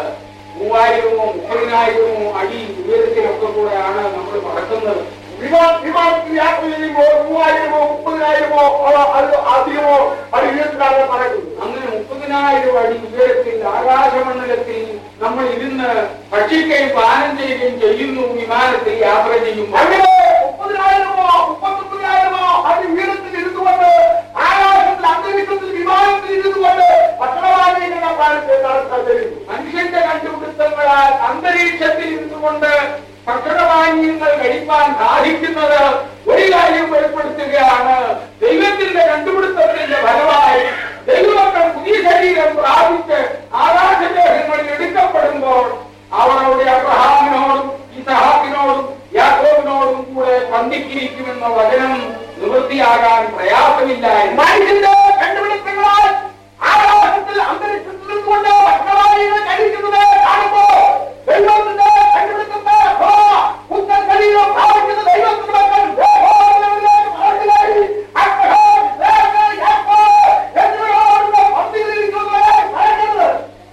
മൂവായിരമോ മുപ്പതിനായിരമോ അടി ഉയരത്തിലൊക്കെ കൂടെയാണ് നമ്മൾ പറക്കുന്നത് വിമാ- വിമാനത്തിൽ യാത്ര ചെയ്യുമ്പോൾ മൂവായിരമോ മുപ്പതിനായിരമോ അവ- അത് അധികമോ അത് ഉയരത്തിലാണ് നടക്കുന്നത് അങ്ങനെ മുപ്പതിനായിരം അടി ഉയരത്തിൽ ആകാശമണ്ഡലത്തിൽ നമ്മൾ ഇരുന്ന് ഭക്ഷിക്കുകയും പാനം ചെയ്യുകയും ചെയ്യുന്നു വിമാനത്തിൽ യാത്ര ചെയ്യുമ്പോൾ അങ്ങനെ മുപ്പതിനായിരമോ മുപ്പത്തൊമ്പതിനായിരമോ അത് ഉയരത്തിൽ ഇരുന്നുകൊണ്ട് ആകാശത്തിൽ അന്തരീക്ഷത്തിൽ വിമാനത്തിൽ ഇരുന്നുകൊണ്ട് ഭക്ഷണവാദികളുടെ പ്രാണത്തെ നടത്താൻ കഴിയും മനുഷ്യന്റെ കണ്ടുപിടുത്തങ്ങളാൽ അന്തരീക്ഷത്തിൽ ഇരുന്നുകൊണ്ട് ഭക്ഷണപാനീയങ്ങൾ കഴിപ്പാൻ സാധിക്കുന്നത് ഒരു കാര്യം വെളിപ്പെടുത്തുകയാണ് ദൈവത്തിന്റെ കണ്ടുപിടുത്തത്തിന്റെ ഫലമായി ദൈവമക്കൾ പുതിയ ശരീരം പ്രാപിച്ച് ആകാശലേഖങ്ങളിൽ എടുക്കപ്പെടുമ്പോൾ അവർ അവിടെ അബ്രഹാമിനോടും ഇസഹാക്കിനോടും യാക്കോബിനോടും കൂടെ പന്തിക്കിരിക്കുമെന്ന വചനം നിവൃത്തിയാകാൻ പ്രയാസമില്ലായിരുന്നു മനുഷ്യന്റെ കണ്ടുപിടുത്തങ്ങളാൽ ആകാശത്തിൽ അന്തരീക്ഷത്തിൽ നിന്നുകൊണ്ട് ഭക്ഷണവാദികളെ കഴിക്കുന്നത് കാണുമ്പോൾ ദൈവത്തിന്റെ കണ്ടുപിടുത്തത്തെ ഹോ, പുത്തൻ ശരീരം പ്രാപിക്കുന്ന ദൈവത്തിന്റെ മക്കൾ ദേഹോപരിലേക്ക് മാറിലായി അബ്രഹാം, ഇസ്ഹാക്ക്, യാക്കോബ് എന്നിവരോടുള്ള പന്തിയിലിരിക്കുന്നവരെ ഭയക്കരുത്.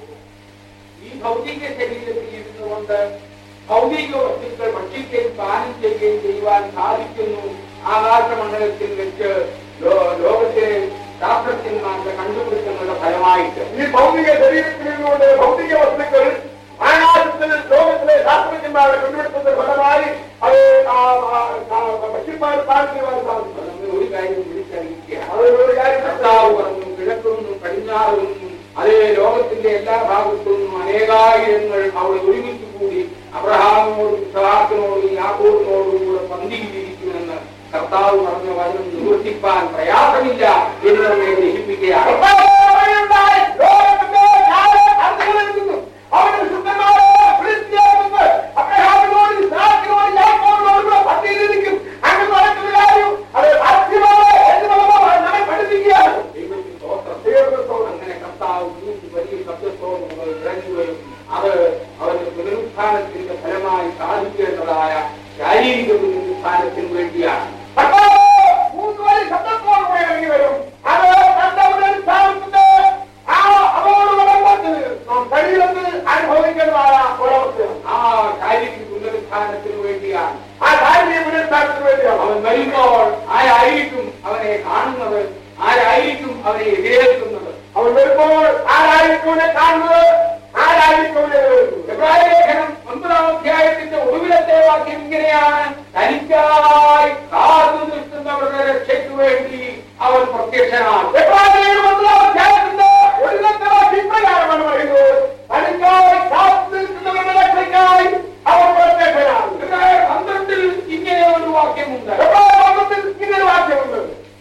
ഈ ഭൗതിക ശരീരത്തിൽ ഇരുന്നു കൊണ്ട് ഭൗതിക വസ്തുക്കൾ ഭക്ഷിക്കുകയും പാനം ചെയ്യുകയും ചെയ്യുവാൻ സാധിക്കുന്നു ആകാശമണ്ഡലത്തിൽ വെച്ച് ലോ- ലോകത്തിലെ ശാസ്ത്രജ്ഞന്മാരുടെ കണ്ടുപിടുത്തങ്ങളുടെ ഫലമായിട്ട് ഈ ഭൗതിക ശരീരത്തിൽ നിന്നുകൊണ്ട് ഭൗതിക വസ്തുക്കൾ ആകാശത്തിൽ ലോകത്തിലെ ശാസ്ത്രജ്ഞന്മാരുടെ കണ്ടുപിടുത്തത്തിന്റെ ഫലമായി അത് ആ, ആ, ആ, ഭക്ഷ്യന്മാർ പാലം ചെയ്യുവാൻ സാധിക്കും അത് നമ്മൾ ഒരു കാര്യം വിളിച്ചറിയിക്കുക അത് ഒരു കാര്യം കർത്താവ് പറഞ്ഞു കിഴക്കുനിന്നും പടിഞ്ഞാറുനിന്നും അതേ ലോകത്തിന്റെ എല്ലാ ഭാഗത്തു നിന്നും അനേകായിരങ്ങൾ അവിടെ ഒരുമിച്ച് കൂടി അബ്രഹാമിനോടും ഇസ്ഹാക്കിനോടും യാക്കോബിനോടും കൂടെ പന്തിയിലിരിക്കുമെന്ന് കർത്താവ് പറഞ്ഞ വചനം നിവർത്തിപ്പാൻ പ്രയാസമില്ല എന്ന് നമ്മെ ഗ്രഹിപ്പിക്കുകയാണ് കർത്താവുണ്ടായി ലോകത്തിന്റെ കാലം അന്ത്യങ്ങളിൽ നിന്നും അവന്റെ ശുദ്ധന്മാരെ വിളിച്ചിയാകുന്നു. അബ്രഹാമിനോട് ഇസ്ഹാക്കിനോട് യാക്കോബിനോട് കൂടെ പന്തിയിലിരിക്കും. അങ്ങനെ നടക്കുന്ന കാര്യം അത് സത്യമാണ് എന്ന് നമ്മൾ നമ്മെ പഠിപ്പിക്കുകയാണ്. ദൈവത്തിന് സ്തോത്രം. ദൈവത്തിന് സ്തോത്രം. അങ്ങനെ കർത്താവ് വീണ്ടും വലിയ ശബ്ദത്തോട് മുതൽ ഇറങ്ങി വരും അത് അവന്റെ പുനരുത്ഥാനത്തിന്റെ ഫലമായി സാധിക്കേണ്ടതായ ശാരീരിക പുനരുത്ഥാനത്തിന് വേണ്ടിയാണ് കർത്താവ് മൂന്ന് വലിയ ശബ്ദത്തോടുകൂടി ഇറങ്ങി വരും. അത് തന്റെ പുനരുത്ഥാനത്തിന്റെ ആ അതോടുകൂടെ നാം ശരീരത്തിൽ അനുഭവിക്കേണ്ടതായ ഒരവസ്ഥയാണ് ആ ശാരീരിക പുനരുത്ഥാനത്തിന് വേണ്ടിയാണ് ആ ശാരീരിക പുനരുത്ഥാനത്തിന് വേണ്ടിയാണ് അവൻ വരുമ്പോൾ ആരായിരിക്കും അവനെ കാണുന്നത് ആരായിരിക്കും അവനെ എതിരേൽക്കുന്നത് അവൻ വരുമ്പോൾ ആരായിരിക്കും അവനെ കാണുന്നത് ആരായിരിക്കും അവനെ എതിരേൽക്കുന്നത്? എബ്രായ ലേഖനം ഒൻപതാം അധ്യായത്തിന്റെ ഒടുവിലത്തെ വാക്യം ഇങ്ങനെയാണ് തനിക്കായി കാത്തു നിൽക്കുന്നവരുടെ രക്ഷയ്ക്ക് വേണ്ടി അവൻ പ്രത്യക്ഷനാണ് എബ്രായലേഖനം ഒൻപതാം അധ്യായത്തിന്റെ ഒടുവിലത്തെ വാക്യം ഇപ്രകാരമാണ് പറയുന്നത്. തനിക്കായി കാത്തു നിൽക്കുന്നവരുടെ രക്ഷയ്ക്കായി അവൻ പ്രത്യക്ഷനാണ്. എബ്രായർ പന്ത്രണ്ടിൽ ഇങ്ങനെ ഒരു വാക്യമുണ്ട് എബ്രായ പത്രത്തിൽ ഇങ്ങനെ വാക്യമുണ്ട്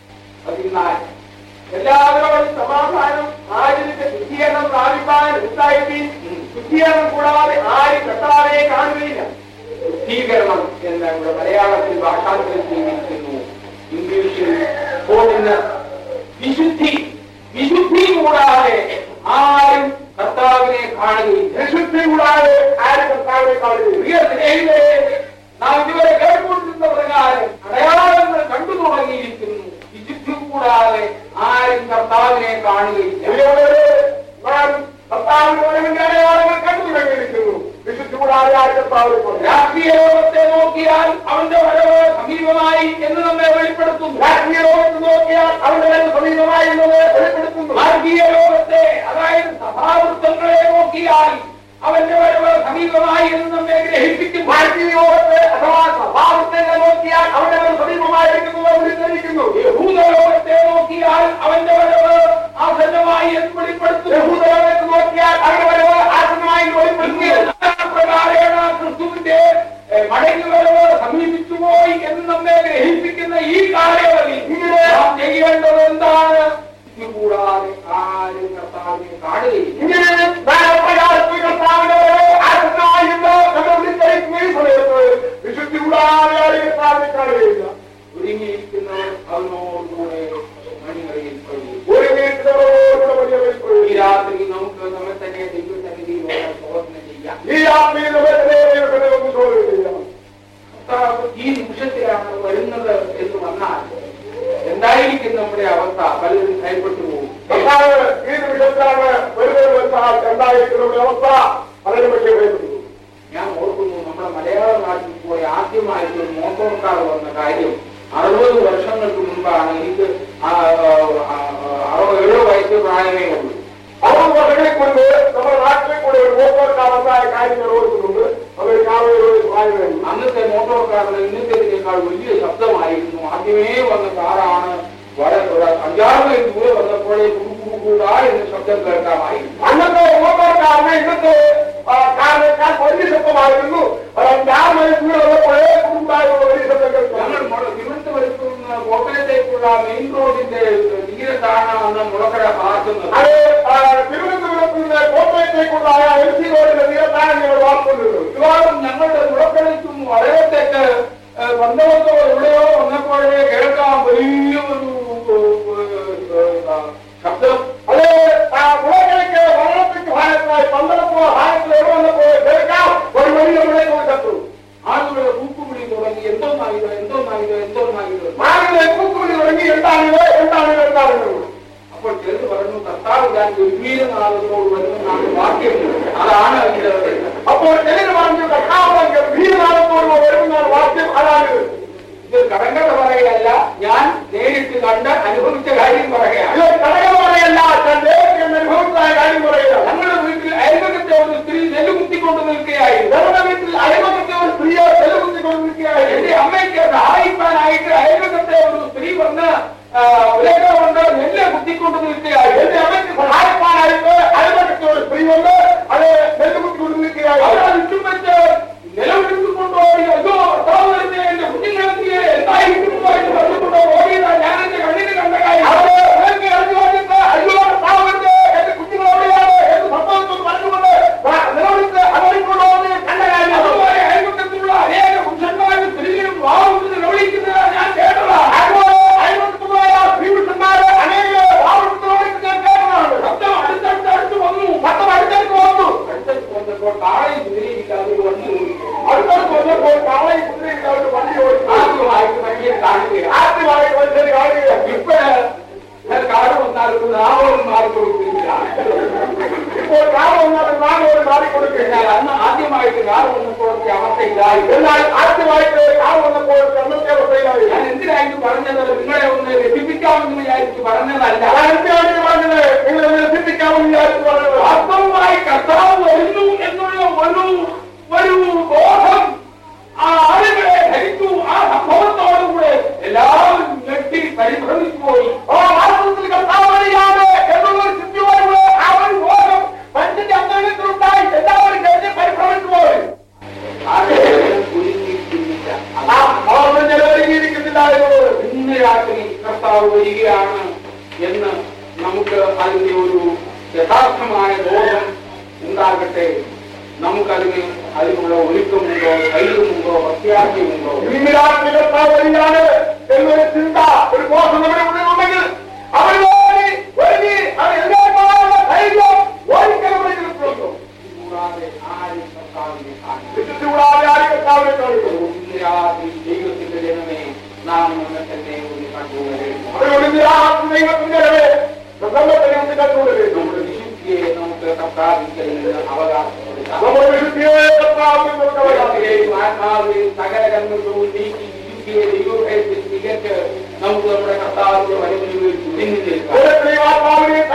പതിനാല് എല്ലാവരോടും സമാധാനം ആരിന്റെ ശുദ്ധീകരണം പ്രാപിക്കാൻ ഉണ്ടായി ശുദ്ധീകരണം കൂടാതെ ആരും കർത്താവിനെ കാണുകയില്ല ശുദ്ധീകരണം എന്ന് ഇവിടെ മലയാളത്തിൽ ഭാഷാന്തരം ചെയ്തിരിക്കുന്നു ഇംഗ്ലീഷിൽ ഫോണിന് വിശുദ്ധി വിശുദ്ധി കൂടാതെ ആരും കർത്താവിനെ കാണുകയില്ല വിശുദ്ധി കൂടാതെ ആരും കർത്താവിനെ കാണുകയില്ല പ്രിയ സ്നേഹിതരെ നാം ഇതുവരെ കേട്ടുകൊണ്ടിരുന്ന പ്രകാരം അടയാളങ്ങൾ കണ്ടു തുടങ്ങിയിരിക്കുന്നു വിശുദ്ധി കൂടാതെ ആരും കർത്താവിനെ കാണുകയില്ല പ്രിയമുള്ളവരെ, നാം കർത്താവിന്റെ വരവിന്റെ അടയാളങ്ങൾ കണ്ടു തുടങ്ങിയിരിക്കുന്നു വിശുദ്ധി കൂടാതെ ആരും കർത്താവിനെ കാണുകയില്ല രാഷ്ട്രീയ ലോകത്തെ നോക്കിയാൽ അവന്റെ വരവ് സമീപമായി എന്ന് നമ്മെ വെളിപ്പെടുത്തുന്നു രാഷ്ട്രീയ ലോകത്ത് നോക്കിയാൽ അവന്റെ വരവ് സമീപമായി എന്നത് വെളിപ്പെടുത്തുന്നു മാർഗീയ ലോകത്തെ അതായത് സഭാവൃത്തങ്ങളെ നോക്കിയാൽ അവന്റെ വരവ് സമീപമായി എന്ന് നമ്മെ ഗ്രഹിപ്പിക്കുന്നു മാനസികയോഗത്തെ അഥവാ സ്വഭാവത്തെ നോക്കിയാൽ അവന്റെ വരവ് സമീപമായിരിക്കുന്നു എന്ന് വിസ്തരിക്കുന്നു യഹൂദലോകത്തെ നോക്കിയാൽ അവന്റെ വരവ് ആസന്നമായി എന്ന് വെളിപ്പെടുത്തുന്നു യഹൂദലോകത്തെ നോക്കിയാൽ അവന്റെ വരവ് ആസന്നമായി എന്ന് വെളിപ്പെടുത്തുന്നു പ്രകാരേണ ക്രിസ്തുവിന്റെ ഏഹ്, മടങ്ങി വരവ് സമീപിച്ചു പോയി എന്ന് നമ്മെ ഗ്രഹിപ്പിക്കുന്ന ഈ കാലയളവിൽ നാം ചെയ്യേണ്ടത് എന്താണ് ഇത് കൂടാതെ ആരും കർത്താവിനെ കാണുകയില്ല ഇങ്ങനെ ധാരാളപ്രകാരത്തിൽ കർത്താവിനെ ആത്മാവിന്റെ നമ്മൾ വിളിച്ചറിയിക്കുന്ന ഈ സമയത്ത് വിശുദ്ധി കൂടാതെ ആരും കർത്താവിനെ കാണുകയില്ല ഒരുങ്ങിയിരിക്കുന്നവർ അവനോടുകൂടെ മണികളിൽ കഴിയും ഒരുങ്ങിയിരിക്കുന്നവരോടുകൂടെ മണികളിൽ കഴിയും ഈ രാത്രി നമുക്ക് നമ്മെ തന്നെ ദൈവസന്നിധിയിലൂടെ ശോധന ചെയ്യാം ഈ രാത്രി നമ്മെ തന്നെ ദൈവസന്നിധിയിൽ ഒന്ന് ശോധന ചെയ്യാം കർത്താവ് ഈ നിമിഷത്തിലാണ് വരുന്നത് എന്ന് വന്നാൽ എന്തായിരിക്കും നമ്മുടെ അവസ്ഥ പലരും ഭയപ്പെട്ടു പോകും കർത്താവ് ഈ നിമിഷത്തിലാണ് വരുന്നത് വെച്ചാൽ എന്തായിരിക്കും നമ്മുടെ അവസ്ഥ പലരും പക്ഷേ ഭയപ്പെട്ടു പോകും ഞാൻ ഓർക്കുന്നു നമ്മുടെ മലയാള നാട്ടിൽ പോയി ആദ്യമായിട്ട് ഒരു മോട്ടോർ കാർ വന്ന കാര്യം അറുപത് വർഷങ്ങൾക്ക് മുൻപാണ് എനിക്ക് ആ, ആ, ആ, അറുപത് ഏഴ് വയസ്സ് പ്രായമേ ഉള്ളൂ അറുപത് വർഷങ്ങൾക്ക് മുൻപ് നമ്മുടെ നാട്ടിൽ കൂടെ ഒരു മോട്ടോർ കാർ വന്നതായ കാര്യം ഞാൻ ഓർക്കുന്നുണ്ട് അവർ കാറുകളുടെ പ്രായമേ ഉള്ളൂ അന്നത്തെ മോട്ടോർ കാറിന് ഇന്നത്തേതിനേക്കാൾ വലിയ ശബ്ദമായിരുന്നു ആദ്യമേ വന്ന കാറാണ് വളരെ ഒരു അഞ്ചാറ് മൈൽ ദൂരെ വന്നപ്പോഴേ കൂടാ എന്ന ശബ്ദം കേൾക്കാമായിരുന്നു അന്നത്തെ മോട്ടോർ കാറിന് ഇന്നത്തെ ആ, കാറിനേക്കാൾ വലിയ ശബ്ദമായിരുന്നു ഒരു അഞ്ചാറ് മൈൽ ദൂരെ വന്നപ്പോഴേ കൂടുണ്ടായുള്ള വലിയ ശബ്ദം കേൾക്കാം ഞങ്ങൾ തിരുവനന്തപുരത്ത് നിന്ന് കോട്ടയത്തേക്കുള്ള മെയിൻ റോഡിന്റെ തീരത്താണ് അന്ന് മുളക്കട പാർക്കുന്നത് അത് ആ, തിരുവനന്തപുരത്ത് നിന്ന് കോട്ടയത്തേക്കുള്ള എൽ സി റോഡിന്റെ തീരത്താണ് ഞങ്ങൾ വാർത്തുന്നത് മിക്കവാറും ഞങ്ങളുടെ മുളക്കടയ്ക്കും വലയത്തേക്ക് ബന്ധവത്തോ എവിടെയോ വന്നപ്പോഴേ കേൾക്കാം വലിയൊരു ഏ, ശബ്ദം അത് മുളക്കടയ്ക്ക് വള്ളത്തേക്ക് ഭാഗത്തായി പന്തളത്തോ ഭാഗത്തിൽ എവിടെ വന്നപ്പോൾ കേൾക്കാം ഒരു വലിയ മുളയ്ക്ക് ശത്രു ആളുകളുടെ കൂക്കുവിളി തുടങ്ങി എന്തോന്നായത് എന്തോന്നായത് എന്തോന്നായത് ആളുകളെ കൂക്കുവിളി തുടങ്ങി എന്താണിത് എന്താണിത് എന്താണിത് അപ്പോൾ ചിലർ പറഞ്ഞു കർത്താവ് ഞാൻ ഗംഭീരനാഥത്തോട് വരുമെന്നാണ് വാക്യം അതാണ് ഇത് അപ്പോൾ ചിലർ പറഞ്ഞു കർത്താവ് ഗംഭീരനാഥത്തോട് വരുമെന്നാണ് വാക്യം അതാണ് ഇത് കടങ്കഥ പറയുകയല്ല ഞാൻ നേരിട്ട് കണ്ട് അനുഭവിച്ച കാര്യം പറയുകയാണ് ഇത് കടകഥ പറയല്ല ഞാൻ നേരിട്ട് കണ്ട് അനുഭവിച്ച കാര്യം പറയുക ഞങ്ങളുടെ വീട്ടിൽ അയൽപക്കത്തെ ഒരു സ്ത്രീ നെല്ല് കുത്തിക്കൊണ്ട് നിൽക്കുകയായിരുന്നു ഞങ്ങളുടെ വീട്ടിൽ അയൽപക്കത്തെ ഒരു സ്ത്രീയെ നെല്ല് കുത്തിക്കൊണ്ട് നിൽക്കുകയായിരുന്നു എന്റെ അമ്മയ്ക്ക് സഹായിക്കാനായിട്ട് അയൽപക്കത്തെ ഒരു സ്ത്രീ വന്ന് ആ, ഉലക കൊണ്ട് നെല്ല് കുത്തിക്കൊണ്ട് നിൽക്കുകയായിരുന്നു എന്റെ അമ്മയ്ക്ക് സഹായിക്കാനായിട്ട് അയൽപക്കത്തെ ഒരു സ്ത്രീ വന്ന് അത് നെല്ല് കുത്തിക്കൊണ്ട് നിൽക്കുകയായിരുന്നു അവിടെ ചുറ്റും വെച്ച് നിലവിളിച്ചുകൊണ്ട് ഓടി അയ്യോ ഭർത്താവ് വരുന്നേ, എന്റെ കുഞ്ഞുങ്ങൾക്ക് എന്തായിരിക്കും എന്ന് പറഞ്ഞുകൊണ്ട് ഓടിയതാ ഞാൻ എന്റെ കണ്ണിന് കണ്ട കാര്യം അവിടെ ഉലകി ഇറങ്ങി വന്നിട്ട് അയ്യോ ഭർത്താവ് വരുന്നേ, എന്റെ കുഞ്ഞുങ്ങൾ ഓടിയാണ് എന്ന് സംഭവിച്ചെന്ന് പറഞ്ഞുകൊണ്ട് ആ നിലവിളിച്ച് അതോടിക്കൊണ്ട് ഓടി കണ്ട കാര്യം അതുപോലെ അയൽപക്കത്തിലുള്ള അനേക പുരുഷന്മാരും സ്ത്രീകളും വാവുകൊണ്ട് നിലവിളിക്കുന്നത് ഞാൻ കേട്ടതാണ് അതുപോലെ അയൽപക്കത്തുള്ള സ്ത്രീപുരുഷന്മാര് അനേക വാവുകൊണ്ട് നിലവിളിക്കുന്നത് ഞാൻ കേട്ടതാണ് ശബ്ദം അടുത്തടുത്ത് അടുത്ത് വന്നു ശബ്ദം അടുത്തടുത്ത് വന്നു അടുത്തടുത്ത് വന്നപ്പോൾ കാളയും കുതിരയില്ലാതെ വണ്ടി ഓടിച്ചു അടുത്തടുത്ത് വന്നപ്പോൾ കാളയും കുതിരയില്ലാതെ വണ്ടി ഓടിച്ചു ആദ്യമായിട്ട് മനുഷ്യൻ കാണുക ആദ്യമായിട്ട് മനുഷ്യൻ കാണുക ഇപ്പോഴ് കാട് വന്നാലും നാമോട് മാറിക്കൊടുക്കില്ല ഇപ്പോൾ കാറ് വന്നാലും നാമോട് മാറിക്കൊടുക്കില്ല അന്ന് ആദ്യമായിട്ട് കാറ് വന്നപ്പോഴത്തെ അവസ്ഥ ഇതായി എന്നാൽ ആദ്യമായിട്ട് കാറ് വന്നപ്പോൾ അന്നത്തെ അവസ്ഥയിലായി ഞാൻ എന്തിനായിട്ട് പറഞ്ഞത് നിങ്ങളെ ഒന്ന് രസിപ്പിക്കാമെന്ന് വിചാരിച്ച് പറഞ്ഞതല്ല ഞാൻ എന്തിനായിട്ട് പറഞ്ഞത് നിങ്ങളെ ഒന്ന് രസിപ്പിക്കാമെന്ന് വിചാരിച്ച് പറഞ്ഞത് വാസ്തവമായി കർത്താവ് വരുന്നു എന്നുള്ള ഒരു ഒരു ബോധം ആ ആളുകളെ ധരിച്ചു ആ സംഭവത്തോടുകൂടെ എല്ലാവരും ഞെട്ടി പരിഭ്രമിച്ചു പോയി ആ വാസ്തവത്തിൽ കർത്താവ് അറിയാതെ എന്നുള്ള ഒരു ചിന്തയോടുകൂടെ ആ ഒരു ബോധം മനുഷ്യന്റെ അന്തരീക്ഷത്തിലുണ്ടായി എല്ലാവരും ഞെട്ടി പരിഭ്രമിച്ചു പോയി ഇന്ന് രാത്രി കർത്താവ് വരികയാണ് എന്ന് നമുക്ക് അതിന്റെ ഒരു യഥാർത്ഥമായ ബോധം ഉണ്ടാകട്ടെ നമുക്കതിന് അതിനുള്ള ഒരുക്കമുണ്ടോ ധൈര്യമുണ്ടോ പ്രത്യാശയുണ്ടോ ഇന്ന് രാത്രി കർത്താവ് വരികയാണ് എന്നൊരു ചിന്ത ഒരു ബോധം നമ്മുടെ ഉള്ളിലുണ്ടെങ്കിൽ അവർ ഓടി ഒരുങ്ങി അവർ എല്ലാവർക്കുള്ള ധൈര്യം ഓടിക്കാൻ കൂടാതെ ആരും കർത്താവിനെ കാണില്ല കൂടാതെ ആരും കർത്താവിനെ കാണില്ല ഇന്ന് രാത്രി ദൈവത്തിന്റെ ജനമേ നാം നമ്മെ തന്നെ ഒന്ന് കണ്ടുകൊണ്ടേയിരുന്നു അതുകൊണ്ട് ഇന്ന് രാത്രി ദൈവത്തിന്റെ ജനമേ നമ്മെ തന്നെ ഒന്ന് കണ്ടുകൊണ്ടേയിരുന്നു നമ്മുടെ വിശുദ്ധിയെ നമുക്ക് കർത്താവിൽ നിന്ന് അവകാശപ്പെടുത്താം നമ്മുടെ വിശുദ്ധിയെ കർത്താവിൽ നമുക്ക് അവകാശം ആത്മാവിൽ സകല കർമ്മങ്ങളും നീക്കി വിശുദ്ധിയെ ദൈവഭയത്തിൽ തികച്ച് നമുക്ക് നമ്മുടെ കർത്താവിന്റെ വരവിൽ നിന്ന് നിൽക്കാം